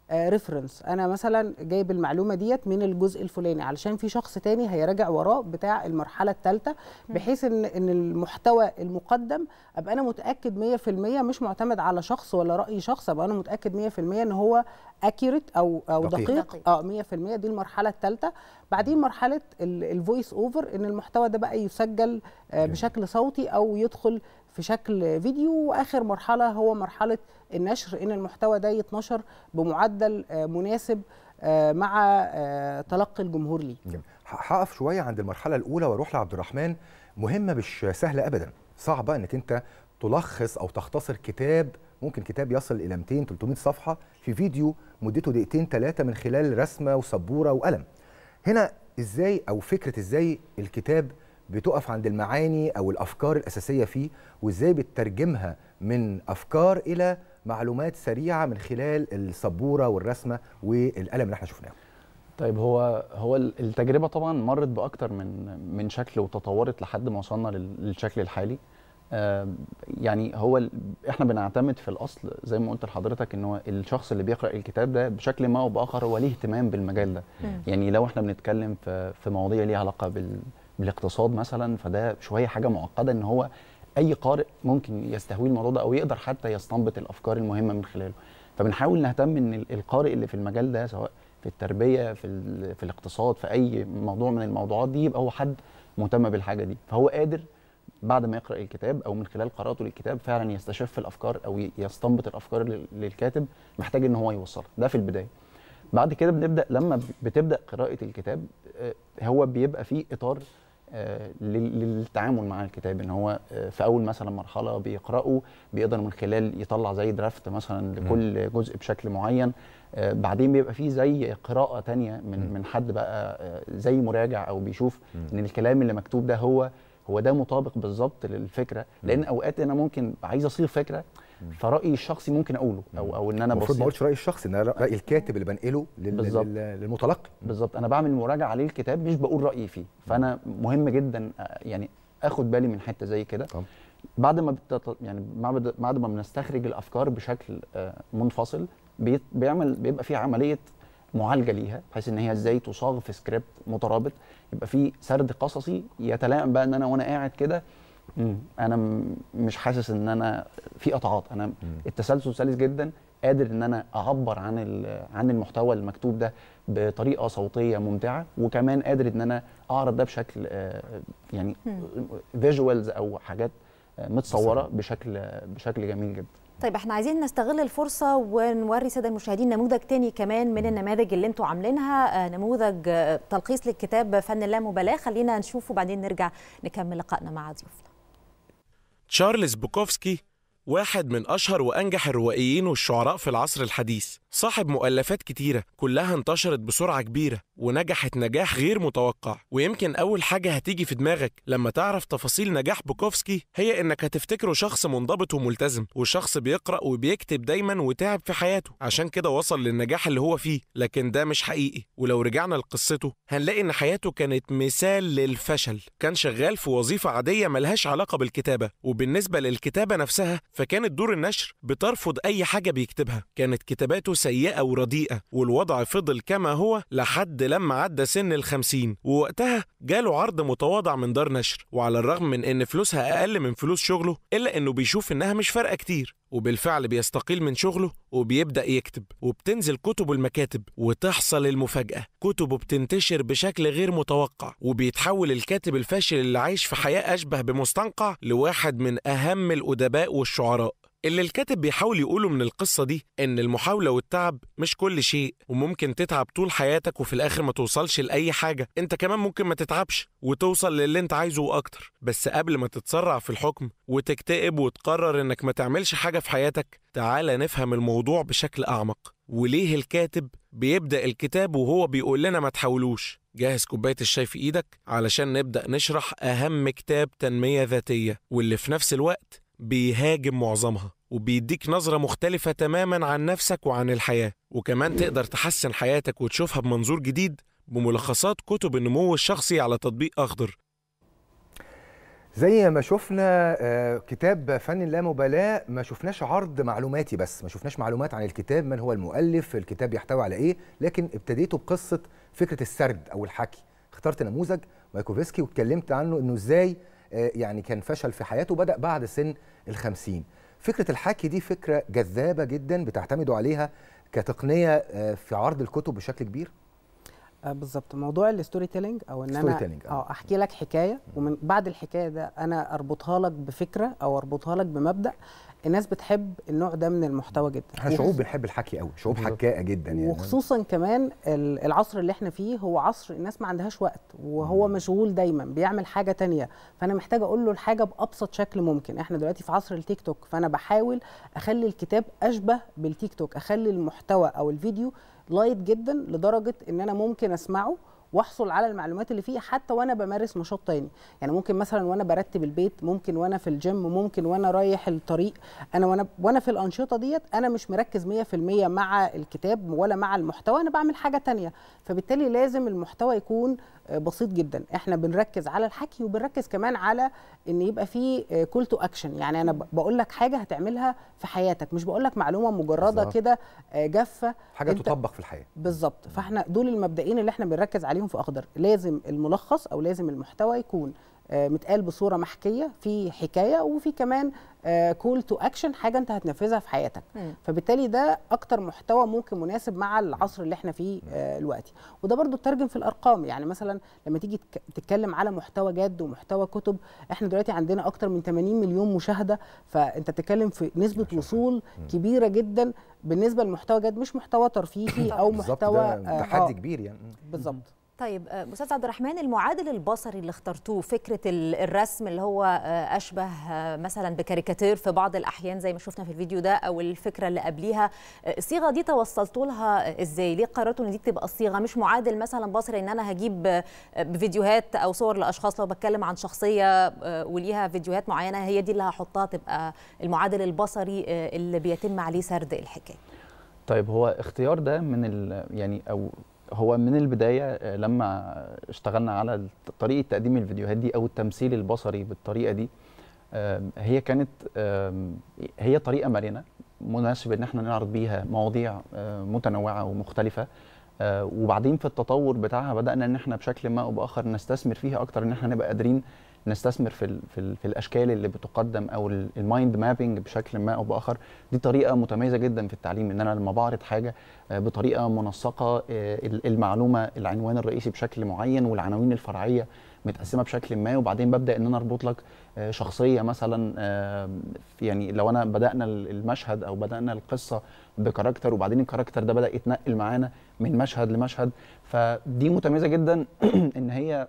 ريفرنس انا مثلا جايب المعلومه ديت من الجزء الفلاني علشان في شخص تاني هيراجع وراه بتاع المرحله الثالثه بحيث ان ان المحتوى المقدم ابقى انا متاكد 100% مش معتمد على شخص ولا راي شخص ابقى انا متاكد 100% ان هو اكيوريت او او دقيق. دقيق, اه 100% دي المرحله الثالثه بعدين مرحله الفويس اوفر ان المحتوى ده بقى يسجل آه، بشكل صوتي او يدخل في شكل فيديو واخر مرحله هو مرحله النشر ان المحتوى ده يتنشر بمعدل آه، مناسب آه، مع آه، تلقي الجمهور ليه جميل. ه- هقف شويه عند المرحله الاولى واروح لعبد الرحمن مهمه مش سهله ابدا صعبه انك انت تلخص او تختصر كتاب ممكن كتاب يصل الى 200 300 صفحه في فيديو مدته دقيقتين ثلاثه من خلال رسمه وسبوره وقلم هنا ازاي او فكره ازاي الكتاب بتقف عند المعاني او الافكار الاساسيه فيه وازاي بتترجمها من افكار الى معلومات سريعه من خلال السبوره والرسمه والقلم اللي احنا شفناه طيب هو هو ال- التجربه طبعا مرت باكتر من من شكل وتطورت لحد ما وصلنا لل- للشكل الحالي آم، يعني هو ال- احنا بنعتمد في الاصل زي ما قلت لحضرتك ان هو الشخص اللي بيقرا الكتاب ده بشكل ما او باخر هو ليه اهتمام بالمجال ده مم. يعني لو احنا بنتكلم في في مواضيع ليها علاقه بال بالاقتصاد مثلا فده شويه حاجه معقده ان هو اي قارئ ممكن يستهوي الموضوع ده او يقدر حتى يستنبط الافكار المهمه من خلاله فبنحاول نهتم ان ال- القارئ اللي في المجال ده سواء في التربيه في ال- في الاقتصاد في اي موضوع من الموضوعات دي يبقى هو حد مهتم بالحاجه دي فهو قادر بعد ما يقرا الكتاب او من خلال قراءته للكتاب فعلا يستشف الافكار او ي- يستنبط الافكار لل- للكاتب محتاج ان هو يوصلها ده في البدايه بعد كده بنبدا لما ب- بتبدا قراءه الكتاب آه، هو بيبقى فيه اطار آه، لل- للتعامل مع الكتاب ان هو آه، في اول مثلا مرحله بيقراه بيقدر من خلال يطلع زي درافت مثلا لكل جزء بشكل معين آه، بعدين بيبقى فيه زي قراءه تانية من من حد بقى آه، زي مراجع او بيشوف ان الكلام اللي مكتوب ده هو هو ده مطابق بالظبط للفكره لان اوقات انا ممكن عايز اصيغ فكره فرايي الشخصي ممكن اقوله او او ان انا المفروض بصيغ- ما اقولش رايي الشخصي ان أنا راي الكاتب اللي بنقله لل- بالظبط. لل- للمتلقي بالظبط انا بعمل مراجعه عليه الكتاب مش بقول رايي فيه فانا مهم جدا آه، يعني اخد بالي من حته زي كده بعد ما بتط... يعني بعد بعد ما بنستخرج الافكار بشكل آه، منفصل بي... بيعمل بيبقى في عمليه معالجه ليها بحيث ان هي ازاي تصاغ في سكريبت مترابط يبقى في سرد قصصي يتلائم بقى ان انا وانا قاعد كده مم، انا م- مش حاسس ان انا في قطعات انا التسلسل سلس جدا قادر ان انا اعبر عن ال- عن المحتوى المكتوب ده بطريقه صوتيه ممتعه وكمان قادر ان انا اعرض ده بشكل آه، يعني فيجوالز او حاجات آه، متصوره بشكل بشكل جميل جدا طيب احنا عايزين نستغل الفرصة ونوري السادة المشاهدين نموذج تاني كمان من النماذج اللي انتوا عاملينها آه، نموذج آه، تلخيص للكتاب فن اللامبالاة خلينا نشوفه وبعدين نرجع نكمل لقائنا مع ضيوفنا تشارلز بوكوفسكي واحد من أشهر وأنجح الروائيين والشعراء في العصر الحديث صاحب مؤلفات كتيرة كلها انتشرت بسرعة كبيرة ونجحت نجاح غير متوقع ويمكن أول حاجة هتيجي في دماغك لما تعرف تفاصيل نجاح بوكوفسكي هي إنك هتفتكره شخص منضبط وملتزم وشخص بيقرأ وبيكتب دايما وتعب في حياته عشان كده وصل للنجاح اللي هو فيه لكن ده مش حقيقي ولو رجعنا لقصته هنلاقي إن حياته كانت مثال للفشل كان شغال في وظيفة عادية ملهاش علاقة بالكتابة وبالنسبة للكتابة نفسها فكانت دور النشر بترفض أي حاجة بيكتبها كانت كتاباته سيئة ورديئة والوضع فضل كما هو لحد لما عدى سن الخمسين ووقتها جاله عرض متواضع من دار نشر وعلى الرغم من إن فلوسها أقل من فلوس شغله إلا إنه بيشوف إنها مش فارقة كتير وبالفعل بيستقيل من شغله وبيبدأ يكتب وبتنزل كتب المكاتب وتحصل المفاجأة كتبه بتنتشر بشكل غير متوقع وبيتحول الكاتب الفاشل اللي عايش في حياة أشبه بمستنقع لواحد من أهم الأدباء والشعراء اللي الكاتب بيحاول يقوله من القصة دي إن المحاولة والتعب مش كل شيء وممكن تتعب طول حياتك وفي الآخر ما توصلش لأي حاجة أنت كمان ممكن ما تتعبش وتوصل للي أنت عايزه وأكتر بس قبل ما تتسرع في الحكم وتكتئب وتقرر إنك ما تعملش حاجة في حياتك تعالى نفهم الموضوع بشكل أعمق وليه الكاتب بيبدأ الكتاب وهو بيقول لنا ما تحاولوش جهز كوباية الشاي في إيدك علشان نبدأ نشرح أهم كتاب تنمية ذاتية واللي في نفس الوقت بيهاجم معظمها وبيديك نظرة مختلفة تماما عن نفسك وعن الحياة وكمان تقدر تحسن حياتك وتشوفها بمنظور جديد بملخصات كتب النمو الشخصي على تطبيق أخضر زي ما شفنا آه، كتاب فن اللامبالاة ما شفناش عرض معلوماتي بس ما شفناش معلومات عن الكتاب من هو المؤلف الكتاب يحتوي على ايه لكن ابتديته بقصة فكرة السرد او الحكي اخترت نموذج مايكوفسكي واتكلمت عنه انه ازاي آه، يعني كان فشل في حياته بدأ بعد سن الخمسين فكرة الحكي دي فكرة جذابة جدا بتعتمدوا عليها كتقنية آه، في عرض الكتب بشكل كبير آه بالظبط موضوع الستوري تيلينج او ان story انا telling، آه. اه احكي لك حكايه ومن بعد الحكايه ده انا اربطها لك بفكره او اربطها لك بمبدا الناس بتحب النوع ده من المحتوى جدا احنا شعوب بنحب الحكي قوي شعوب حكاءة جدا يعني وخصوصا كمان ال- العصر اللي احنا فيه هو عصر الناس ما عندهاش وقت وهو مشغول دايما بيعمل حاجه تانية فانا محتاجه اقول له الحاجه بابسط شكل ممكن احنا دلوقتي في عصر التيك توك فانا بحاول اخلي الكتاب اشبه بالتيك توك اخلي المحتوى او الفيديو لايت جدا لدرجه ان انا ممكن اسمعه واحصل على المعلومات اللي فيه حتى وانا بمارس نشاط تاني يعني ممكن مثلا وانا برتب البيت ممكن وانا في الجيم ممكن وانا رايح الطريق انا وانا وانا في الانشطه ديت انا مش مركز 100% مع الكتاب ولا مع المحتوى انا بعمل حاجه تانية فبالتالي لازم المحتوى يكون آه، بسيط جدا احنا بنركز على الحكي وبنركز كمان على ان يبقى فيه كول تو اكشن يعني انا ب- بقول لك حاجه هتعملها في حياتك مش بقول لك معلومه مجرده بالظبط. كده آه، جافه حاجة أنت- تطبق في الحياة بالظبط فاحنا دول المبدئين اللي احنا بنركز عليهم في اخضر لازم الملخص او لازم المحتوى يكون آه، متقال بصوره محكيه في حكايه وفي كمان كول تو اكشن حاجه انت هتنفذها في حياتك مم. فبالتالي ده اكتر محتوى ممكن مناسب مع العصر اللي احنا فيه آه، دلوقتي وده برضو ترجم في الارقام يعني مثلا لما تيجي تك- تتكلم على محتوى جاد ومحتوى كتب احنا دلوقتي عندنا اكتر من 80 مليون مشاهده فانت بتتكلم في نسبه وصول كبيره جدا بالنسبه لمحتوى جاد مش محتوى ترفيهي او بالظبط محتوى ده آه، تحدي آه، كبير يعني بالظبط طيب آه، استاذ عبد الرحمن المعادل البصري اللي اخترتوه فكره ال- الرسم اللي هو آه، اشبه آه، مثلا بكاريكاتير في بعض الاحيان زي ما شفنا في الفيديو ده او الفكره اللي قبليها آه، الصيغه دي توصلتوا لها ازاي ليه قررتوا ان دي تبقى الصيغه مش معادل مثلا بصري ان انا هجيب آه، بفيديوهات او صور لاشخاص لو بتكلم عن شخصيه آه، وليها فيديوهات معينه هي دي اللي هحطها تبقى المعادل البصري آه، اللي بيتم عليه سرد الحكايه طيب هو اختيار ده من ال يعني او هو من البدايه آه، لما اشتغلنا على الت- طريقه تقديم الفيديوهات دي او التمثيل البصري بالطريقه دي آم، هي كانت آم، هي طريقه مرنه مناسب ان احنا نعرض بيها مواضيع آه، متنوعه ومختلفه آه، وبعدين في التطور بتاعها بدانا ان احنا بشكل ما او باخر نستثمر فيها اكتر ان احنا نبقى قادرين نستثمر في ال في, ال في الاشكال اللي بتقدم او المايند مابينج بشكل ما او باخر دي طريقه متميزه جدا في التعليم ان انا لما بعرض حاجه آه، بطريقه منسقه آه، ال- المعلومه العنوان الرئيسي بشكل معين والعناوين الفرعيه متقسمه بشكل ما وبعدين ببدا ان انا اربط لك آه، شخصيه مثلا آه، في- يعني لو انا بدانا ال- المشهد او بدانا القصه بكاركتر وبعدين الكاركتر ده بدا يتنقل معانا من مشهد لمشهد فدي متميزه جدا ان هي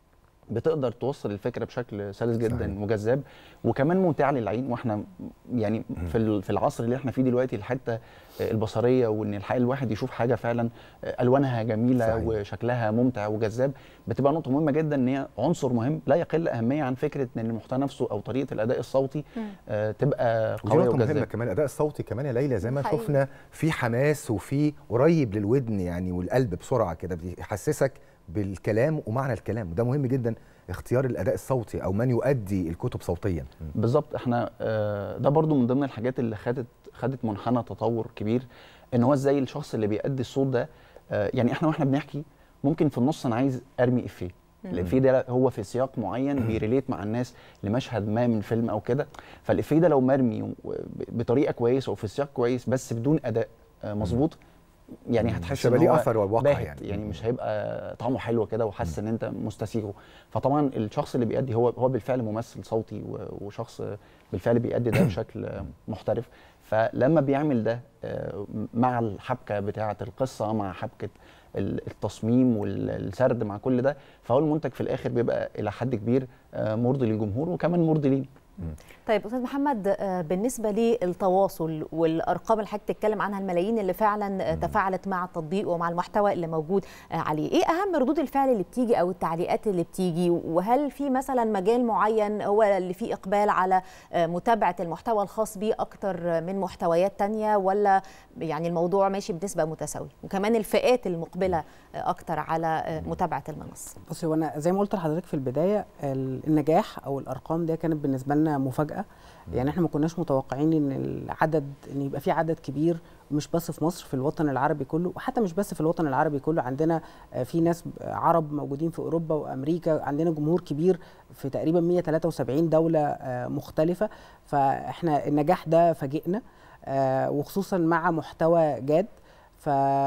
بتقدر توصل الفكره بشكل سلس جدا صحيح. مجذب وكمان ممتع للعين واحنا يعني في ال- في العصر اللي احنا فيه دلوقتي الحته البصريه وان الحق الواحد يشوف حاجه فعلا الوانها جميله صحيح. وشكلها ممتع وجذاب بتبقى نقطه مهمه جدا ان هي عنصر مهم لا يقل اهميه عن فكره ان المحتوى نفسه او طريقه الاداء الصوتي آه، تبقى ودي قويه نقطة مهمة وجذابه كمان الأداء الصوتي كمان يا ليلى زي ما حقيقي. شفنا في حماس وفي قريب للودن يعني والقلب بسرعة كده بيحسسك بالكلام ومعنى الكلام وده مهم جدا اختيار الأداء الصوتي أو من يؤدي الكتب صوتيا بالظبط احنا آه، ده برضو من ضمن الحاجات اللي خدت خدت منحنى تطور كبير ان هو ازاي الشخص اللي بيأدي الصوت ده آه، يعني احنا واحنا بنحكي ممكن في النص انا عايز ارمي افيه الافيه ده هو في سياق معين بيريليت مع الناس لمشهد ما من فيلم او كده فالافيه ده لو مرمي و- بطريقه كويسه وفي سياق كويس بس بدون اداء آه، مظبوط يعني مم. هتحس مش هيبقى إن ليه هو أثر والواقع باهت يعني. يعني مش هيبقى طعمه حلو كده وحاسس ان انت مستسيغه فطبعا الشخص اللي بيأدي هو هو بالفعل ممثل صوتي و- وشخص بالفعل بيأدي ده بشكل محترف فلما بيعمل ده آه، مع الحبكه بتاعه القصه مع حبكه ال- التصميم والسرد مع كل ده فهو المنتج في الاخر بيبقى الى حد كبير آه، مرضي للجمهور وكمان مرضي لينا طيب استاذ محمد آه، بالنسبه للتواصل والارقام اللي حضرتك بتتكلم عنها الملايين اللي فعلا آه، تفاعلت مع التطبيق ومع المحتوى اللي موجود آه، عليه ايه اهم ردود الفعل اللي بتيجي او التعليقات اللي بتيجي وهل في مثلا مجال معين هو اللي فيه اقبال على آه، متابعه المحتوى الخاص بيه اكتر من محتويات تانية ولا يعني الموضوع ماشي بنسبه متساويه وكمان الفئات المقبله آه، اكتر على آه، متابعه المنصه بصي هو انا زي ما قلت لحضرتك في البدايه ال- النجاح او الارقام دي كانت بالنسبه لنا مفاجاه يعني احنا ما كناش متوقعين ان العدد ان يبقى في عدد كبير مش بس في مصر في الوطن العربي كله وحتى مش بس في الوطن العربي كله عندنا آه، في ناس عرب موجودين في اوروبا وامريكا عندنا جمهور كبير في تقريبا 173 دوله آه، مختلفه فاحنا النجاح ده فاجئنا آه، وخصوصا مع محتوى جاد ف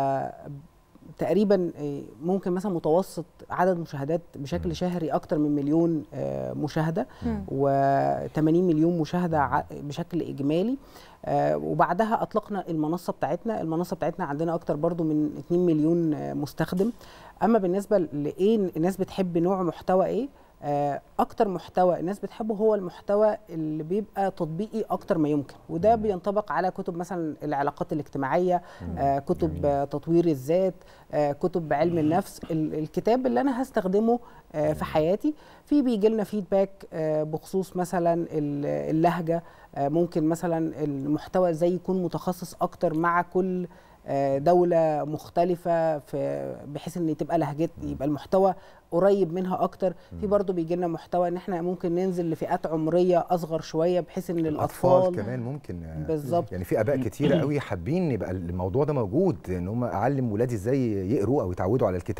تقريبا آه، ممكن مثلا متوسط عدد مشاهدات بشكل شهري اكتر من مليون آه، مشاهده و80 مليون مشاهده ع- بشكل اجمالي آه، وبعدها اطلقنا المنصه بتاعتنا المنصه بتاعتنا عندنا اكتر برضو من 2 مليون آه، مستخدم اما بالنسبه لايه الناس بتحب نوع محتوى ايه آه، اكتر محتوى الناس بتحبه هو المحتوى اللي بيبقى تطبيقي اكتر ما يمكن وده بينطبق على كتب مثلا العلاقات الاجتماعيه آه، كتب آه، تطوير الذات آه، كتب بعلم النفس ال- الكتاب اللي انا هستخدمه آه، في حياتي في بيجي لنا فيدباك آه، بخصوص مثلا ال- اللهجه آه، ممكن مثلا المحتوى ازاي يكون متخصص اكتر مع كل آه، دولة مختلفة في بحيث ان تبقى لهجت يبقى المحتوى قريب منها اكتر في برضه بيجي لنا محتوى ان احنا ممكن ننزل لفئات عمرية اصغر شوية بحيث ان الأطفال الاطفال كمان ممكن آه، بالظبط يعني في اباء كتيره قوي حابين يبقى الموضوع ده موجود ان هم اعلم ولادي ازاي يقروا او يتعودوا على الكتاب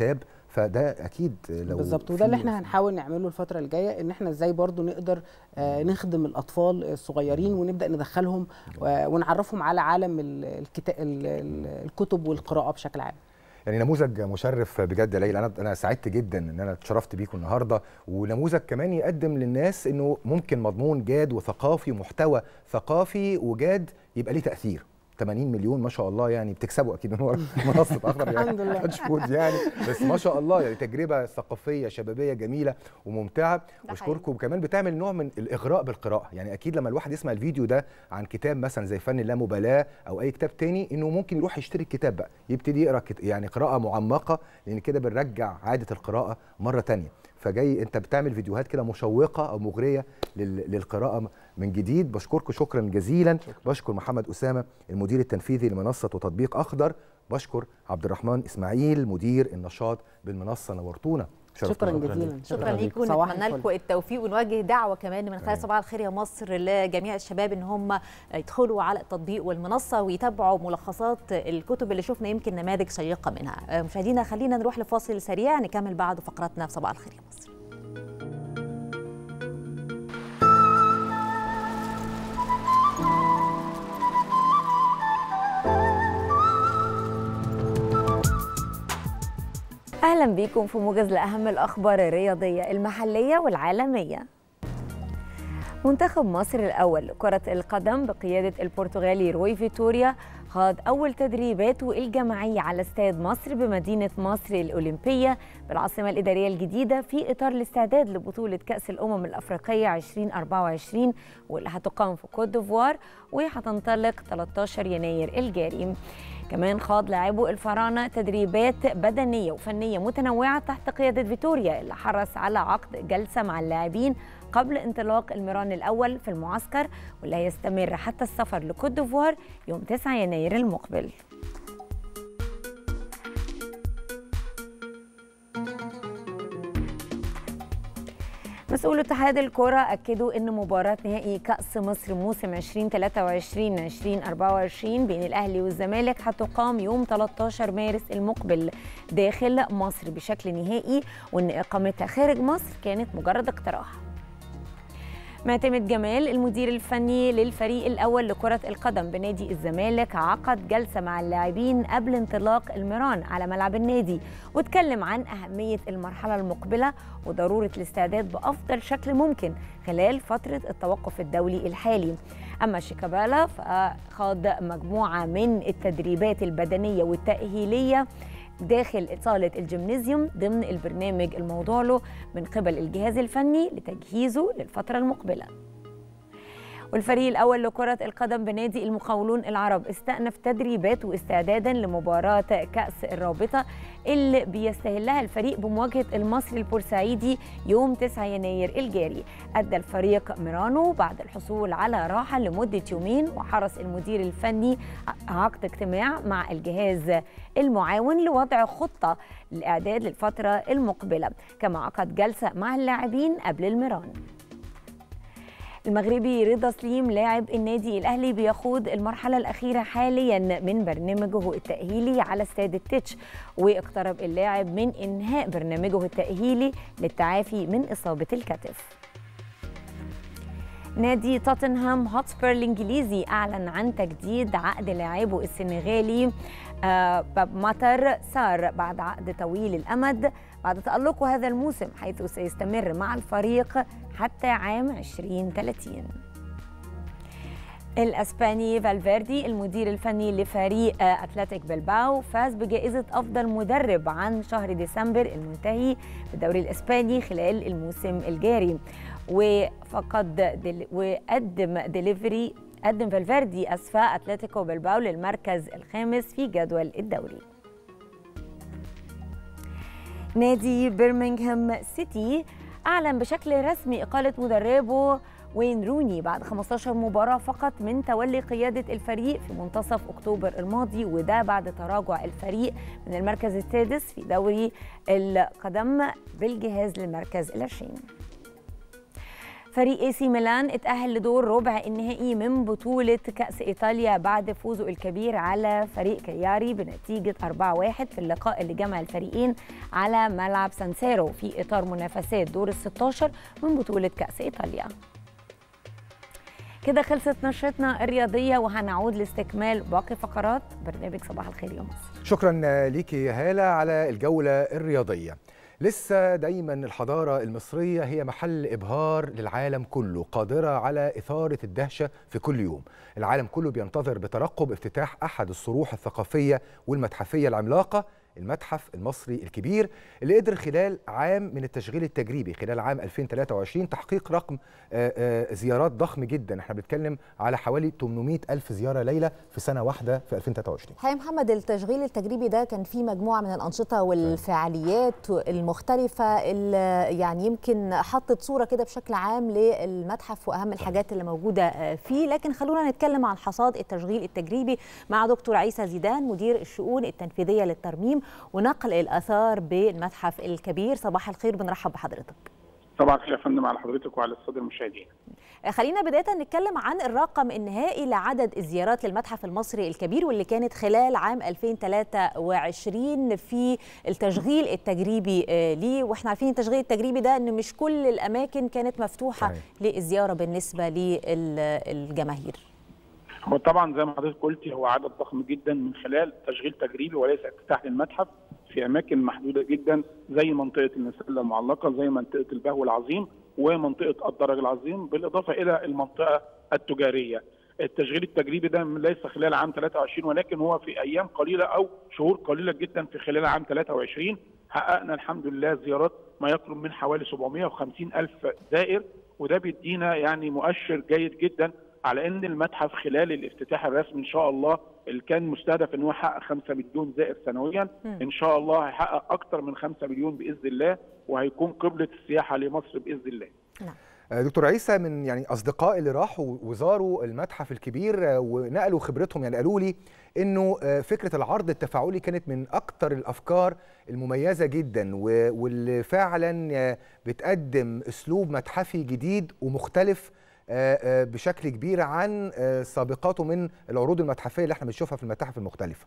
فده اكيد لو بالظبط في- وده اللي احنا هنحاول نعمله الفتره الجايه ان احنا ازاي برضو نقدر آه، نخدم الاطفال الصغيرين ونبدا ندخلهم آه، ونعرفهم على عالم ال- الكتا... ال- ال- الكتب والقراءه بشكل عام يعني نموذج مشرف بجد يا ليلى انا انا سعدت جدا ان انا اتشرفت بيكم النهارده ونموذج كمان يقدم للناس انه ممكن مضمون جاد وثقافي ومحتوى ثقافي وجاد يبقى ليه تاثير 80 مليون ما شاء الله يعني بتكسبوا اكيد من ورا منصه اخضر يعني الحمد لله. مجهود يعني بس ما شاء الله يعني تجربه ثقافيه شبابيه جميله وممتعه واشكركم وكمان بتعمل نوع من الاغراء بالقراءه يعني اكيد لما الواحد يسمع الفيديو ده عن كتاب مثلا زي فن اللامبالاه او اي كتاب تاني انه ممكن يروح يشتري الكتاب بقى يبتدي يقرا كت- يعني قراءه معمقه لان كده بنرجع عاده القراءه مره تانية فجاي انت بتعمل فيديوهات كده مشوقه او مغريه لل- للقراءه من جديد بشكركم شكرا جزيلا بشكر محمد اسامه المدير التنفيذي لمنصه وتطبيق اخضر بشكر عبد الرحمن اسماعيل مدير النشاط بالمنصه نورتونا شكرا شرفتونا. جزيلا شكرا ليكم صباح نتمنى الفل. لكم التوفيق ونوجه دعوه كمان من خلال صباح الخير يا مصر لجميع الشباب ان هم يدخلوا على التطبيق والمنصه ويتابعوا ملخصات الكتب اللي شفنا يمكن نماذج شيقه منها مشاهدينا خلينا نروح لفاصل سريع نكمل بعد فقراتنا في صباح الخير يا مصر اهلا بيكم في موجز لاهم الاخبار الرياضيه المحليه والعالميه منتخب مصر الاول لكره القدم بقياده البرتغالي روي فيتوريا خاض اول تدريباته الجماعيه على استاد مصر بمدينه مصر الاولمبيه بالعاصمه الاداريه الجديده في اطار الاستعداد لبطوله كاس الامم الافريقيه 2024 واللي هتقام في كوت ديفوار وهتنطلق 13 يناير الجاري كمان خاض لاعبو الفراعنه تدريبات بدنيه وفنيه متنوعه تحت قياده فيتوريا اللي حرص على عقد جلسه مع اللاعبين قبل انطلاق المران الاول في المعسكر واللي هيستمر حتى السفر لكوت ديفوار يوم 9 يناير المقبل مسؤول اتحاد الكرة أكدوا أن مباراة نهائي كأس مصر موسم 2023-2024 بين الأهلي والزمالك هتقام يوم 13 مارس المقبل داخل مصر بشكل نهائي وأن إقامتها خارج مصر كانت مجرد اقتراح معتمد جمال المدير الفني للفريق الأول لكرة القدم بنادي الزمالك عقد جلسة مع اللاعبين قبل انطلاق المران على ملعب النادي واتكلم عن أهمية المرحلة المقبلة وضرورة الاستعداد بأفضل شكل ممكن خلال فترة التوقف الدولي الحالي أما شيكابالا فخاض مجموعة من التدريبات البدنية والتأهيلية داخل صالة الجيمنازيوم ضمن البرنامج الموضوع له من قبل الجهاز الفني لتجهيزه للفترة المقبلة والفريق الأول لكرة القدم بنادي المقاولون العرب استأنف تدريباته استعدادا لمباراة كأس الرابطة اللي بيستهلها الفريق بمواجهة المصري البورسعيدي يوم 9 يناير الجاري أدى الفريق ميرانو بعد الحصول على راحة لمدة يومين وحرص المدير الفني عقد اجتماع مع الجهاز المعاون لوضع خطة للإعداد للفترة المقبلة كما عقد جلسة مع اللاعبين قبل الميران المغربي رضا سليم لاعب النادي الاهلي بيخوض المرحله الاخيره حاليا من برنامجه التاهيلي على استاد التتش واقترب اللاعب من انهاء برنامجه التاهيلي للتعافي من اصابه الكتف نادي توتنهام هوتسبير الانجليزي اعلن عن تجديد عقد لاعبه السنغالي آه باب ماتر سار بعد عقد طويل الامد بعد تألقه هذا الموسم حيث سيستمر مع الفريق حتى عام 2030 الاسباني فالفيردي المدير الفني لفريق اتلتيك بلباو فاز بجائزه افضل مدرب عن شهر ديسمبر المنتهي في الدوري الاسباني خلال الموسم الجاري وفقد دل وقدم ديليفري قدم فالفيردي اسفا اتلتيكو بلباو للمركز الخامس في جدول الدوري نادي برمنغهام سيتي أعلن بشكل رسمي إقالة مدربه وين روني بعد 15 مباراة فقط من تولي قيادة الفريق في منتصف أكتوبر الماضي وده بعد تراجع الفريق من المركز السادس في دوري القدم بالجهاز للمركز العشرين فريق اي سي ميلان اتأهل لدور ربع النهائي من بطولة كأس إيطاليا بعد فوزه الكبير على فريق كياري بنتيجة 4-1 في اللقاء اللي جمع الفريقين على ملعب سانسيرو في إطار منافسات دور ال 16 من بطولة كأس إيطاليا كده خلصت نشرتنا الرياضية وهنعود لاستكمال باقي فقرات برنامج صباح الخير يا مصر شكرا ليكي يا هالة على الجولة الرياضية لسه دايما الحضارة المصرية هي محل إبهار للعالم كله قادرة على إثارة الدهشة في كل يوم العالم كله بينتظر بترقب افتتاح أحد الصروح الثقافية والمتحفية العملاقة المتحف المصري الكبير اللي قدر خلال عام من التشغيل التجريبي خلال عام 2023 تحقيق رقم آه، آه، زيارات ضخم جدا احنا بنتكلم على حوالي 800 ألف زيارة ليلة في سنة واحدة في 2023 الحقيقه يا محمد التشغيل التجريبي ده كان فيه مجموعه من الانشطه والفعاليات المختلفه اللي يعني يمكن حطت صوره كده بشكل عام للمتحف واهم الحاجات اللي موجوده فيه لكن خلونا نتكلم عن حصاد التشغيل التجريبي مع دكتور عيسى زيدان مدير الشؤون التنفيذيه للترميم ونقل الاثار بالمتحف الكبير صباح الخير بنرحب بحضرتك صباح الخير يا فندم على حضرتك وعلى الساده المشاهدين خلينا بداية نتكلم عن الرقم النهائي لعدد الزيارات للمتحف المصري الكبير واللي كانت خلال عام 2023 في التشغيل التجريبي آه، ليه واحنا عارفين التشغيل التجريبي ده ان مش كل الاماكن كانت مفتوحة صحيح. للزيارة بالنسبة للجماهير هو طبعا زي ما حضرتك قلتي هو عدد ضخم جدا من خلال تشغيل تجريبي وليس افتتاح للمتحف في اماكن محدوده جدا زي منطقه المسله المعلقه زي منطقه البهو العظيم ومنطقه الدرج العظيم بالاضافه الى المنطقه التجاريه. التشغيل التجريبي ده ليس خلال عام 23 ولكن هو في ايام قليله او شهور قليله جدا في خلال عام 23 حققنا الحمد لله زيارات ما يقرب من حوالي 750 الف زائر وده بيدينا يعني مؤشر جيد جدا على ان المتحف خلال الافتتاح الرسمي ان شاء الله اللي كان مستهدف ان هو يحقق 5 مليون زائر سنويا ان شاء الله هيحقق اكثر من 5 مليون باذن الله وهيكون قبله السياحه لمصر باذن الله. آه، دكتور عيسى من يعني اصدقائي اللي راحوا وزاروا المتحف الكبير آه، ونقلوا خبرتهم يعني قالوا لي انه آه، فكره العرض التفاعلي كانت من اكتر الافكار المميزه جدا و- واللي فعلا آه، بتقدم اسلوب متحفي جديد ومختلف آه، آه، بشكل كبير عن آه، سابقاته من العروض المتحفيه اللي احنا بنشوفها في المتاحف المختلفه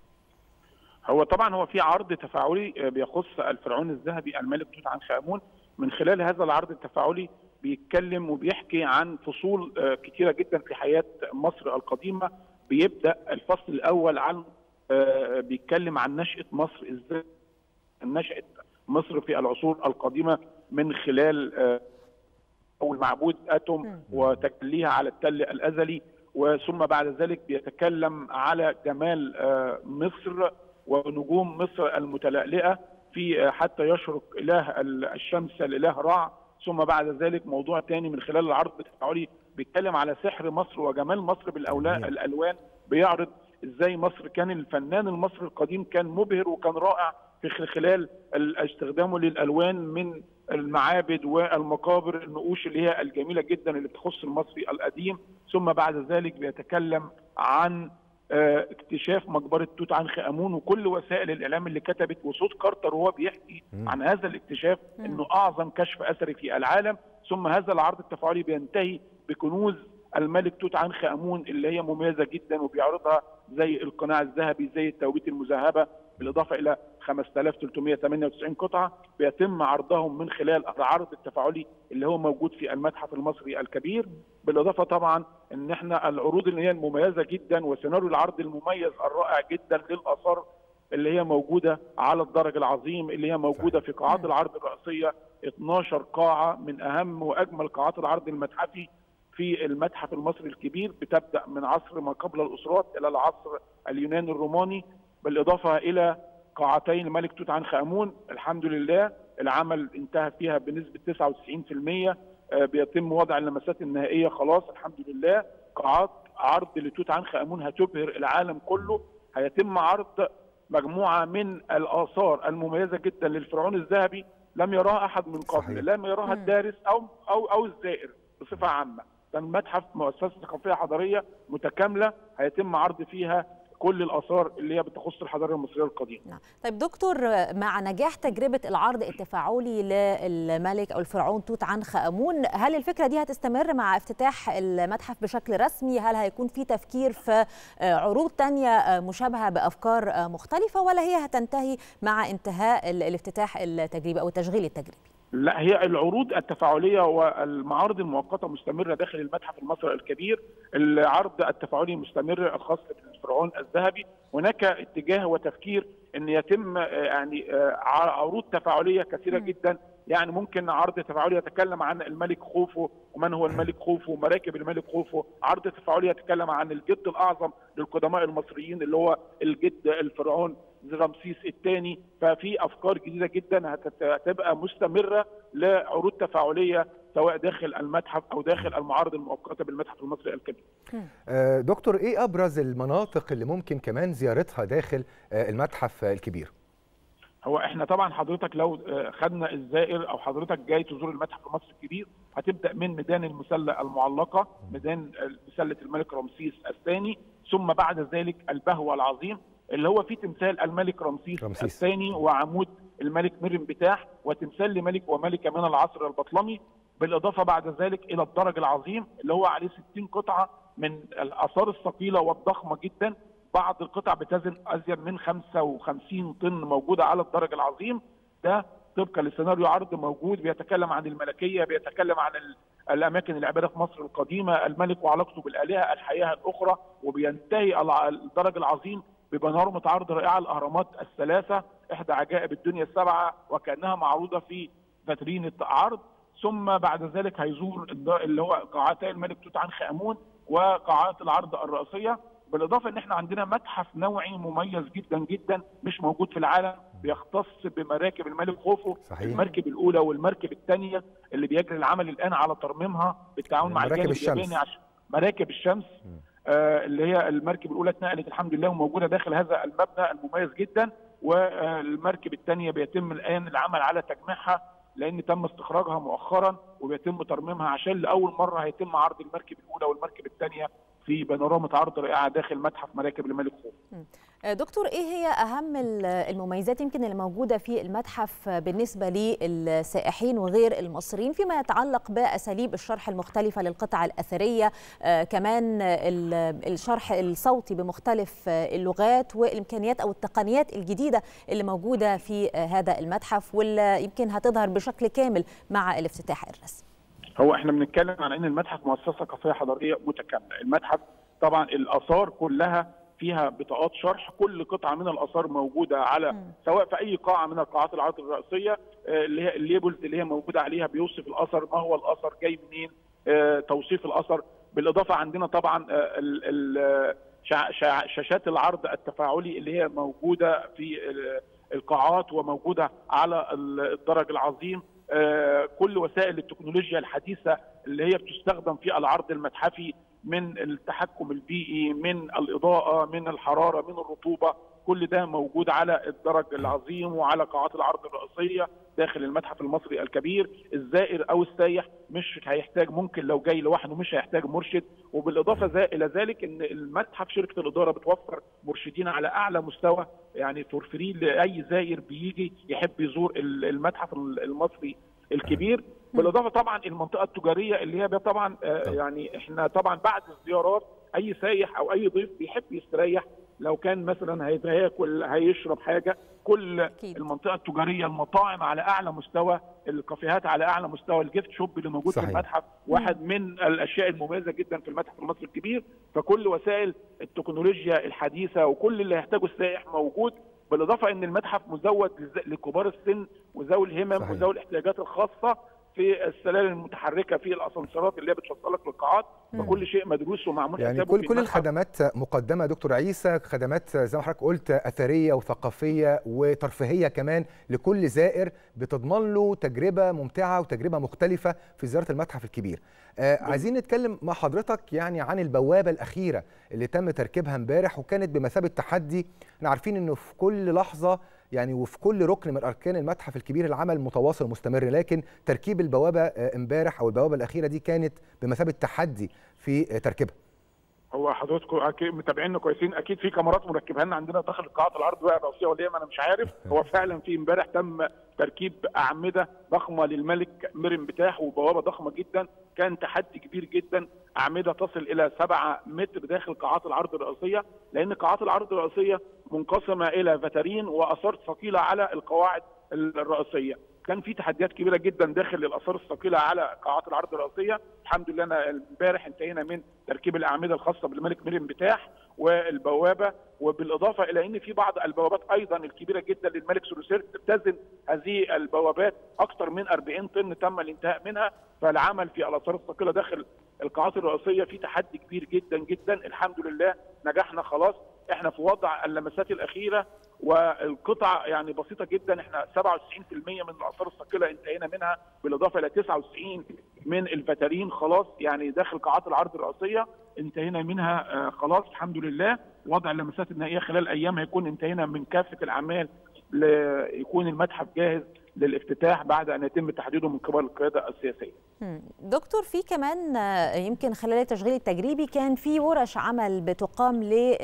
هو طبعا هو في عرض تفاعلي آه، بيخص الفرعون الذهبي الملك توت عنخ امون من خلال هذا العرض التفاعلي بيتكلم وبيحكي عن فصول آه، كتيره جدا في حياه مصر القديمه بيبدا الفصل الاول عن آه، بيتكلم عن نشاه مصر ازاي نشاه مصر في العصور القديمه من خلال آه، او المعبود اتم وتجليها على التل الازلي وثم بعد ذلك بيتكلم على جمال آه، مصر ونجوم مصر المتلألئه في آه، حتى يشرق اله ال- الشمس الاله رع ثم بعد ذلك موضوع تاني من خلال العرض التفاعلي بيتكلم على سحر مصر وجمال مصر بالاولان الالوان بيعرض ازاي مصر كان الفنان المصري القديم كان مبهر وكان رائع في خ- خلال ال- استخدامه للالوان من المعابد والمقابر النقوش اللي هي الجميله جدا اللي تخص المصري القديم ثم بعد ذلك بيتكلم عن آه، اكتشاف مقبره توت عنخ امون وكل وسائل الاعلام اللي كتبت وصوت كارتر وهو بيحكي عن هذا الاكتشاف انه اعظم كشف اثري في العالم ثم هذا العرض التفاعلي بينتهي بكنوز الملك توت عنخ امون اللي هي مميزه جدا وبيعرضها زي القناع الذهبي زي التوابيت المذهبه بالاضافه الى 5398 قطعه بيتم عرضهم من خلال العرض التفاعلي اللي هو موجود في المتحف المصري الكبير بالاضافه طبعا ان احنا العروض اللي هي المميزه جدا وسيناريو العرض المميز الرائع جدا للاثار اللي هي موجوده على الدرج العظيم اللي هي موجوده في قاعات العرض الرئيسيه 12 قاعه من اهم واجمل قاعات العرض المتحفي في المتحف المصري الكبير بتبدا من عصر ما قبل الاسرات الى العصر اليوناني الروماني بالاضافه الى قاعتين الملك توت عنخ امون الحمد لله العمل انتهى فيها بنسبه 99% آه، بيتم وضع اللمسات النهائيه خلاص الحمد لله قاعات عرض لتوت عنخ امون هتبهر العالم كله هيتم عرض مجموعه من الاثار المميزه جدا للفرعون الذهبي لم يراها احد من قبل لم يراها الدارس او او او الزائر بصفه عامه كان متحف مؤسسه ثقافيه حضاريه متكامله هيتم عرض فيها كل الاثار اللي هي بتخص الحضاره المصريه القديمه. نعم. طيب دكتور مع نجاح تجربه العرض التفاعلي للملك او الفرعون توت عنخ امون هل الفكره دي هتستمر مع افتتاح المتحف بشكل رسمي هل هيكون في تفكير في عروض تانية مشابهه بافكار مختلفه ولا هي هتنتهي مع انتهاء الافتتاح التجريبي او التشغيل التجريبي لا هي العروض التفاعليه والمعارض المؤقته مستمره داخل المتحف المصري الكبير، العرض التفاعلي مستمر الخاص بالفرعون الذهبي، هناك اتجاه وتفكير ان يتم يعني عروض تفاعليه كثيره جدا يعني ممكن عرض تفاعلي يتكلم عن الملك خوفو ومن هو الملك خوفو ومراكب الملك خوفو عرض تفاعلي يتكلم عن الجد الاعظم للقدماء المصريين اللي هو الجد الفرعون رمسيس الثاني ففي افكار جديده جدا هتبقى مستمره لعروض تفاعليه سواء داخل المتحف او داخل المعارض المؤقته بالمتحف المصري الكبير. دكتور ايه ابرز المناطق اللي ممكن كمان زيارتها داخل المتحف الكبير؟ هو احنا طبعا حضرتك لو خدنا الزائر او حضرتك جاي تزور المتحف المصري الكبير هتبدا من ميدان المسله المعلقه ميدان مسله الملك رمسيس الثاني ثم بعد ذلك البهوه العظيم اللي هو فيه تمثال الملك رمسيس, رمسيس. الثاني وعمود الملك مريم بتاح وتمثال لملك وملكه من العصر البطلمي بالاضافه بعد ذلك الى الدرج العظيم اللي هو عليه 60 قطعه من الاثار الثقيله والضخمه جدا بعض القطع بتزن ازيد من 55 طن موجوده على الدرج العظيم ده طبقا لسيناريو عرض موجود بيتكلم عن الملكيه بيتكلم عن الاماكن العباده في مصر القديمه الملك وعلاقته بالالهه الحياه الاخرى وبينتهي الدرج العظيم ببانورمه عرض رائعه الاهرامات الثلاثه احدى عجائب الدنيا السبعه وكانها معروضه في فاترينه عرض ثم بعد ذلك هيزور اللي هو قاعتي الملك توت عنخ امون وقاعات العرض الرئيسيه بالاضافه ان احنا عندنا متحف نوعي مميز جدا جدا مش موجود في العالم بيختص بمراكب الملك خوفو صحيح. المركب الاولى والمركب الثانيه اللي بيجري العمل الان على ترميمها بالتعاون مع الجانب الياباني عشان مراكب الشمس آه اللي هي المركب الاولى اتنقلت الحمد لله وموجوده داخل هذا المبنى المميز جدا والمركب الثانيه بيتم الان العمل على تجميعها لان تم استخراجها مؤخرا وبيتم ترميمها عشان لاول مره هيتم عرض المركب الاولى والمركب الثانيه في بانورامه عرض رائعه داخل متحف مراكب الملك خوف. دكتور ايه هي اهم المميزات يمكن اللي موجوده في المتحف بالنسبه للسائحين وغير المصريين فيما يتعلق باساليب الشرح المختلفه للقطع الاثريه آه كمان الشرح الصوتي بمختلف اللغات والامكانيات او التقنيات الجديده اللي موجوده في هذا المتحف واللي يمكن هتظهر بشكل كامل مع الافتتاح الرسمي. هو احنا بنتكلم عن ان المتحف مؤسسه ثقافيه حضاريه متكامله، المتحف طبعا الاثار كلها فيها بطاقات شرح كل قطعه من الاثار موجوده على م. سواء في اي قاعه من القاعات العرض الرئيسيه اللي هي الليبلز اللي هي موجوده عليها بيوصف الاثر ما هو الاثر جاي منين اه توصيف الاثر بالاضافه عندنا طبعا اه ال ال شاشات العرض التفاعلي اللي هي موجوده في القاعات وموجوده على الدرج العظيم اه كل وسائل التكنولوجيا الحديثه اللي هي بتستخدم في العرض المتحفي من التحكم البيئي من الإضاءة من الحرارة من الرطوبة كل ده موجود على الدرج العظيم وعلى قاعات العرض الرئيسية داخل المتحف المصري الكبير الزائر أو السايح مش هيحتاج ممكن لو جاي لوحده مش هيحتاج مرشد وبالإضافة إلى ذلك أن المتحف شركة الإدارة بتوفر مرشدين على أعلى مستوى يعني تورفرين لأي زائر بيجي يحب يزور المتحف المصري الكبير بالاضافه طبعا المنطقه التجاريه اللي هي طبعا آه يعني احنا طبعا بعد الزيارات اي سايح او اي ضيف بيحب يستريح لو كان مثلا هياكل هيشرب حاجه كل أكيد. المنطقه التجاريه المطاعم على اعلى مستوى الكافيهات على اعلى مستوى الجيفت شوب اللي موجود صحيح. في المتحف واحد من الاشياء المميزه جدا في المتحف المصري الكبير فكل وسائل التكنولوجيا الحديثه وكل اللي يحتاجه السائح موجود بالاضافه ان المتحف مزود لكبار السن وذوي الهمم وذوي الاحتياجات الخاصه في السلالم المتحركه في الاسانسيرات اللي هي بتوصلك للقاعات فكل شيء مدروس ومعمول يعني كل كل الخدمات مقدمه دكتور عيسى خدمات زي ما حضرتك قلت اثريه وثقافيه وترفيهيه كمان لكل زائر بتضمن له تجربه ممتعه وتجربه مختلفه في زياره المتحف الكبير. آه عايزين نتكلم مع حضرتك يعني عن البوابه الاخيره اللي تم تركيبها امبارح وكانت بمثابه تحدي احنا عارفين انه في كل لحظه يعني وفي كل ركن من اركان المتحف الكبير العمل متواصل مستمر لكن تركيب البوابه امبارح او البوابه الاخيره دي كانت بمثابه تحدي في تركيبها هو حضراتكم اكيد متابعيننا كويسين اكيد في كاميرات مركبها لنا عندنا داخل قاعات العرض بقى الرئيسيه ولا إيه، ما انا مش عارف هو فعلا في امبارح تم تركيب اعمده ضخمه للملك مرن بتاح وبوابه ضخمه جدا كان تحدي كبير جدا اعمده تصل الى 7 متر داخل قاعات العرض الرئيسيه لان قاعات العرض الرئيسيه منقسمه الى فترين واثار ثقيله على القواعد الرئيسيه كان في تحديات كبيره جدا داخل الاثار الثقيله على قاعات العرض الرئيسيه الحمد لله أنا امبارح انتهينا من تركيب الاعمده الخاصه بالملك مريم بتاح والبوابه وبالاضافه الى ان في بعض البوابات ايضا الكبيره جدا للملك سلوسيرت تزن هذه البوابات اكثر من 40 طن تم الانتهاء منها فالعمل في الاثار الثقيله داخل القاعات الرئيسيه في تحدي كبير جدا جدا الحمد لله نجحنا خلاص احنا في وضع اللمسات الاخيره والقطع يعني بسيطه جدا احنا 97% من الاثار الثقيله انتهينا منها بالاضافه الى 99 من الفترين خلاص يعني داخل قاعات العرض الرئيسيه انتهينا منها آه خلاص الحمد لله وضع اللمسات النهائيه خلال ايام هيكون انتهينا من كافه الاعمال ليكون المتحف جاهز للافتتاح بعد ان يتم تحديده من قبل القياده السياسيه. دكتور في كمان يمكن خلال التشغيل التجريبي كان في ورش عمل بتقام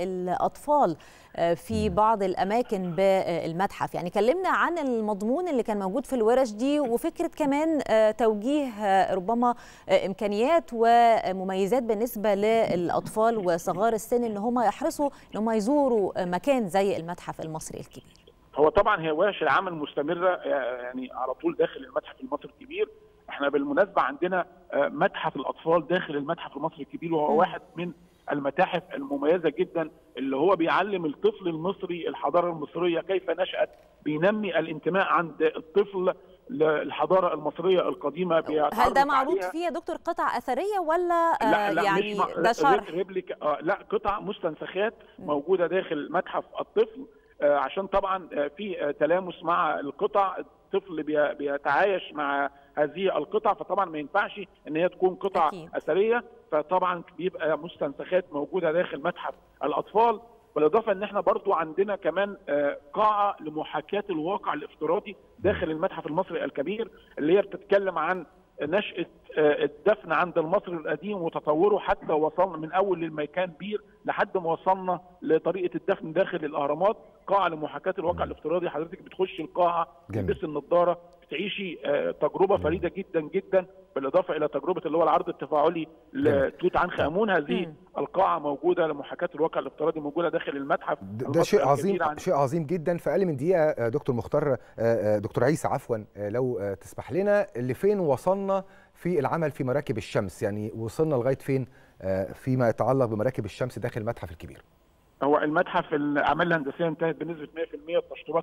للاطفال في بعض الاماكن بالمتحف يعني كلمنا عن المضمون اللي كان موجود في الورش دي وفكره كمان توجيه ربما امكانيات ومميزات بالنسبه للاطفال وصغار السن ان هم يحرصوا ان هم يزوروا مكان زي المتحف المصري الكبير هو طبعا هي ورش العمل مستمره يعني على طول داخل المتحف المصري الكبير احنا بالمناسبه عندنا متحف الاطفال داخل المتحف المصري الكبير وهو واحد من المتاحف المميزه جدا اللي هو بيعلم الطفل المصري الحضاره المصريه كيف نشات بينمي الانتماء عند الطفل للحضاره المصريه القديمه هل ده معروض فيه يا دكتور قطع اثريه ولا لا لا يعني مش ده شرح ريبليكا آه لا قطع مستنسخات موجوده داخل متحف الطفل آه عشان طبعا آه في تلامس مع القطع الطفل بيتعايش مع هذه القطع فطبعا ما ينفعش ان هي تكون قطع أكيد. اثريه فطبعا بيبقى مستنسخات موجوده داخل متحف الاطفال بالاضافه ان احنا برضو عندنا كمان قاعه لمحاكاه الواقع الافتراضي داخل المتحف المصري الكبير اللي هي بتتكلم عن نشاه الدفن عند المصري القديم وتطوره حتى وصلنا من اول الميكان بير لحد ما وصلنا لطريقه الدفن داخل الاهرامات قاعه لمحاكاه الواقع الافتراضي حضرتك بتخش القاعه تلبس النضاره بتعيشي تجربه فريده جدا جدا بالاضافه الى تجربه اللي هو العرض التفاعلي لتوت عنخ امون هذه القاعه موجوده لمحاكاه الواقع الافتراضي موجوده داخل المتحف ده شيء عظيم عن... شيء عظيم جدا في اقل من دقيقه دكتور مختار دكتور عيسى عفوا لو تسمح لنا لفين وصلنا في العمل في مراكب الشمس يعني وصلنا لغايه فين فيما يتعلق بمراكب الشمس داخل المتحف الكبير هو المتحف الاعمال الهندسيه انتهت بنسبه 100% التشطيبات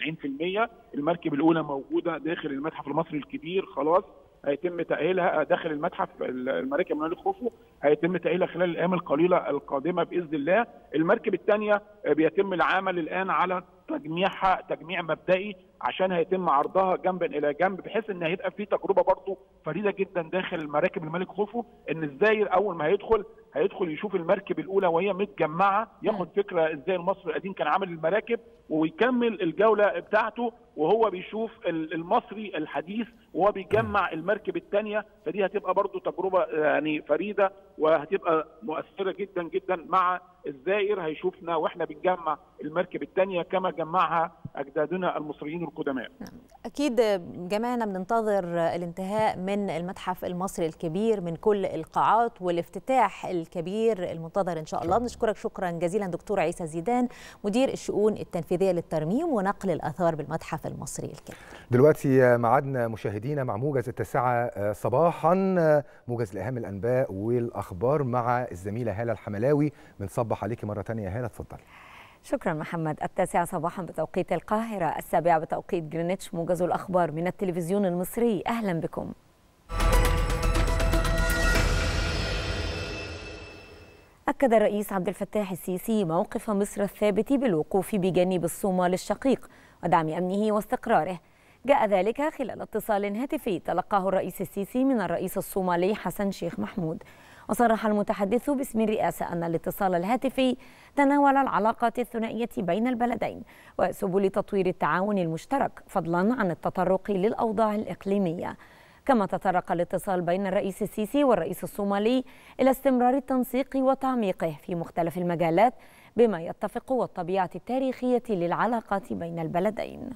95% المركب الاولى موجوده داخل المتحف المصري الكبير خلاص هيتم تاهيلها داخل المتحف المراكب الملك خوفو هيتم تاهيلها خلال الايام القليله القادمه باذن الله المركب الثانيه بيتم العمل الان على تجميعها تجميع مبدئي عشان هيتم عرضها جنبا الى جنب بحيث ان هيبقى في تجربه برضه فريده جدا داخل مراكب الملك خوفو ان الزاير اول ما هيدخل هيدخل يشوف المركب الاولى وهي متجمعه ياخد فكره ازاي المصري القديم كان عامل المراكب ويكمل الجوله بتاعته وهو بيشوف المصري الحديث وهو بيجمع المركب الثانيه فدي هتبقى برضه تجربه يعني فريده وهتبقى مؤثره جدا جدا مع الزائر هيشوفنا واحنا بنجمع المركب الثانيه كما جمعها اجدادنا المصريين القدماء. اكيد جميعنا بننتظر الانتهاء من المتحف المصري الكبير من كل القاعات والافتتاح الكبير المنتظر ان شاء الله بنشكرك شكرا جزيلا دكتور عيسى زيدان مدير الشؤون التنفيذيه للترميم ونقل الاثار بالمتحف المصري الكبير. دلوقتي ميعادنا مشاهدينا مع موجز التاسعه صباحا موجز لاهم الانباء والاخبار مع الزميله هاله الحملاوي بنصبح عليكي مره ثانيه يا هاله اتفضلي. شكرا محمد التاسعة صباحا بتوقيت القاهرة السابعة بتوقيت جرينتش موجز الأخبار من التلفزيون المصري أهلا بكم أكد الرئيس عبد الفتاح السيسي موقف مصر الثابت بالوقوف بجانب الصومال الشقيق ودعم أمنه واستقراره جاء ذلك خلال اتصال هاتفي تلقاه الرئيس السيسي من الرئيس الصومالي حسن شيخ محمود وصرح المتحدث باسم الرئاسة أن الاتصال الهاتفي تناول العلاقات الثنائية بين البلدين وسبل تطوير التعاون المشترك فضلا عن التطرق للأوضاع الإقليمية كما تطرق الاتصال بين الرئيس السيسي والرئيس الصومالي إلى استمرار التنسيق وتعميقه في مختلف المجالات بما يتفق والطبيعة التاريخية للعلاقات بين البلدين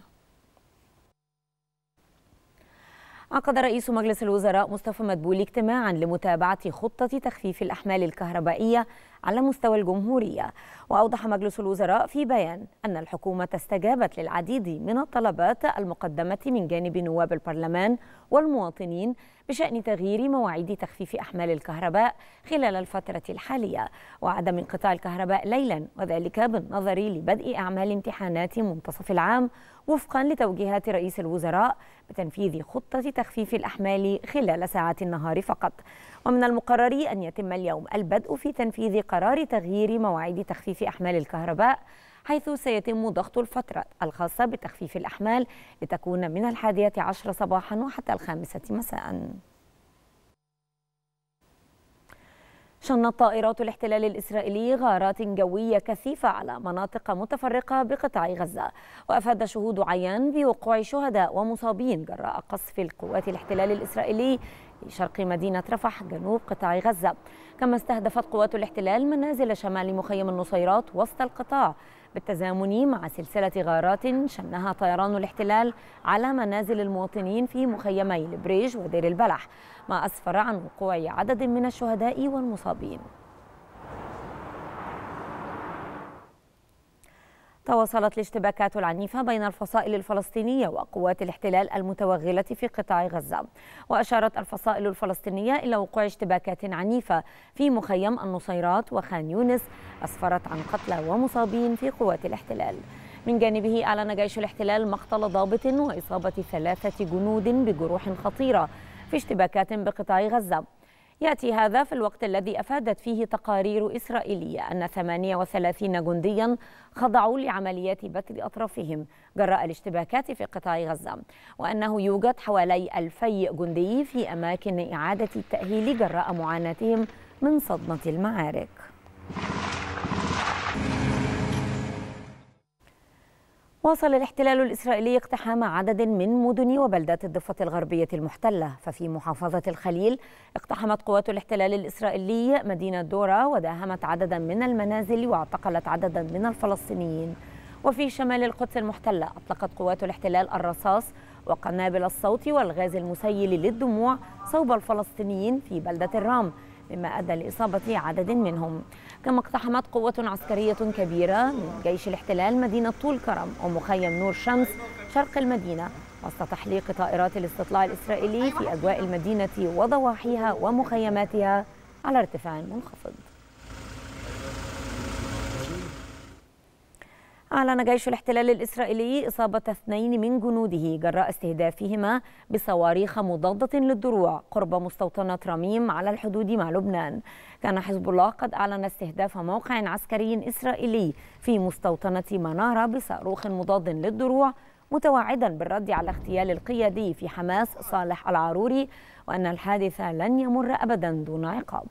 عقد رئيس مجلس الوزراء مصطفى مدبولي اجتماعا لمتابعة خطة تخفيف الأحمال الكهربائية على مستوى الجمهورية وأوضح مجلس الوزراء في بيان أن الحكومة استجابت للعديد من الطلبات المقدمة من جانب نواب البرلمان والمواطنين بشأن تغيير مواعيد تخفيف أحمال الكهرباء خلال الفترة الحالية وعدم انقطاع الكهرباء ليلا وذلك بالنظر لبدء أعمال امتحانات منتصف العام وفقا لتوجيهات رئيس الوزراء بتنفيذ خطة تخفيف الأحمال خلال ساعات النهار فقط ومن المقرر أن يتم اليوم البدء في تنفيذ قرار تغيير مواعيد تخفيف أحمال الكهرباء حيث سيتم ضغط الفترة الخاصة بتخفيف الأحمال لتكون من الحادية عشر صباحا وحتى الخامسة مساء شنت طائرات الاحتلال الإسرائيلي غارات جوية كثيفة على مناطق متفرقة بقطاع غزة وأفاد شهود عيان بوقوع شهداء ومصابين جراء قصف القوات الاحتلال الإسرائيلي شرق مدينة رفح جنوب قطاع غزة كما استهدفت قوات الاحتلال منازل شمال مخيم النصيرات وسط القطاع بالتزامن مع سلسلة غارات شنها طيران الاحتلال على منازل المواطنين في مخيمي البريج ودير البلح ما أسفر عن وقوع عدد من الشهداء والمصابين تواصلت الاشتباكات العنيفة بين الفصائل الفلسطينية وقوات الاحتلال المتوغلة في قطاع غزة وأشارت الفصائل الفلسطينية إلى وقوع اشتباكات عنيفة في مخيم النصيرات وخان يونس أسفرت عن قتلى ومصابين في قوات الاحتلال من جانبه أعلن جيش الاحتلال مقتل ضابط وإصابة ثلاثة جنود بجروح خطيرة في اشتباكات بقطاع غزة يأتي هذا في الوقت الذي أفادت فيه تقارير إسرائيلية أن 38 جنديا خضعوا لعمليات بتر أطرافهم جراء الاشتباكات في قطاع غزة وأنه يوجد حوالي ألفي جندي في أماكن إعادة التأهيل جراء معاناتهم من صدمة المعارك واصل الاحتلال الإسرائيلي اقتحام عدد من مدن وبلدات الضفة الغربية المحتلة ففي محافظة الخليل اقتحمت قوات الاحتلال الإسرائيلي مدينة دورا وداهمت عددا من المنازل واعتقلت عددا من الفلسطينيين وفي شمال القدس المحتلة أطلقت قوات الاحتلال الرصاص وقنابل الصوت والغاز المسيل للدموع صوب الفلسطينيين في بلدة الرام مما أدى لإصابة عدد منهم كما اقتحمت قوة عسكرية كبيرة من جيش الاحتلال مدينة طول كرم ومخيم نور شمس شرق المدينة وسط تحليق طائرات الاستطلاع الإسرائيلي في أجواء المدينة وضواحيها ومخيماتها على ارتفاع منخفض أعلن جيش الاحتلال الإسرائيلي إصابة اثنين من جنوده جراء استهدافهما بصواريخ مضادة للدروع قرب مستوطنة رميم على الحدود مع لبنان كان حزب الله قد أعلن استهداف موقع عسكري إسرائيلي في مستوطنة منارة بصاروخ مضاد للدروع متوعدا بالرد على اغتيال القيادي في حماس صالح العاروري وأن الحادث لن يمر أبدا دون عقاب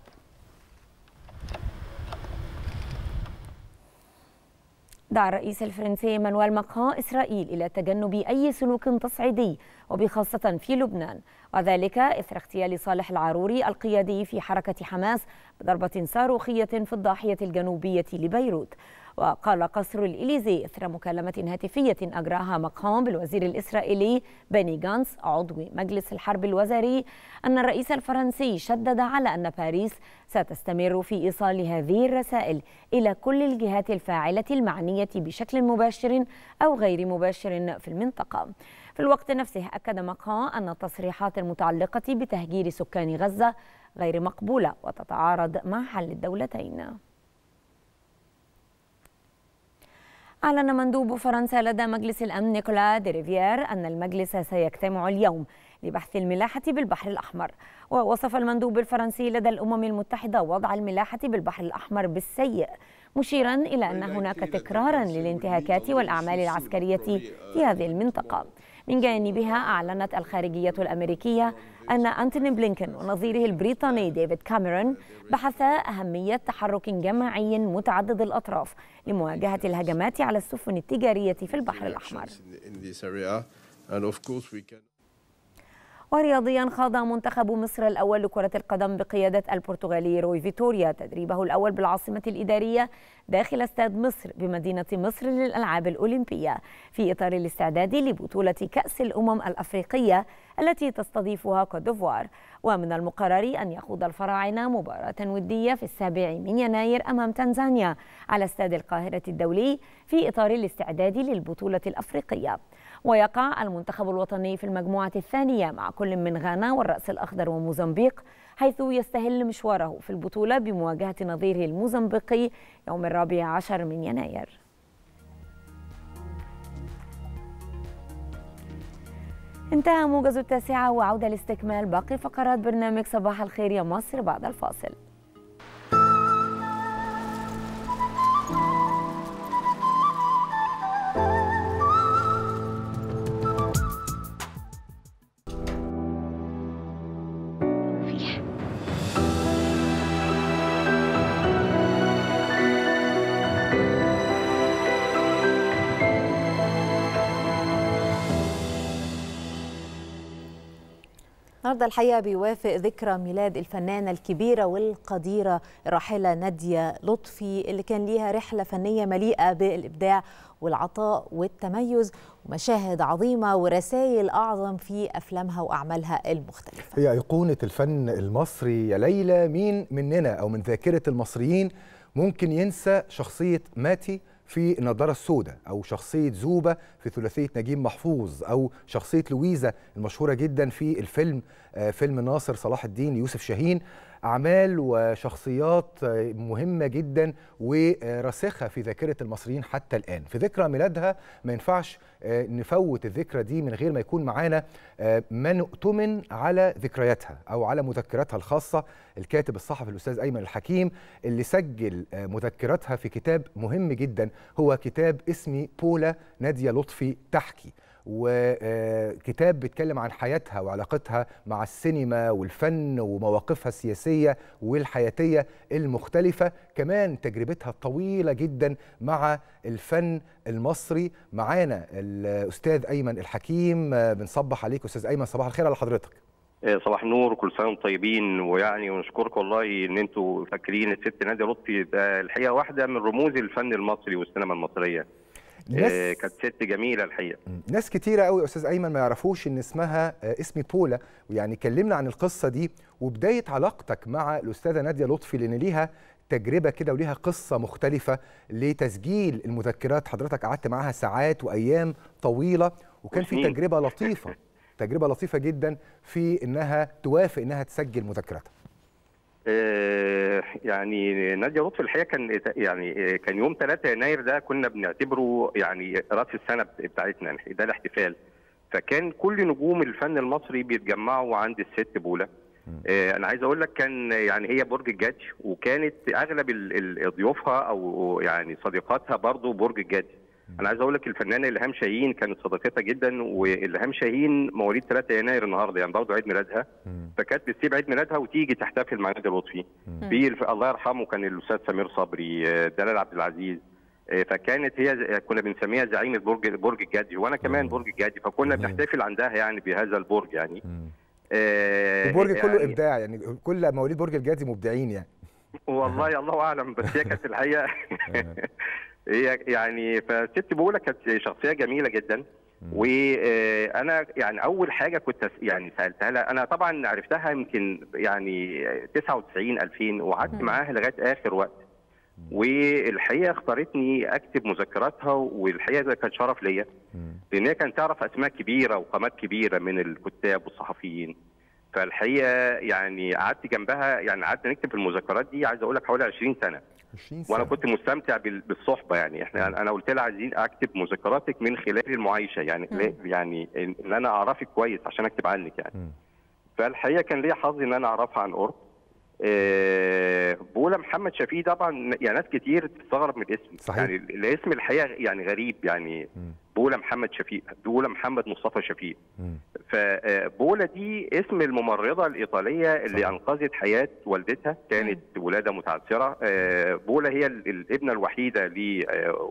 دعا الرئيس الفرنسي مانويل ماكرون إسرائيل إلى تجنب أي سلوك تصعيدي وبخاصة في لبنان وذلك إثر اغتيال صالح العاروري القيادي في حركة حماس بضربة صاروخية في الضاحية الجنوبية لبيروت وقال قصر الإليزي إثر مكالمة هاتفية أجراها ماكرون بالوزير الإسرائيلي بني جانس عضو مجلس الحرب الوزاري أن الرئيس الفرنسي شدد على أن باريس ستستمر في إيصال هذه الرسائل إلى كل الجهات الفاعلة المعنية بشكل مباشر أو غير مباشر في المنطقة في الوقت نفسه أكد ماكرون أن التصريحات المتعلقة بتهجير سكان غزة غير مقبولة وتتعارض مع حل الدولتين أعلن مندوب فرنسا لدى مجلس الأمن نيكولا ديريفيير أن المجلس سيجتمع اليوم لبحث الملاحة بالبحر الأحمر ووصف المندوب الفرنسي لدى الأمم المتحدة وضع الملاحة بالبحر الأحمر بالسيء مشيرا إلى أن هناك تكرارا للانتهاكات والأعمال العسكرية في هذه المنطقة من جانبها أعلنت الخارجية الأمريكية أن أنتوني بلينكن ونظيره البريطاني ديفيد كاميرون بحثا أهمية تحرك جماعي متعدد الأطراف لمواجهة الهجمات على السفن التجارية في البحر الأحمر ورياضيا خاض منتخب مصر الأول لكرة القدم بقيادة البرتغالي روي فيتوريا تدريبه الأول بالعاصمة الإدارية داخل استاد مصر بمدينة مصر للألعاب الأولمبية في إطار الاستعداد لبطولة كأس الأمم الأفريقية التي تستضيفها كوت ديفوار ومن المقرر أن يخوض الفراعنة مباراة ودية في السابع من يناير أمام تنزانيا على استاد القاهرة الدولي في إطار الاستعداد للبطولة الأفريقية ويقع المنتخب الوطني في المجموعة الثانية مع كل من غانا والرأس الأخضر وموزمبيق حيث يستهل مشواره في البطولة بمواجهة نظيره الموزمبيقي يوم الرابع عشر من يناير انتهى موجز التاسعة وعودة لاستكمال باقي فقرات برنامج صباح الخير يا مصر بعد الفاصل النهارده الحقيقه بيوافق ذكرى ميلاد الفنانه الكبيره والقديره الراحله ناديه لطفي اللي كان ليها رحله فنيه مليئه بالابداع والعطاء والتميز ومشاهد عظيمه ورسائل اعظم في افلامها واعمالها المختلفه. هي ايقونه الفن المصري يا ليلى مين مننا او من ذاكره المصريين ممكن ينسى شخصيه ماتي في النضارة السوداء أو شخصية زوبة في ثلاثية نجيب محفوظ أو شخصية لويزا المشهورة جدا في الفيلم فيلم ناصر صلاح الدين يوسف شاهين أعمال وشخصيات مهمة جدا وراسخة في ذاكرة المصريين حتى الآن في ذكرى ميلادها ما ينفعش نفوت الذكرى دي من غير ما يكون معانا من اؤتمن على ذكرياتها أو على مذكراتها الخاصة الكاتب الصحفي الأستاذ أيمن الحكيم اللي سجل مذكراتها في كتاب مهم جدا هو كتاب اسمي بولا نادية لطفي تحكي وكتاب بيتكلم عن حياتها وعلاقتها مع السينما والفن ومواقفها السياسية والحياتية المختلفة كمان تجربتها الطويلة جدا مع الفن المصري معانا الأستاذ أيمن الحكيم بنصبح عليك أستاذ أيمن صباح الخير على حضرتك صباح النور كل سنه وانتم طيبين ويعني ونشكركم والله ان انتم فاكرين الست ناديه لطفي ده الحقيقه واحده من رموز الفن المصري والسينما المصريه ناس آه كانت ست جميله الحقيقه ناس كتيره قوي استاذ ايمن ما يعرفوش ان اسمها آه اسمي بولا ويعني كلمنا عن القصه دي وبدايه علاقتك مع الاستاذه ناديه لطفي لان ليها تجربه كده وليها قصه مختلفه لتسجيل المذكرات حضرتك قعدت معاها ساعات وايام طويله وكان في تجربه لطيفه تجربه لطيفه جدا في انها توافق انها تسجل مذكراتها آه يعني ناديه لطفي الحقيقه كان يعني كان يوم 3 يناير ده كنا بنعتبره يعني راس السنه بتاعتنا ده الاحتفال فكان كل نجوم الفن المصري بيتجمعوا عند الست بولا آه انا عايز اقول لك كان يعني هي برج الجدي وكانت اغلب ضيوفها او يعني صديقاتها برضو برج الجدي انا عايز اقول لك الفنانه الهام شاهين كانت صديقتها جدا والهام شاهين مواليد 3 يناير النهارده يعني برضه عيد ميلادها فكانت بتسيب عيد ميلادها وتيجي تحتفل مع ناديه لطفي الله يرحمه كان الاستاذ سمير صبري دلال عبد العزيز فكانت هي كنا بنسميها زعيمه برج برج الجدي وانا كمان برج الجدي فكنا بنحتفل عندها يعني بهذا البرج يعني آه البرج كله يعني ابداع يعني كل مواليد برج الجدي مبدعين يعني والله الله اعلم بس هي كانت الحقيقه هي يعني فست بولا كانت شخصيه جميله جدا وانا يعني اول حاجه كنت يعني سالتها لها انا طبعا عرفتها يمكن يعني 99 2000 وقعدت معاها لغايه اخر وقت والحقيقه اختارتني اكتب مذكراتها والحقيقه ده كان شرف ليا لان هي كانت تعرف اسماء كبيره وقامات كبيره من الكتاب والصحفيين فالحقيقه يعني قعدت جنبها يعني قعدنا نكتب المذكرات دي عايز اقول لك حوالي 20 سنه 20 سنة. وانا كنت مستمتع بالصحبه يعني احنا انا قلت لها عايزين اكتب مذكراتك من خلال المعايشه يعني م. يعني ان انا اعرفك كويس عشان اكتب عنك يعني م. فالحقيقه كان ليا حظ ان انا اعرفها عن قرب أه بولا محمد شفيق طبعا يعني ناس كتير تستغرب من الاسم صحيح. يعني الاسم الحقيقه يعني غريب يعني م. بولا محمد شفيق بولا محمد مصطفى شفيق فبولا دي اسم الممرضه الايطاليه اللي انقذت حياه والدتها كانت ولاده متعثره بولا هي الابنه الوحيده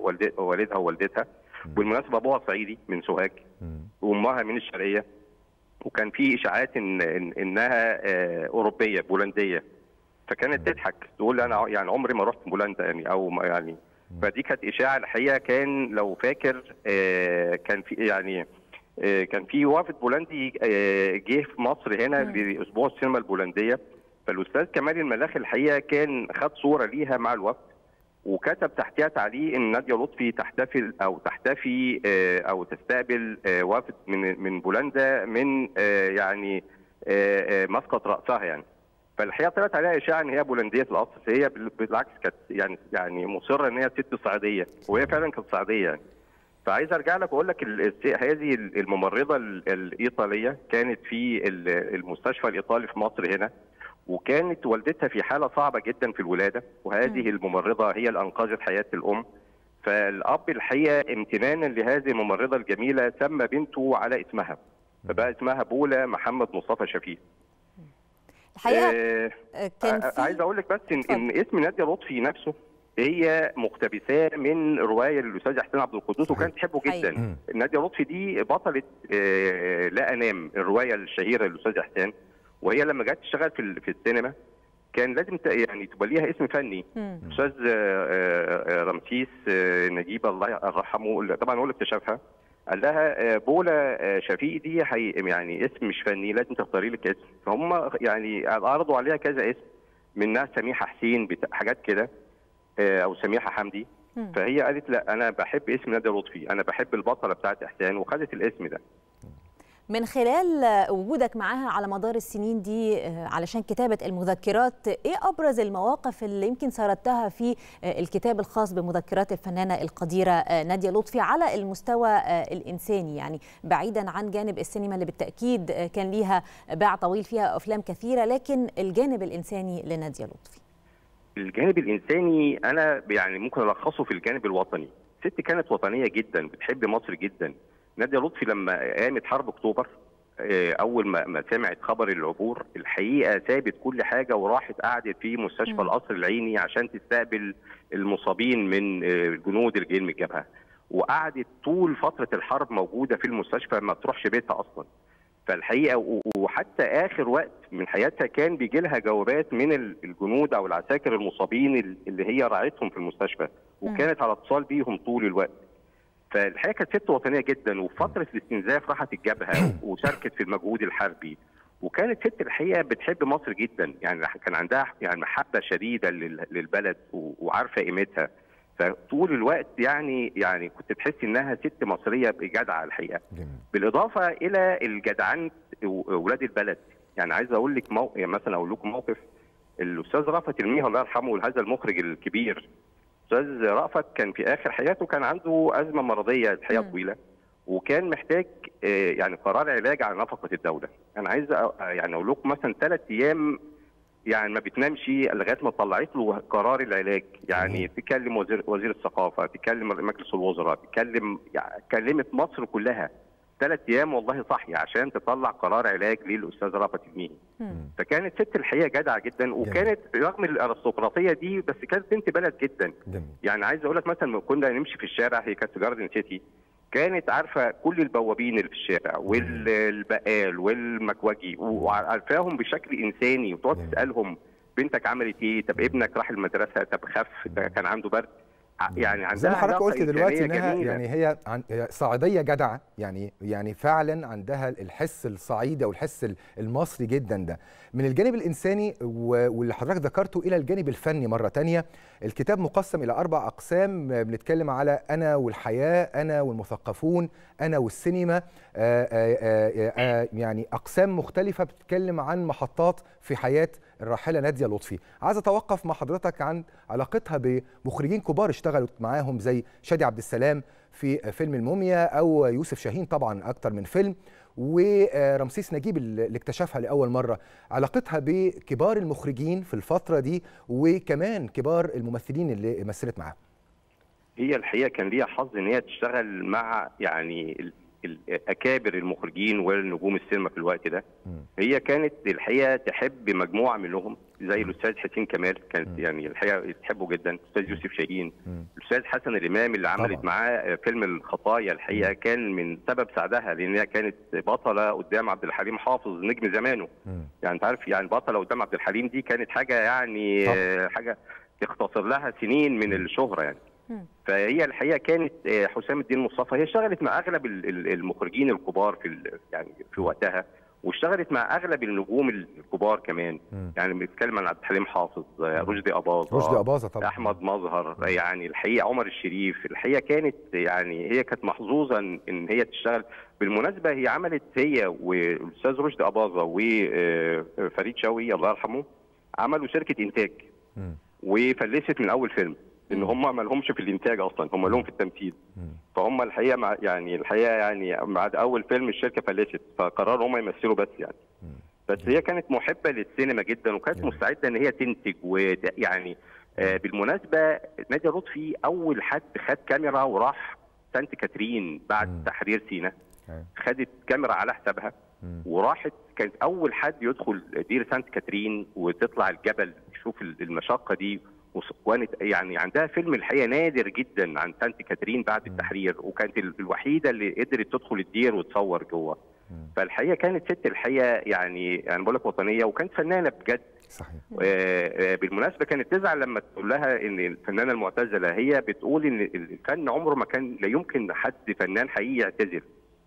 لوالدها ووالدتها بالمناسبه ابوها صعيدي من سوهاج وامها من الشرقيه وكان في اشاعات ان إن انها آه، اوروبيه بولنديه فكانت تضحك تقول انا يعني عمري ما رحت بولندا يعني او ما يعني فدي كانت اشاعه الحقيقه كان لو فاكر آه، كان في يعني آه، كان في وافد بولندي آه، جه في مصر هنا لاسبوع السينما البولنديه فالاستاذ كمال الملاخي الحقيقه كان خد صوره ليها مع الوفد وكتب تحتها تعليق ان ناديه لطفي تحتفل او تحتفي آه، او تستقبل آه، وافد من من بولندا من آه، يعني آه، آه، مسقط راسها يعني فالحقيقه طلعت عليها اشاعه ان هي بولنديه الاصل هي بال- بالعكس كانت يعني يعني مصره ان هي ست صعيديه وهي فعلا كانت صعيديه يعني فعايز ارجع لك واقول لك ال- الس- هذه الممرضه ال- الايطاليه كانت في ال- المستشفى الايطالي في مصر هنا وكانت والدتها في حاله صعبه جدا في الولاده وهذه الممرضه هي اللي انقذت حياه الام فالاب الحقيقه امتنانا لهذه الممرضه الجميله سمى بنته على اسمها فبقى اسمها بولا محمد مصطفى شفيق الحقيقه آه، آه، كان آه، في عايز اقول لك بس ان, إن اسم ناديه لطفي نفسه هي مقتبساه من روايه للاستاذ حسين عبد القدوس وكانت تحبه جدا ناديه لطفي دي بطله آه، لا انام الروايه الشهيره للاستاذ حسين وهي لما جت تشتغل في ال- في السينما كان لازم ت- يعني تبقى ليها اسم فني استاذ آه، آه، رمسيس آه، نجيب الله يرحمه اللي طبعا هو اللي اكتشفها قال لها آه، بولا آه، شفيق دي حي يعني اسم مش فني لازم تختاري لك اسم فهم يعني عرضوا عليها كذا اسم منها سميحه حسين بتا- حاجات كده آه، او سميحه حمدي مم. فهي قالت لا انا بحب اسم ناديه لطفي انا بحب البطله بتاعت احسان وخدت الاسم ده من خلال آه، وجودك معاها على مدار السنين دي آه، علشان كتابة المذكرات ايه ابرز المواقف اللي يمكن سردتها في آه، الكتاب الخاص بمذكرات الفنانة القديرة آه، نادية لطفي على المستوى آه، الانساني يعني بعيدا عن جانب السينما اللي بالتأكيد آه، كان ليها باع طويل فيها افلام كثيرة لكن الجانب الانساني لنادية لطفي الجانب الانساني انا يعني ممكن الخصه في الجانب الوطني ست كانت وطنيه جدا بتحب مصر جدا ناديه لطفي لما قامت حرب اكتوبر آه، اول ما ما سمعت خبر العبور الحقيقه سابت كل حاجه وراحت قعدت في مستشفى القصر العيني عشان تستقبل المصابين من آه، الجنود اللي جايين من الجبهه وقعدت طول فتره الحرب موجوده في المستشفى ما تروحش بيتها اصلا فالحقيقه و- وحتى اخر وقت من حياتها كان بيجي لها جوابات من ال- الجنود او العساكر المصابين ال- اللي هي راعتهم في المستشفى وكانت على اتصال بيهم طول الوقت فالحقيقه كانت ست وطنيه جدا وفي فتره الاستنزاف راحت الجبهه وشاركت في المجهود الحربي وكانت ست الحقيقه بتحب مصر جدا يعني كان عندها يعني محبه شديده لل- للبلد و- وعارفه قيمتها فطول الوقت يعني يعني كنت تحس انها ست مصريه جدعه الحقيقه بالاضافه الى الجدعان اولاد البلد يعني عايز اقول لك مو... يعني مثلا اقول لكم موقف الاستاذ رأفت الميها الله يرحمه هذا المخرج الكبير استاذ رأفت كان في اخر حياته كان عنده ازمه مرضيه الحقيقه طويله وكان محتاج آه، يعني قرار علاج على نفقه الدوله انا عايز أ- يعني اقول لكم مثلا ثلاث ايام يعني ما بتنامش لغايه ما طلعت له قرار العلاج يعني تكلم وزير وزير الثقافه تكلم مجلس الوزراء تكلم يعني كلمت مصر كلها ثلاث ايام والله صحي عشان تطلع قرار علاج للاستاذ رأفت الميهي فكانت ست الحقيقه جدعه جدا وكانت رغم الارستقراطيه دي بس كانت بنت بلد جدا يعني عايز اقول لك مثلا كنا نمشي في الشارع هي كانت في جاردن سيتي كانت عارفه كل البوابين اللي في الشارع والبقال والمكوجي وعارفاهم بشكل انساني وتقعد تسالهم بنتك عملت ايه؟ طب ابنك راح المدرسه طب خف ده كان عنده برد ع- يعني عندها زي ما حضرتك علاقة قلت دلوقتي إنسانية انها جميلة. يعني هي عن هي صعيديه جدعه يعني يعني فعلا عندها الحس الصعيدي او الحس ال- المصري جدا ده من الجانب الانساني و- واللي حضرتك ذكرته الى الجانب الفني مره تانية الكتاب مقسم الى اربع اقسام آه، بنتكلم على انا والحياه انا والمثقفون انا والسينما آه، آه، آه، آه، يعني اقسام مختلفه بتتكلم عن محطات في حياه الراحله ناديه لطفي عايز اتوقف مع حضرتك عن علاقتها بمخرجين كبار اشتغلت معاهم زي شادي عبد السلام في فيلم الموميا او يوسف شاهين طبعا اكتر من فيلم ورمسيس نجيب اللي اكتشفها لاول مره علاقتها بكبار المخرجين في الفتره دي وكمان كبار الممثلين اللي مثلت معاهم هي الحقيقه كان ليها حظ ان هي تشتغل مع يعني ال- ال- اكابر المخرجين والنجوم السينما في الوقت ده هي كانت الحقيقه تحب مجموعه منهم زي الاستاذ حسين كمال كانت يعني الحقيقه تحبه جدا الاستاذ يوسف شاهين الاستاذ حسن الامام اللي عملت طبعاً. معاه فيلم الخطايا الحقيقه كان من سبب سعدها لان هي كانت بطله قدام عبد الحليم حافظ نجم زمانه يعني انت عارف يعني بطله قدام عبد الحليم دي كانت حاجه يعني آه، حاجه تختصر لها سنين من الشهره يعني فهي الحقيقه كانت آه، حسام الدين مصطفى هي اشتغلت مع اغلب ال- ال- المخرجين الكبار في ال- يعني في وقتها واشتغلت مع اغلب النجوم الكبار كمان يعني بنتكلم عن عبد الحليم حافظ آه، رشدي اباظه رشدي أباظة طبعاً. احمد مظهر يعني الحقيقه عمر الشريف الحقيقه كانت يعني هي كانت محظوظه ان إن هي تشتغل بالمناسبه هي عملت هي والاستاذ رشدي اباظه وفريد شوقي الله يرحمه عملوا شركه انتاج وفلست من اول فيلم ان هم ما لهمش في الانتاج اصلا هم لهم في التمثيل فهم الحقيقه مع يعني الحقيقه يعني بعد اول فيلم الشركه فلست فقرروا هم يمثلوا بس يعني بس هي كانت محبه للسينما جدا وكانت مستعده ان هي تنتج ويعني آه بالمناسبه ناديه لطفي اول حد خد كاميرا وراح سانت كاترين بعد تحرير سينا خدت كاميرا على حسابها وراحت كانت اول حد يدخل دير سانت كاترين وتطلع الجبل تشوف المشقه دي وص- وكانت يعني عندها فيلم الحقيقه نادر جدا عن سانت كاترين بعد التحرير وكانت ال- الوحيده اللي قدرت تدخل الدير وتصور جوه فالحقيقه كانت ست الحقيقه يعني يعني بقول لك وطنيه وكانت فنانه بجد صحيح بالمناسبه كانت تزعل لما تقول لها ان الفنانه المعتزله هي بتقول ان الفن عمره ما كان لا يمكن حد فنان حقيقي يعتزل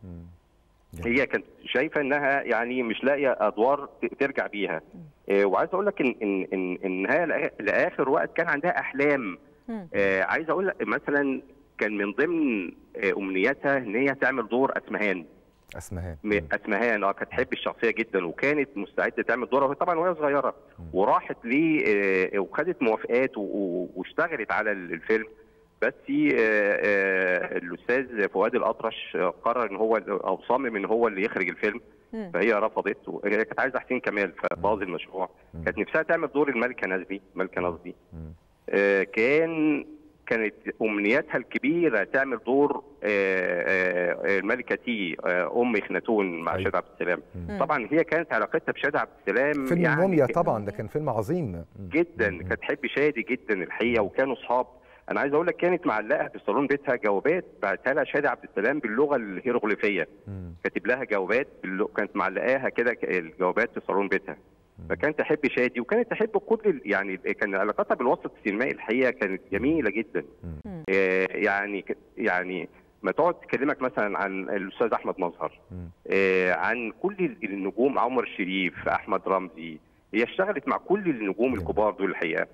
هي كانت شايفه انها يعني مش لاقيه ادوار ت- ترجع بيها آه، وعايز اقول لك ان ان ان ان هي لآ- لاخر وقت كان عندها احلام آه، عايز اقول لك مثلا كان من ضمن آه، امنياتها ان هي تعمل دور اسمهان اسمهان م- اسمهان اه كانت تحب الشخصيه جدا وكانت مستعده تعمل دورها وهي طبعا وهي صغيره وراحت ليه آه، وخدت موافقات و- و- واشتغلت على ال- الفيلم بس آه، آه، الاستاذ فؤاد الاطرش آه، قرر ان هو او صمم ان هو اللي يخرج الفيلم فهي رفضت وهي كانت عايزه حسين كمال فباظ المشروع كانت نفسها تعمل دور الملكه نزبي ملكه نزبي آه، كان كانت امنياتها الكبيره تعمل دور آه، آه، الملكه تي آه، ام اخناتون مع شادي عبد السلام طبعا هي كانت علاقتها بشادي عبد السلام فيلم يعني الموميا طبعا ده كان فيلم عظيم جدا كانت تحب شادي جدا الحقيقه وكانوا اصحاب انا عايز اقول لك كانت معلقه في صالون بيتها جوابات بعتها لها شادي عبد السلام باللغه الهيروغليفيه كاتب لها جوابات باللغة كانت معلقاها كده ك- الجوابات في صالون بيتها فكانت تحب شادي وكانت تحب كل ال- يعني كان علاقتها بالوسط السينمائي الحقيقه كانت جميله جدا آه، يعني ك- يعني ما تقعد تكلمك مثلا عن الاستاذ احمد مظهر آه، عن كل ال- النجوم عمر الشريف احمد رمزي هي اشتغلت مع كل النجوم الكبار دول الحقيقه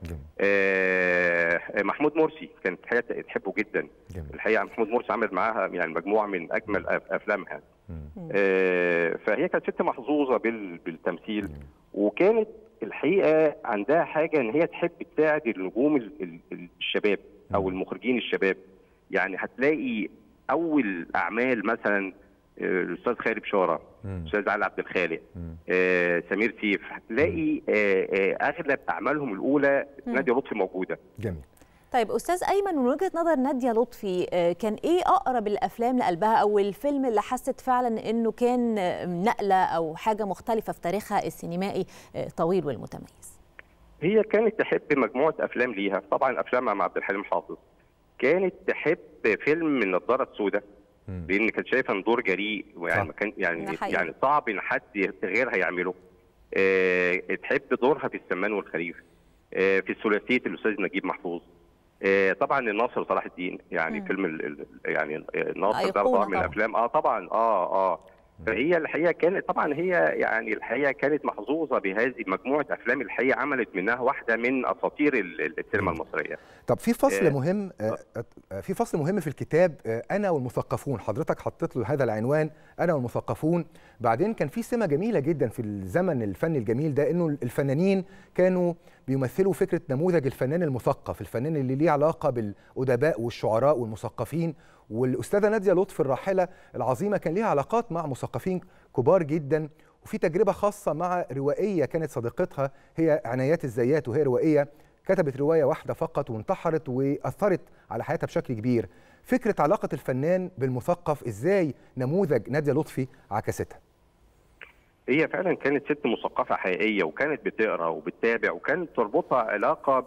آه، محمود مرسي كانت الحقيقه تحبه جدا الحقيقه محمود مرسي عمل معاها يعني مجموعه من اجمل أف- افلامها آه، فهي كانت ست محظوظه بال- بالتمثيل وكانت الحقيقه عندها حاجه ان هي تحب تساعد النجوم ال- ال- الشباب او المخرجين الشباب يعني هتلاقي اول اعمال مثلا آه، الاستاذ خالد بشاره الاستاذ علي عبد الخالق آه، سمير سيف هتلاقي آه، آه، اغلب اعمالهم الاولى ناديه لطفي موجوده جميل طيب استاذ ايمن من وجهه نظر ناديه لطفي آه، كان ايه اقرب الافلام لقلبها او الفيلم اللي حست فعلا انه كان آه، نقله او حاجه مختلفه في تاريخها السينمائي آه، طويل والمتميز هي كانت تحب مجموعه افلام ليها طبعا افلامها مع عبد الحليم حافظ كانت تحب فيلم النضاره السوداء لان كانت شايفه ان دور جريء ويعني ما كان يعني ده حقيقي. يعني صعب ان حد غيرها يعمله أه تحب دورها في السمان والخريف أه في الثلاثيه الاستاذ نجيب محفوظ أه طبعا الناصر صلاح الدين يعني فيلم ال- ال- يعني الناصر ده أيقونة طبعا من طبعاً. الافلام اه طبعا اه اه فهي الحقيقه كانت طبعا هي يعني الحقيقه كانت محظوظه بهذه مجموعه افلام الحقيقه عملت منها واحده من اساطير ال- ال- السينما المصريه طب في فصل آه، مهم آه، آه، في فصل مهم في الكتاب آه، انا والمثقفون حضرتك حطيت له هذا العنوان انا والمثقفون بعدين كان في سمه جميله جدا في الزمن الفني الجميل ده انه الفنانين كانوا بيمثلوا فكره نموذج الفنان المثقف الفنان اللي ليه علاقه بالادباء والشعراء والمثقفين والاستاذه ناديه لطفي الراحله العظيمه كان ليها علاقات مع مثقفين كبار جدا وفي تجربه خاصه مع روائيه كانت صديقتها هي عنايات الزيات وهي روائيه كتبت روايه واحده فقط وانتحرت واثرت على حياتها بشكل كبير فكره علاقه الفنان بالمثقف ازاي نموذج ناديه لطفي عكستها هي فعلا كانت ست مثقفه حقيقيه وكانت بتقرا وبتتابع وكانت تربطها علاقه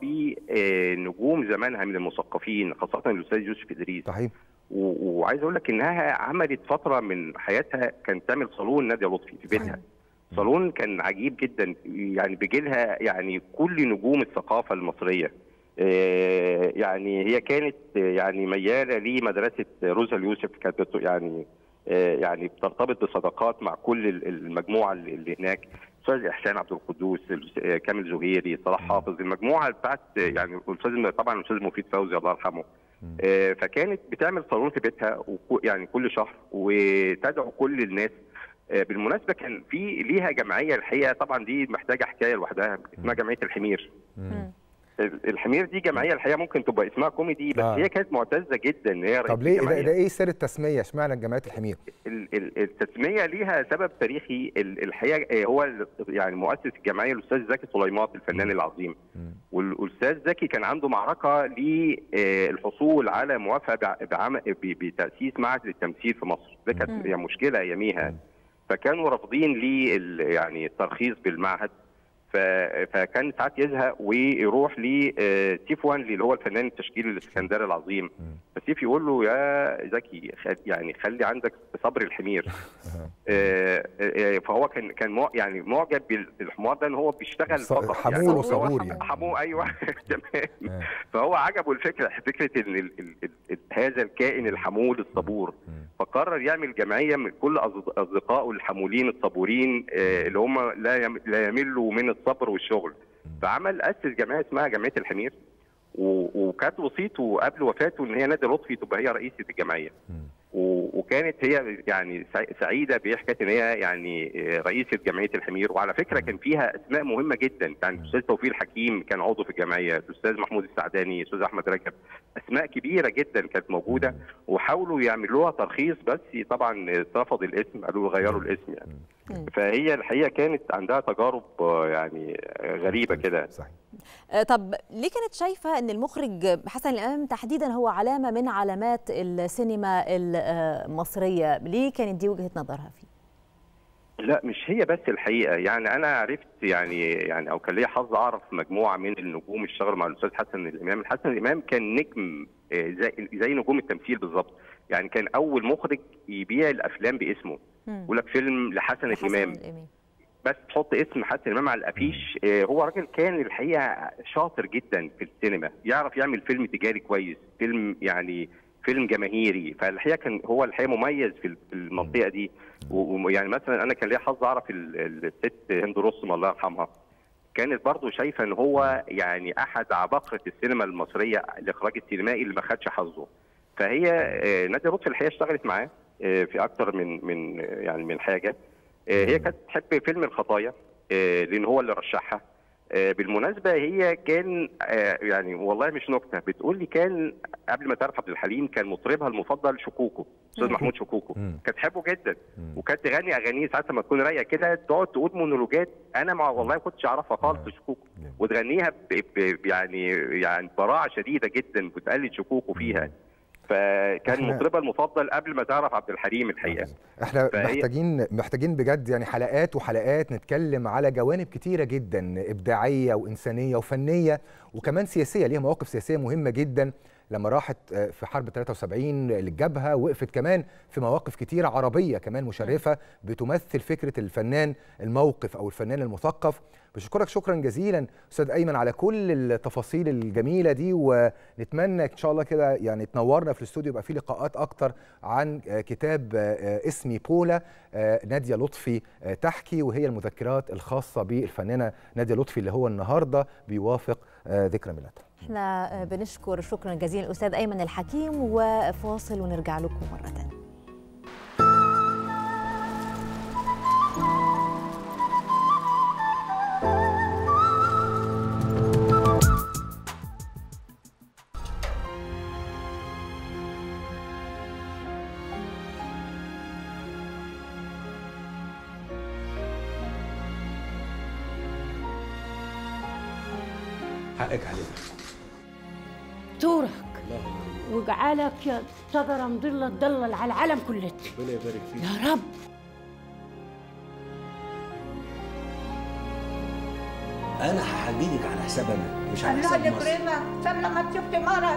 بنجوم زمانها من المثقفين خاصه الاستاذ يوسف ادريس صحيح و- وعايز اقول لك انها عملت فتره من حياتها كانت تعمل صالون ناديه لطفي في بيتها صالون كان عجيب جدا يعني بيجي لها يعني كل نجوم الثقافه المصريه آه، يعني هي كانت آه، يعني مياله لمدرسه روزا اليوسف كانت بت- يعني آه، يعني بترتبط بصداقات مع كل ال- المجموعه اللي اللي هناك استاذ احسان عبد القدوس الأستاذ- آه، كامل زهيري صلاح حافظ المجموعه بتاعت آه، يعني الاستاذ طبعا الاستاذ مفيد فوزي الله يرحمه آه، فكانت بتعمل صالون في بيتها وكو- يعني كل شهر وتدعو كل الناس آه، بالمناسبه كان في ليها جمعيه الحقيقه طبعا دي محتاجه حكايه لوحدها اسمها جمعيه الحمير ال- الحمير دي جمعيه الحقيقه ممكن تبقى اسمها كوميدي بس آه. هي كانت معتزه جدا ان هي طب رئيس ليه ده, الجمعية. ده ايه سر التسميه اشمعنى جمعيه الحمير ال- ال- التسميه ليها سبب تاريخي ال- الحقيقه آه، هو ال- يعني مؤسس الجمعيه الاستاذ زكي سليمات الفنان العظيم والاستاذ زكي كان عنده معركه للحصول على موافقه بع- بعم- ب- بتاسيس معهد للتمثيل في مصر ده كانت مم. يعني مشكله اياميها فكانوا رافضين ليه ال- يعني الترخيص بالمعهد ف- فكان ساعات يزهق ويروح لسيف وانلي اللي هو الفنان التشكيلي الاسكندري العظيم فسيف يقول له يا زكي خل- يعني خلي عندك صبر الحمير آه، آه، فهو كان كان مع- يعني معجب بال- بالحمار ده ان هو بيشتغل ص- فقط حمول يعني هو- وصبور يعني. حمو ايوه تمام فهو عجبه الفكره فكره ان ال ال ال ال هذا الكائن الحمول الصبور فقرر يعمل جمعيه من كل أصد- اصدقائه الحمولين الصبورين آه، اللي هم لا يم- لا يملوا من الصبر والشغل فعمل اسس جمعيه اسمها جمعيه الحمير و- وكانت وصيته قبل وفاته ان هي نادي لطفي تبقى هي رئيسه الجمعيه و- وكانت هي يعني سع- سعيده بحكايه ان هي يعني آه، رئيسه جمعيه الحمير وعلى فكره كان فيها اسماء مهمه جدا يعني الاستاذ توفيق الحكيم كان عضو في الجمعيه الاستاذ محمود السعداني الاستاذ احمد رجب اسماء كبيره جدا كانت موجوده وحاولوا يعملوها ترخيص بس طبعا اترفض الاسم قالوا غيروا الاسم يعني فهي الحقيقه كانت عندها تجارب آه، يعني آه، غريبه كده آه، طب ليه كانت شايفة أن المخرج حسن الإمام تحديدا هو علامة من علامات السينما المصرية ليه كانت دي وجهة نظرها فيه؟ لا مش هي بس الحقيقه يعني انا عرفت يعني يعني او كان ليا حظ اعرف مجموعه من النجوم اشتغلوا مع الاستاذ حسن الامام، الحسن الامام كان نجم آه، زي زي نجوم التمثيل بالظبط، يعني كان اول مخرج يبيع الافلام باسمه، يقول لك فيلم لحسن الامام بس تحط اسم حسن الامام على الافيش آه، هو راجل كان الحقيقه شاطر جدا في السينما يعرف يعمل فيلم تجاري كويس فيلم يعني فيلم جماهيري فالحقيقه كان هو الحقيقه مميز في في المنطقه دي ويعني مثلا انا كان ليا حظ اعرف ال- ال- الست هند رستم الله يرحمها كانت برضه شايفه ان هو يعني احد عباقره السينما المصريه الاخراج السينمائي اللي ما خدش حظه فهي آه، ناديه لطفي الحقيقه اشتغلت معاه آه، في اكتر من من آه، يعني من حاجه آه، هي كانت تحب فيلم الخطايا آه، لان هو اللي رشحها آه، بالمناسبه هي كان آه، يعني والله مش نكته بتقول لي كان قبل ما تعرف عبد الحليم كان مطربها المفضل شكوكو استاذ مم. محمود شكوكو كانت تحبه جدا وكانت تغني اغانيه ساعات لما تكون رايقه كده تقعد تقول مونولوجات انا مع والله ما كنتش اعرفها خالص شكوكو وتغنيها ب... ب... يعني يعني براعه شديده جدا بتقلد شكوكو فيها فكان إحنا- مطربها المفضل قبل ما تعرف عبد الحليم الحقيقه احنا فهي- محتاجين محتاجين بجد يعني حلقات وحلقات نتكلم على جوانب كتيره جدا ابداعيه وانسانيه وفنيه وكمان سياسيه ليها مواقف سياسيه مهمه جدا لما راحت آه، في حرب 73 للجبهه وقفت كمان في مواقف كتيره عربيه كمان مشرفه بتمثل فكره الفنان الموقف او الفنان المثقف بشكرك شكرا جزيلا استاذ ايمن على كل التفاصيل الجميله دي ونتمنى ان شاء الله كده يعني تنورنا في الاستوديو يبقى في لقاءات اكتر عن آه، كتاب آه، اسمي بولا آه، ناديه لطفي آه، تحكي وهي المذكرات الخاصه بالفنانه ناديه لطفي اللي هو النهارده بيوافق آه، ذكرى ميلادها احنا آه، بنشكر شكرا جزيلا الأستاذ أيمن الحكيم وفاصل ونرجع لكم مرة تانية حقك علينا دورك وجعلك يا شجرة مضلة تضلل على العالم كله ربنا يبارك فيك يا رب انا هحججك على حساب انا مش على الله حساب مصر يكرمك طب لما تشوفي مرض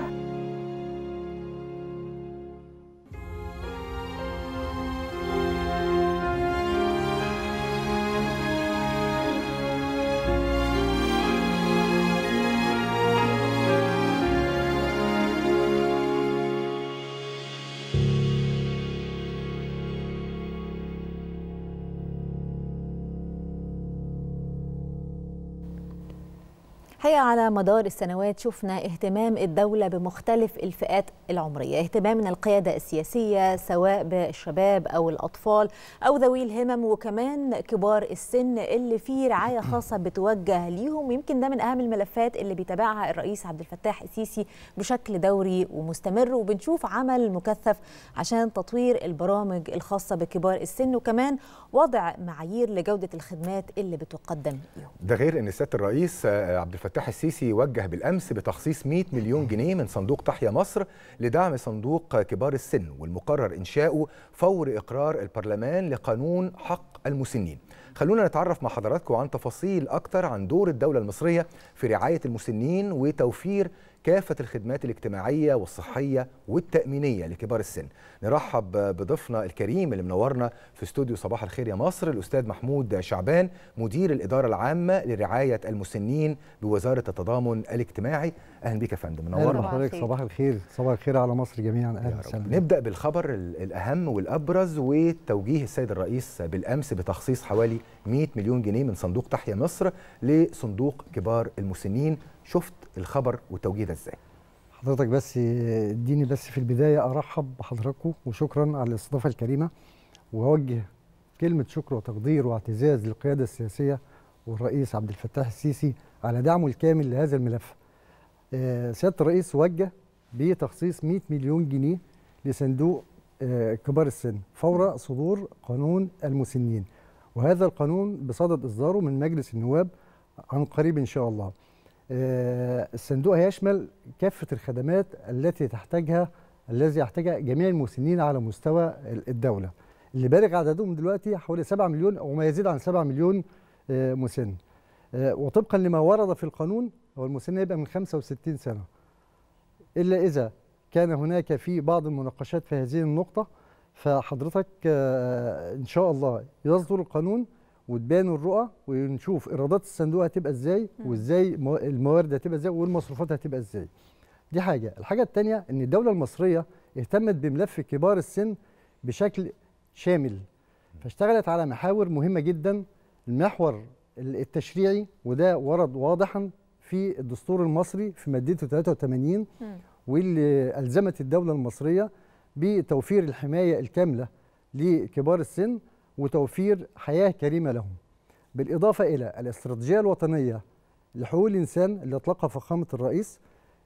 الحقيقة على مدار السنوات شفنا اهتمام الدولة بمختلف الفئات العمرية اهتمام من القيادة السياسية سواء بالشباب أو الأطفال أو ذوي الهمم وكمان كبار السن اللي فيه رعاية خاصة بتوجه ليهم ويمكن ده من أهم الملفات اللي بيتابعها الرئيس عبد الفتاح السيسي بشكل دوري ومستمر وبنشوف عمل مكثف عشان تطوير البرامج الخاصة بكبار السن وكمان وضع معايير لجودة الخدمات اللي بتقدم لهم ده غير ان سياده الرئيس آه، عبد الفتاح السيسي وجه بالامس بتخصيص 100 مليون جنيه من صندوق تحيا مصر لدعم صندوق كبار السن والمقرر انشاؤه فور اقرار البرلمان لقانون حق المسنين. خلونا نتعرف مع حضراتكم عن تفاصيل اكتر عن دور الدوله المصريه في رعايه المسنين وتوفير كافة الخدمات الاجتماعية والصحية والتأمينية لكبار السن نرحب بضيفنا الكريم اللي منورنا في استوديو صباح الخير يا مصر الأستاذ محمود شعبان مدير الإدارة العامة لرعاية المسنين بوزارة التضامن الاجتماعي أهلا بك يا فندم اهلا منورنا بحضرتك صباح الخير صباح الخير على مصر جميعا اهلا وسهلا نبدأ بالخبر ال- الأهم والأبرز وتوجيه السيد الرئيس بالأمس بتخصيص حوالي 100 مليون جنيه من صندوق تحيا مصر لصندوق كبار المسنين شفت الخبر والتوجيه ده ازاي؟ حضرتك بس اديني بس في البدايه ارحب بحضراتكم وشكرا على الاستضافه الكريمه واوجه كلمه شكر وتقدير واعتزاز للقياده السياسيه والرئيس عبد الفتاح السيسي على دعمه الكامل لهذا الملف. آه، سياده الرئيس وجه بتخصيص 100 مليون جنيه لصندوق آه، كبار السن فور صدور قانون المسنين وهذا القانون بصدد اصداره من مجلس النواب عن قريب ان شاء الله. آه، الصندوق هيشمل كافه الخدمات التي تحتاجها الذي يحتاجها جميع المسنين على مستوى الدوله اللي بالغ عددهم دلوقتي حوالي 7 مليون او ما يزيد عن 7 مليون آه، مسن آه، وطبقا لما ورد في القانون هو المسن يبقى من 65 سنه الا اذا كان هناك في بعض المناقشات في هذه النقطه فحضرتك آه، ان شاء الله يصدر القانون وتبان الرؤى ونشوف ايرادات الصندوق هتبقى ازاي وازاي مو- الموارد هتبقى ازاي والمصروفات هتبقى ازاي دي حاجه الحاجه الثانيه ان الدوله المصريه اهتمت بملف كبار السن بشكل شامل فاشتغلت على محاور مهمه جدا المحور التشريعي وده ورد واضحا في الدستور المصري في مادته 83 واللي ألزمت الدولة المصرية بتوفير الحماية الكاملة لكبار السن وتوفير حياة كريمة لهم بالإضافة إلى الاستراتيجية الوطنية لحقوق الإنسان اللي أطلقها فخامة الرئيس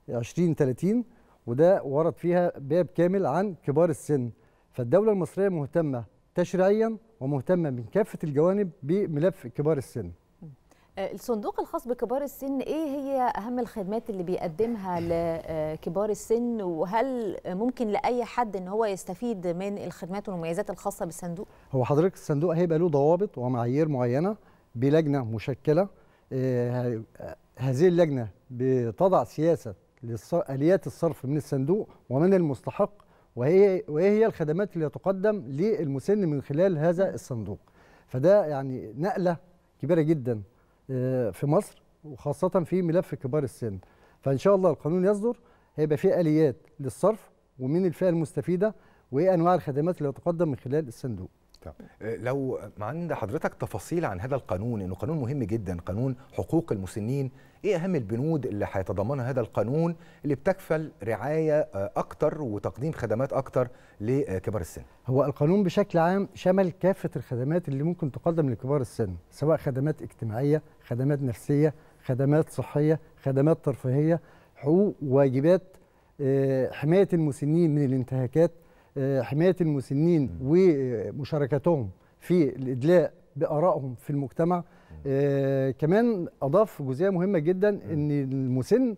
2030 وده ورد فيها باب كامل عن كبار السن فالدولة المصرية مهتمة تشريعيا ومهتمة من كافة الجوانب بملف كبار السن آه، الصندوق الخاص بكبار السن ايه هي اهم الخدمات اللي بيقدمها لكبار السن وهل ممكن لاي حد ان هو يستفيد من الخدمات والمميزات الخاصه بالصندوق هو حضرتك الصندوق هيبقى له ضوابط ومعايير معينه بلجنه مشكله آه، ه- هذه اللجنه بتضع سياسه للص- اليات الصرف من الصندوق ومن المستحق وهي وهي هي الخدمات اللي تقدم للمسن من خلال هذا الصندوق فده يعني نقله كبيره جدا آه، في مصر وخاصه في ملف كبار السن فان شاء الله القانون يصدر هيبقى فيه اليات للصرف ومن الفئه المستفيده وايه انواع الخدمات اللي تقدم من خلال الصندوق طب آه، لو عند حضرتك تفاصيل عن هذا القانون انه قانون مهم جدا قانون حقوق المسنين ايه اهم البنود اللي هيتضمنها هذا القانون اللي بتكفل رعايه آه، اكتر وتقديم خدمات اكتر لكبار السن هو القانون بشكل عام شمل كافة الخدمات اللي ممكن تقدم لكبار السن سواء خدمات اجتماعية خدمات نفسية خدمات صحية خدمات ترفيهية حقوق وواجبات آه، حماية المسنين من الانتهاكات آه، حماية المسنين ومشاركتهم في الإدلاء بآرائهم في المجتمع آه، كمان أضاف جزئية مهمة جدا أن المسن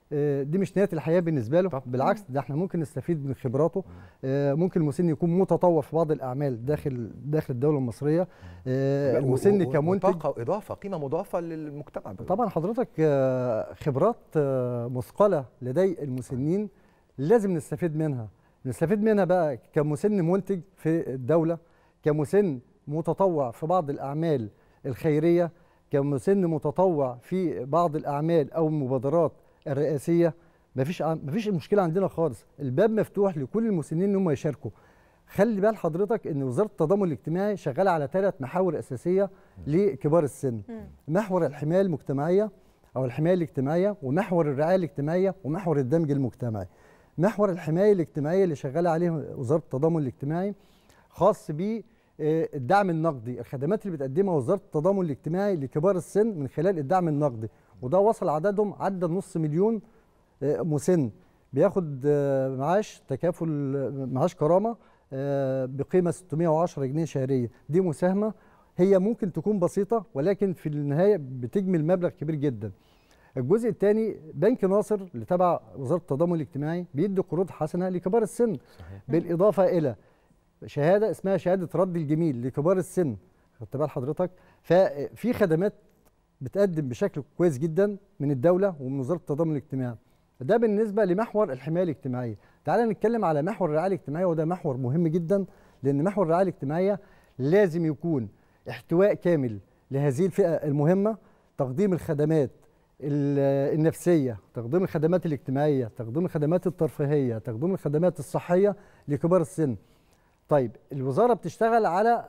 آه، دي مش نهايه الحياه بالنسبه له بالعكس ده احنا ممكن نستفيد من خبراته آه، ممكن المسن يكون متطوع في بعض الاعمال داخل داخل الدوله المصريه آه، المسن و- و- كمنتج وطاقة واضافه قيمه مضافه للمجتمع طبعا حضرتك آه، خبرات آه، مثقله لدي المسنين لازم نستفيد منها نستفيد منها بقى كمسن منتج في الدوله كمسن متطوع في بعض الاعمال الخيريه كمسن متطوع في بعض الاعمال او المبادرات الرئاسيه مفيش ع- مفيش مشكله عندنا خالص الباب مفتوح لكل المسنين ان هم يشاركوا خلي بال حضرتك ان وزاره التضامن الاجتماعي شغاله على ثلاث محاور اساسيه لكبار السن محور الحمايه المجتمعيه او الحمايه الاجتماعيه ومحور الرعايه الاجتماعيه ومحور الدمج المجتمعي محور الحمايه الاجتماعيه اللي شغاله عليه وزاره التضامن الاجتماعي خاص بالدعم النقدي الخدمات اللي بتقدمها وزاره التضامن الاجتماعي لكبار السن من خلال الدعم النقدي وده وصل عددهم عدى نص مليون آه، مسن بياخد آه، معاش تكافل معاش كرامه آه، بقيمه 610 جنيه شهريه دي مساهمه هي ممكن تكون بسيطه ولكن في النهايه بتجمل مبلغ كبير جدا الجزء الثاني بنك ناصر اللي تبع وزاره التضامن الاجتماعي بيدي قروض حسنه لكبار السن صحيح. بالاضافه الى شهاده اسمها شهاده رد الجميل لكبار السن خدت بال حضرتك ففي خدمات بتقدم بشكل كويس جدا من الدوله ومن وزاره التضامن الاجتماعي ده بالنسبه لمحور الحمايه الاجتماعيه تعال نتكلم على محور الرعايه الاجتماعيه وده محور مهم جدا لان محور الرعايه الاجتماعيه لازم يكون احتواء كامل لهذه الفئه المهمه تقديم الخدمات ال- النفسيه تقديم الخدمات الاجتماعيه تقديم الخدمات الترفيهيه تقديم الخدمات الصحيه لكبار السن طيب الوزاره بتشتغل على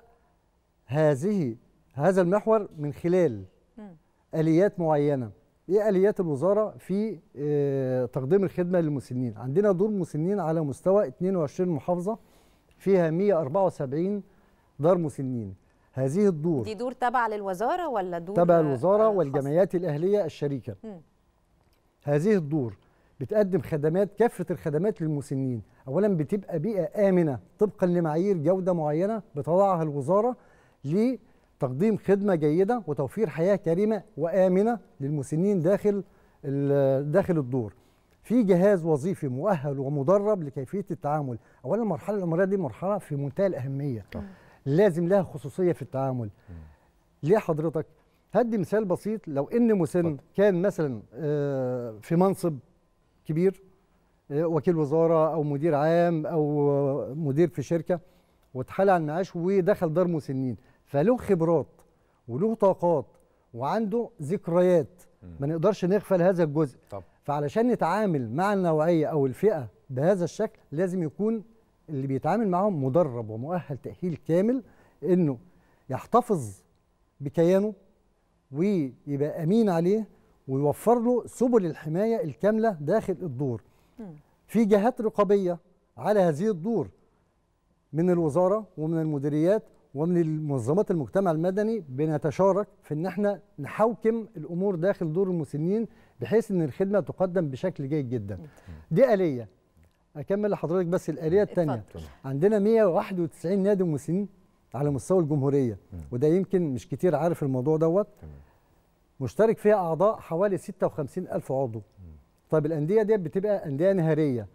هذه هذا المحور من خلال اليات معينه ايه اليات الوزاره في آه، تقديم الخدمه للمسنين عندنا دور مسنين على مستوى 22 محافظه فيها 174 دار مسنين هذه الدور دي دور تبع للوزاره ولا دور تبع آه، الوزاره آه، والجمعيات الاهليه الشريكه مم. هذه الدور بتقدم خدمات كافه الخدمات للمسنين اولا بتبقى بيئه امنه طبقا لمعايير جوده معينه بتضعها الوزاره لتقديم خدمه جيده وتوفير حياه كريمه وامنه للمسنين داخل ال- داخل الدور في جهاز وظيفي مؤهل ومدرب لكيفيه التعامل اولا المرحله العمريه دي مرحله في منتهى الاهميه لازم لها خصوصيه في التعامل ليه حضرتك هدي مثال بسيط لو ان مسن كان مثلا آه، في منصب كبير آه، وكيل وزاره او مدير عام او آه، مدير في شركه واتحال عن معاش ودخل دار مسنين فله خبرات وله طاقات وعنده ذكريات ما نقدرش نغفل هذا الجزء طب. فعلشان نتعامل مع النوعيه او الفئه بهذا الشكل لازم يكون اللي بيتعامل معاهم مدرب ومؤهل تاهيل كامل انه يحتفظ بكيانه ويبقى امين عليه ويوفر له سبل الحمايه الكامله داخل الدور في جهات رقابيه على هذه الدور من الوزاره ومن المديريات ومن المنظمات المجتمع المدني بنتشارك في ان احنا نحوكم الامور داخل دور المسنين بحيث ان الخدمه تقدم بشكل جيد جدا دي اليه اكمل لحضرتك بس الاليه الثانيه اتفضل. عندنا 191 نادي مسنين على مستوى الجمهوريه وده يمكن مش كتير عارف الموضوع دوت مشترك فيها اعضاء حوالي 56 الف عضو طيب الانديه دي بتبقى انديه نهاريه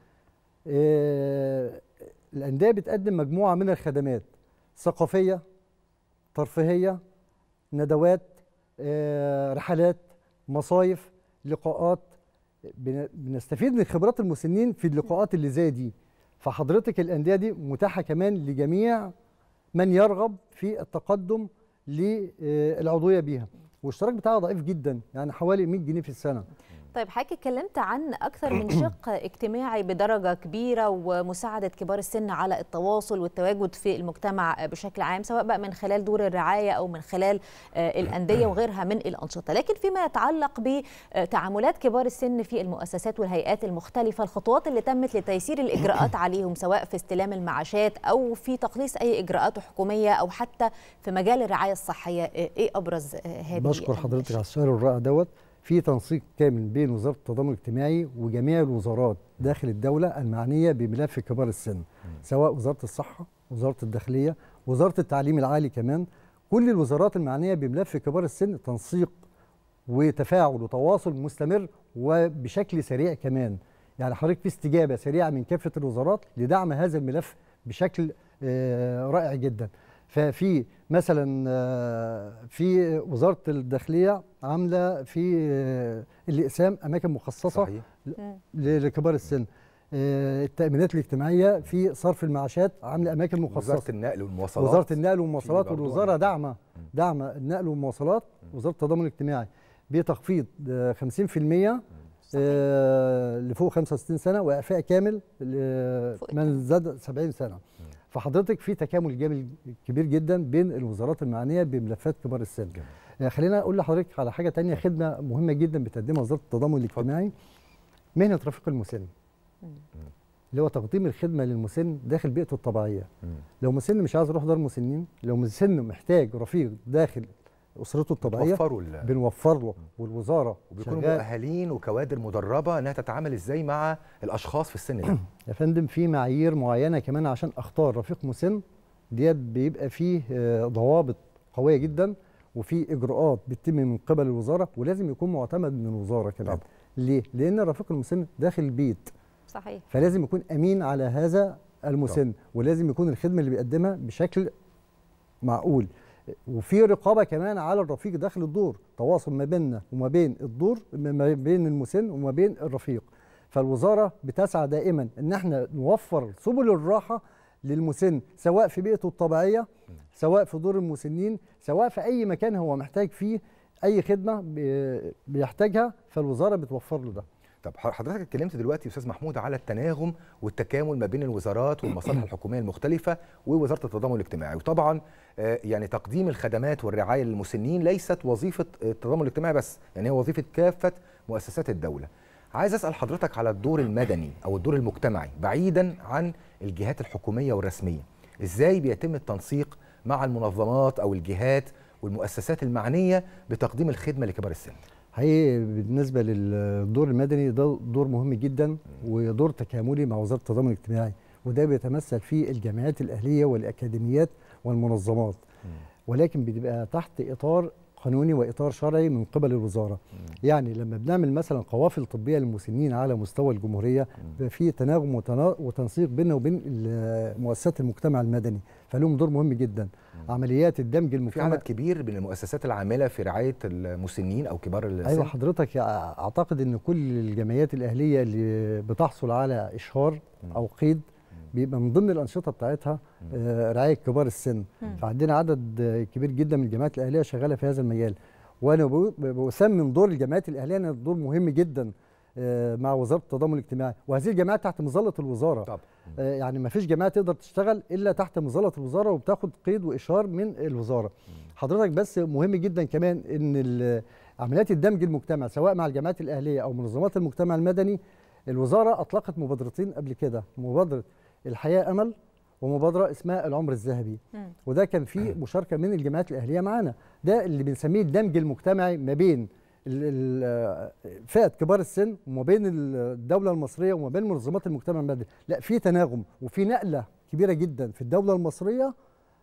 آه، الانديه بتقدم مجموعه من الخدمات ثقافيه ترفيهيه ندوات آه، رحلات مصايف لقاءات بن- بنستفيد من خبرات المسنين في اللقاءات اللي زي دي فحضرتك الانديه دي متاحه كمان لجميع من يرغب في التقدم للعضويه بيها والاشتراك بتاعها ضعيف جدا يعني حوالي 100 جنيه في السنه طيب حضرتك اتكلمت عن اكثر من شق اجتماعي بدرجه كبيره ومساعده كبار السن على التواصل والتواجد في المجتمع بشكل عام سواء بقى من خلال دور الرعايه او من خلال آه، الانديه وغيرها من الانشطه لكن فيما يتعلق بتعاملات كبار السن في المؤسسات والهيئات المختلفه الخطوات اللي تمت لتيسير الاجراءات عليهم سواء في استلام المعاشات او في تقليص اي اجراءات حكوميه او حتى في مجال الرعايه الصحيه آه، ايه ابرز آه، هذه بشكر حضرتك على السؤال الرائع دوت في تنسيق كامل بين وزاره التضامن الاجتماعي وجميع الوزارات داخل الدوله المعنيه بملف كبار السن سواء وزاره الصحه وزاره الداخليه وزاره التعليم العالي كمان كل الوزارات المعنيه بملف كبار السن تنسيق وتفاعل وتواصل مستمر وبشكل سريع كمان يعني حضرتك في استجابه سريعه من كافه الوزارات لدعم هذا الملف بشكل آه، رائع جدا ففي مثلا آه، في وزاره الداخليه عامله في آه، الاقسام اماكن مخصصه صحيح. ل- لكبار السن آه، التامينات الاجتماعيه في صرف المعاشات عامله اماكن مخصصه وزاره النقل والمواصلات وزاره النقل والمواصلات في برضو والوزاره داعمه داعمه النقل والمواصلات وزاره التضامن الاجتماعي بتخفيض آه، 50% آه، لفوق 65 سنه واعفاء كامل لمن زاد 70 سنه فحضرتك في تكامل جامد كبير جدا بين الوزارات المعنيه بملفات كبار السن آه، خلينا اقول لحضرتك على حاجه تانية خدمه مهمه جدا بتقدمها وزاره التضامن الاجتماعي مهنه رفيق المسن اللي هو تقديم الخدمه للمسن داخل بيئته الطبيعيه لو مسن مش عايز يروح دار مسنين لو مسن محتاج رفيق داخل اسرته الطبيعيه بتوفروا ال- بنوفر له والوزاره وبيكونوا شغال- مؤهلين وكوادر مدربه انها تتعامل ازاي مع الاشخاص في السن ده يا فندم في معايير معينه كمان عشان اختار رفيق مسن ديت بيبقى فيه آه، ضوابط قويه جدا وفي اجراءات بتتم من قبل الوزاره ولازم يكون معتمد من الوزاره كمان ليه؟ لان الرفيق المسن داخل البيت صحيح فلازم يكون امين على هذا المسن ولازم يكون الخدمه اللي بيقدمها بشكل معقول وفي رقابه كمان على الرفيق داخل الدور تواصل ما بيننا وما بين الدور ما بين المسن وما بين الرفيق فالوزاره بتسعى دائما ان احنا نوفر سبل الراحه للمسن سواء في بيئته الطبيعيه سواء في دور المسنين سواء في اي مكان هو محتاج فيه اي خدمه بي- بيحتاجها فالوزاره بتوفر له ده طب ح- حضرتك اتكلمت دلوقتي يا استاذ محمود على التناغم والتكامل ما بين الوزارات والمصالح الحكوميه المختلفه ووزاره التضامن الاجتماعي وطبعا آه، يعني تقديم الخدمات والرعايه للمسنين ليست وظيفه التضامن الاجتماعي بس يعني هي وظيفه كافه مؤسسات الدوله عايز اسال حضرتك على الدور المدني او الدور المجتمعي بعيدا عن الجهات الحكوميه والرسميه ازاي بيتم التنسيق مع المنظمات او الجهات والمؤسسات المعنيه بتقديم الخدمه لكبار السن حقيقي بالنسبه للدور المدني ده دور مهم جدا ودور تكاملي مع وزاره التضامن الاجتماعي وده بيتمثل في الجامعات الاهليه والاكاديميات والمنظمات ولكن بتبقى تحت اطار قانوني واطار شرعي من قبل الوزاره يعني لما بنعمل مثلا قوافل طبيه للمسنين على مستوى الجمهوريه بيبقى في تناغم وتنا- وتنسيق بيننا وبين ال- مؤسسات المجتمع المدني فلهم دور مهم جدا عمليات الدمج في المجتمعي عدد كبير من المؤسسات العامله في رعايه المسنين او كبار السن ايوه حضرتك اعتقد ان كل الجمعيات الاهليه اللي بتحصل على اشهار او قيد بيبقى من ضمن الانشطه بتاعتها آه، رعايه كبار السن مم. فعندنا عدد آه، كبير جدا من الجمعيات الاهليه شغاله في هذا المجال وانا بقول- بسمم دور الجمعيات الاهليه ان دور مهم جدا آه، مع وزاره التضامن الاجتماعي وهذه الجمعيات تحت مظله الوزاره طب. يعني ما فيش جماعه تقدر تشتغل الا تحت مظله الوزاره وبتاخد قيد واشهار من الوزاره حضرتك بس مهم جدا كمان ان ال- عمليات الدمج المجتمع سواء مع الجامعات الاهليه او منظمات المجتمع المدني الوزاره اطلقت مبادرتين قبل كده مبادره الحياه امل ومبادره اسمها العمر الذهبي وده كان فيه مشاركه من الجامعات الاهليه معانا ده اللي بنسميه الدمج المجتمعي ما بين ال- ال- فئه كبار السن وما بين الدوله المصريه وما بين منظمات المجتمع المدني لا في تناغم وفي نقله كبيره جدا في الدوله المصريه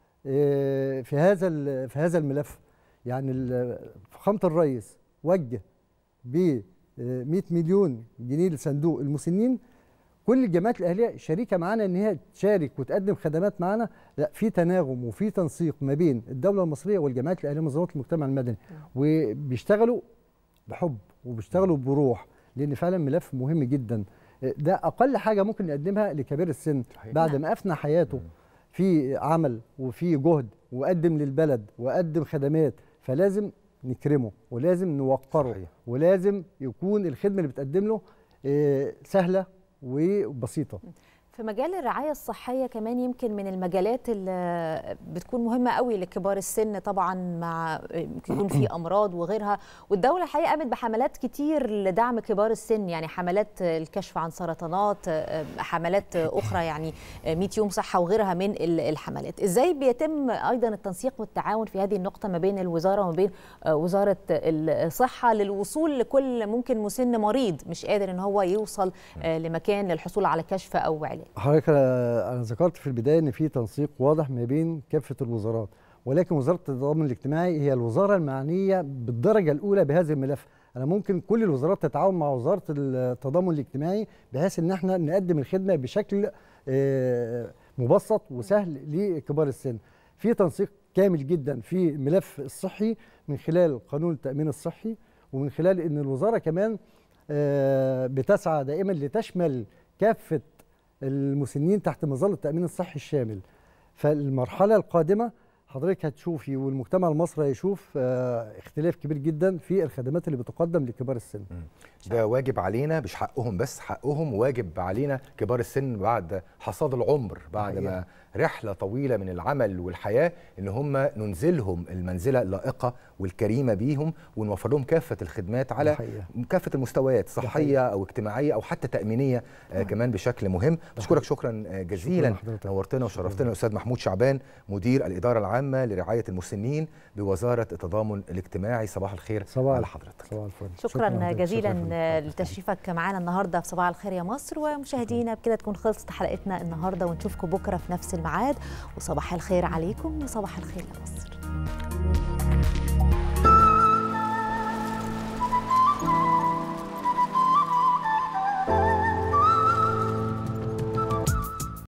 آه، في هذا ال- في هذا الملف يعني ال- فخامه الرئيس وجه ب 100 مليون جنيه لصندوق المسنين كل الجامعات الاهليه شريكه معانا ان هي تشارك وتقدم خدمات معانا لا في تناغم وفي تنسيق ما بين الدوله المصريه والجامعات الاهليه ومنظمات المجتمع المدني وبيشتغلوا بحب وبيشتغلوا بروح لان فعلا ملف مهم جدا ده اقل حاجه ممكن نقدمها لكبير السن بعد ما افنى حياته في عمل وفي جهد وقدم للبلد وقدم خدمات فلازم نكرمه ولازم نوقره صحيح. ولازم يكون الخدمه اللي بتقدم له آه، سهله وبسيطه في مجال الرعاية الصحية كمان يمكن من المجالات اللي بتكون مهمة قوي لكبار السن طبعا مع يمكن يكون في أمراض وغيرها والدولة الحقيقة قامت بحملات كتير لدعم كبار السن يعني حملات الكشف عن سرطانات حملات أخرى يعني 100 يوم صحة وغيرها من ال- الحملات إزاي بيتم أيضا التنسيق والتعاون في هذه النقطة ما بين الوزارة وما بين وزارة الصحة للوصول لكل ممكن مسن مريض مش قادر إن هو يوصل لمكان للحصول على كشف أو علاج حضرتك انا أنا ذكرت في البدايه ان في تنسيق واضح ما بين كافه الوزارات ولكن وزاره التضامن الاجتماعي هي الوزاره المعنيه بالدرجه الاولى بهذا الملف انا ممكن كل الوزارات تتعاون مع وزاره التضامن الاجتماعي بحيث ان احنا نقدم الخدمه بشكل آه، مبسط وسهل لكبار السن في تنسيق كامل جدا في الملف الصحي من خلال قانون التامين الصحي ومن خلال ان الوزاره كمان آه، بتسعى دائما لتشمل كافه المسنين تحت مظله التامين الصحي الشامل فالمرحله القادمه حضرتك هتشوفي والمجتمع المصري هيشوف آه، اختلاف كبير جدا في الخدمات اللي بتقدم لكبار السن ده واجب علينا مش حقهم بس حقهم واجب علينا كبار السن بعد حصاد العمر بعد ما رحله طويله من العمل والحياه ان هم ننزلهم المنزله اللائقه والكريمه بيهم ونوفر لهم كافه الخدمات على حقيقة. كافه المستويات صحيه او اجتماعيه او حتى تامينيه آه كمان بشكل مهم بشكرك شكرا آه، جزيلا لحضرتك. نورتنا وشرفتنا الاستاذ محمود شعبان مدير الاداره العامه لرعايه المسنين بوزاره التضامن الاجتماعي صباح الخير صباح على حضرتك صباح الفل شكرا حضرتك. جزيلا شكراً. لتشريفك معانا النهارده في صباح الخير يا مصر ومشاهدينا بكده تكون خلصت حلقتنا النهارده ونشوفكم بكره في نفس الميعاد وصباح الخير عليكم وصباح الخير يا مصر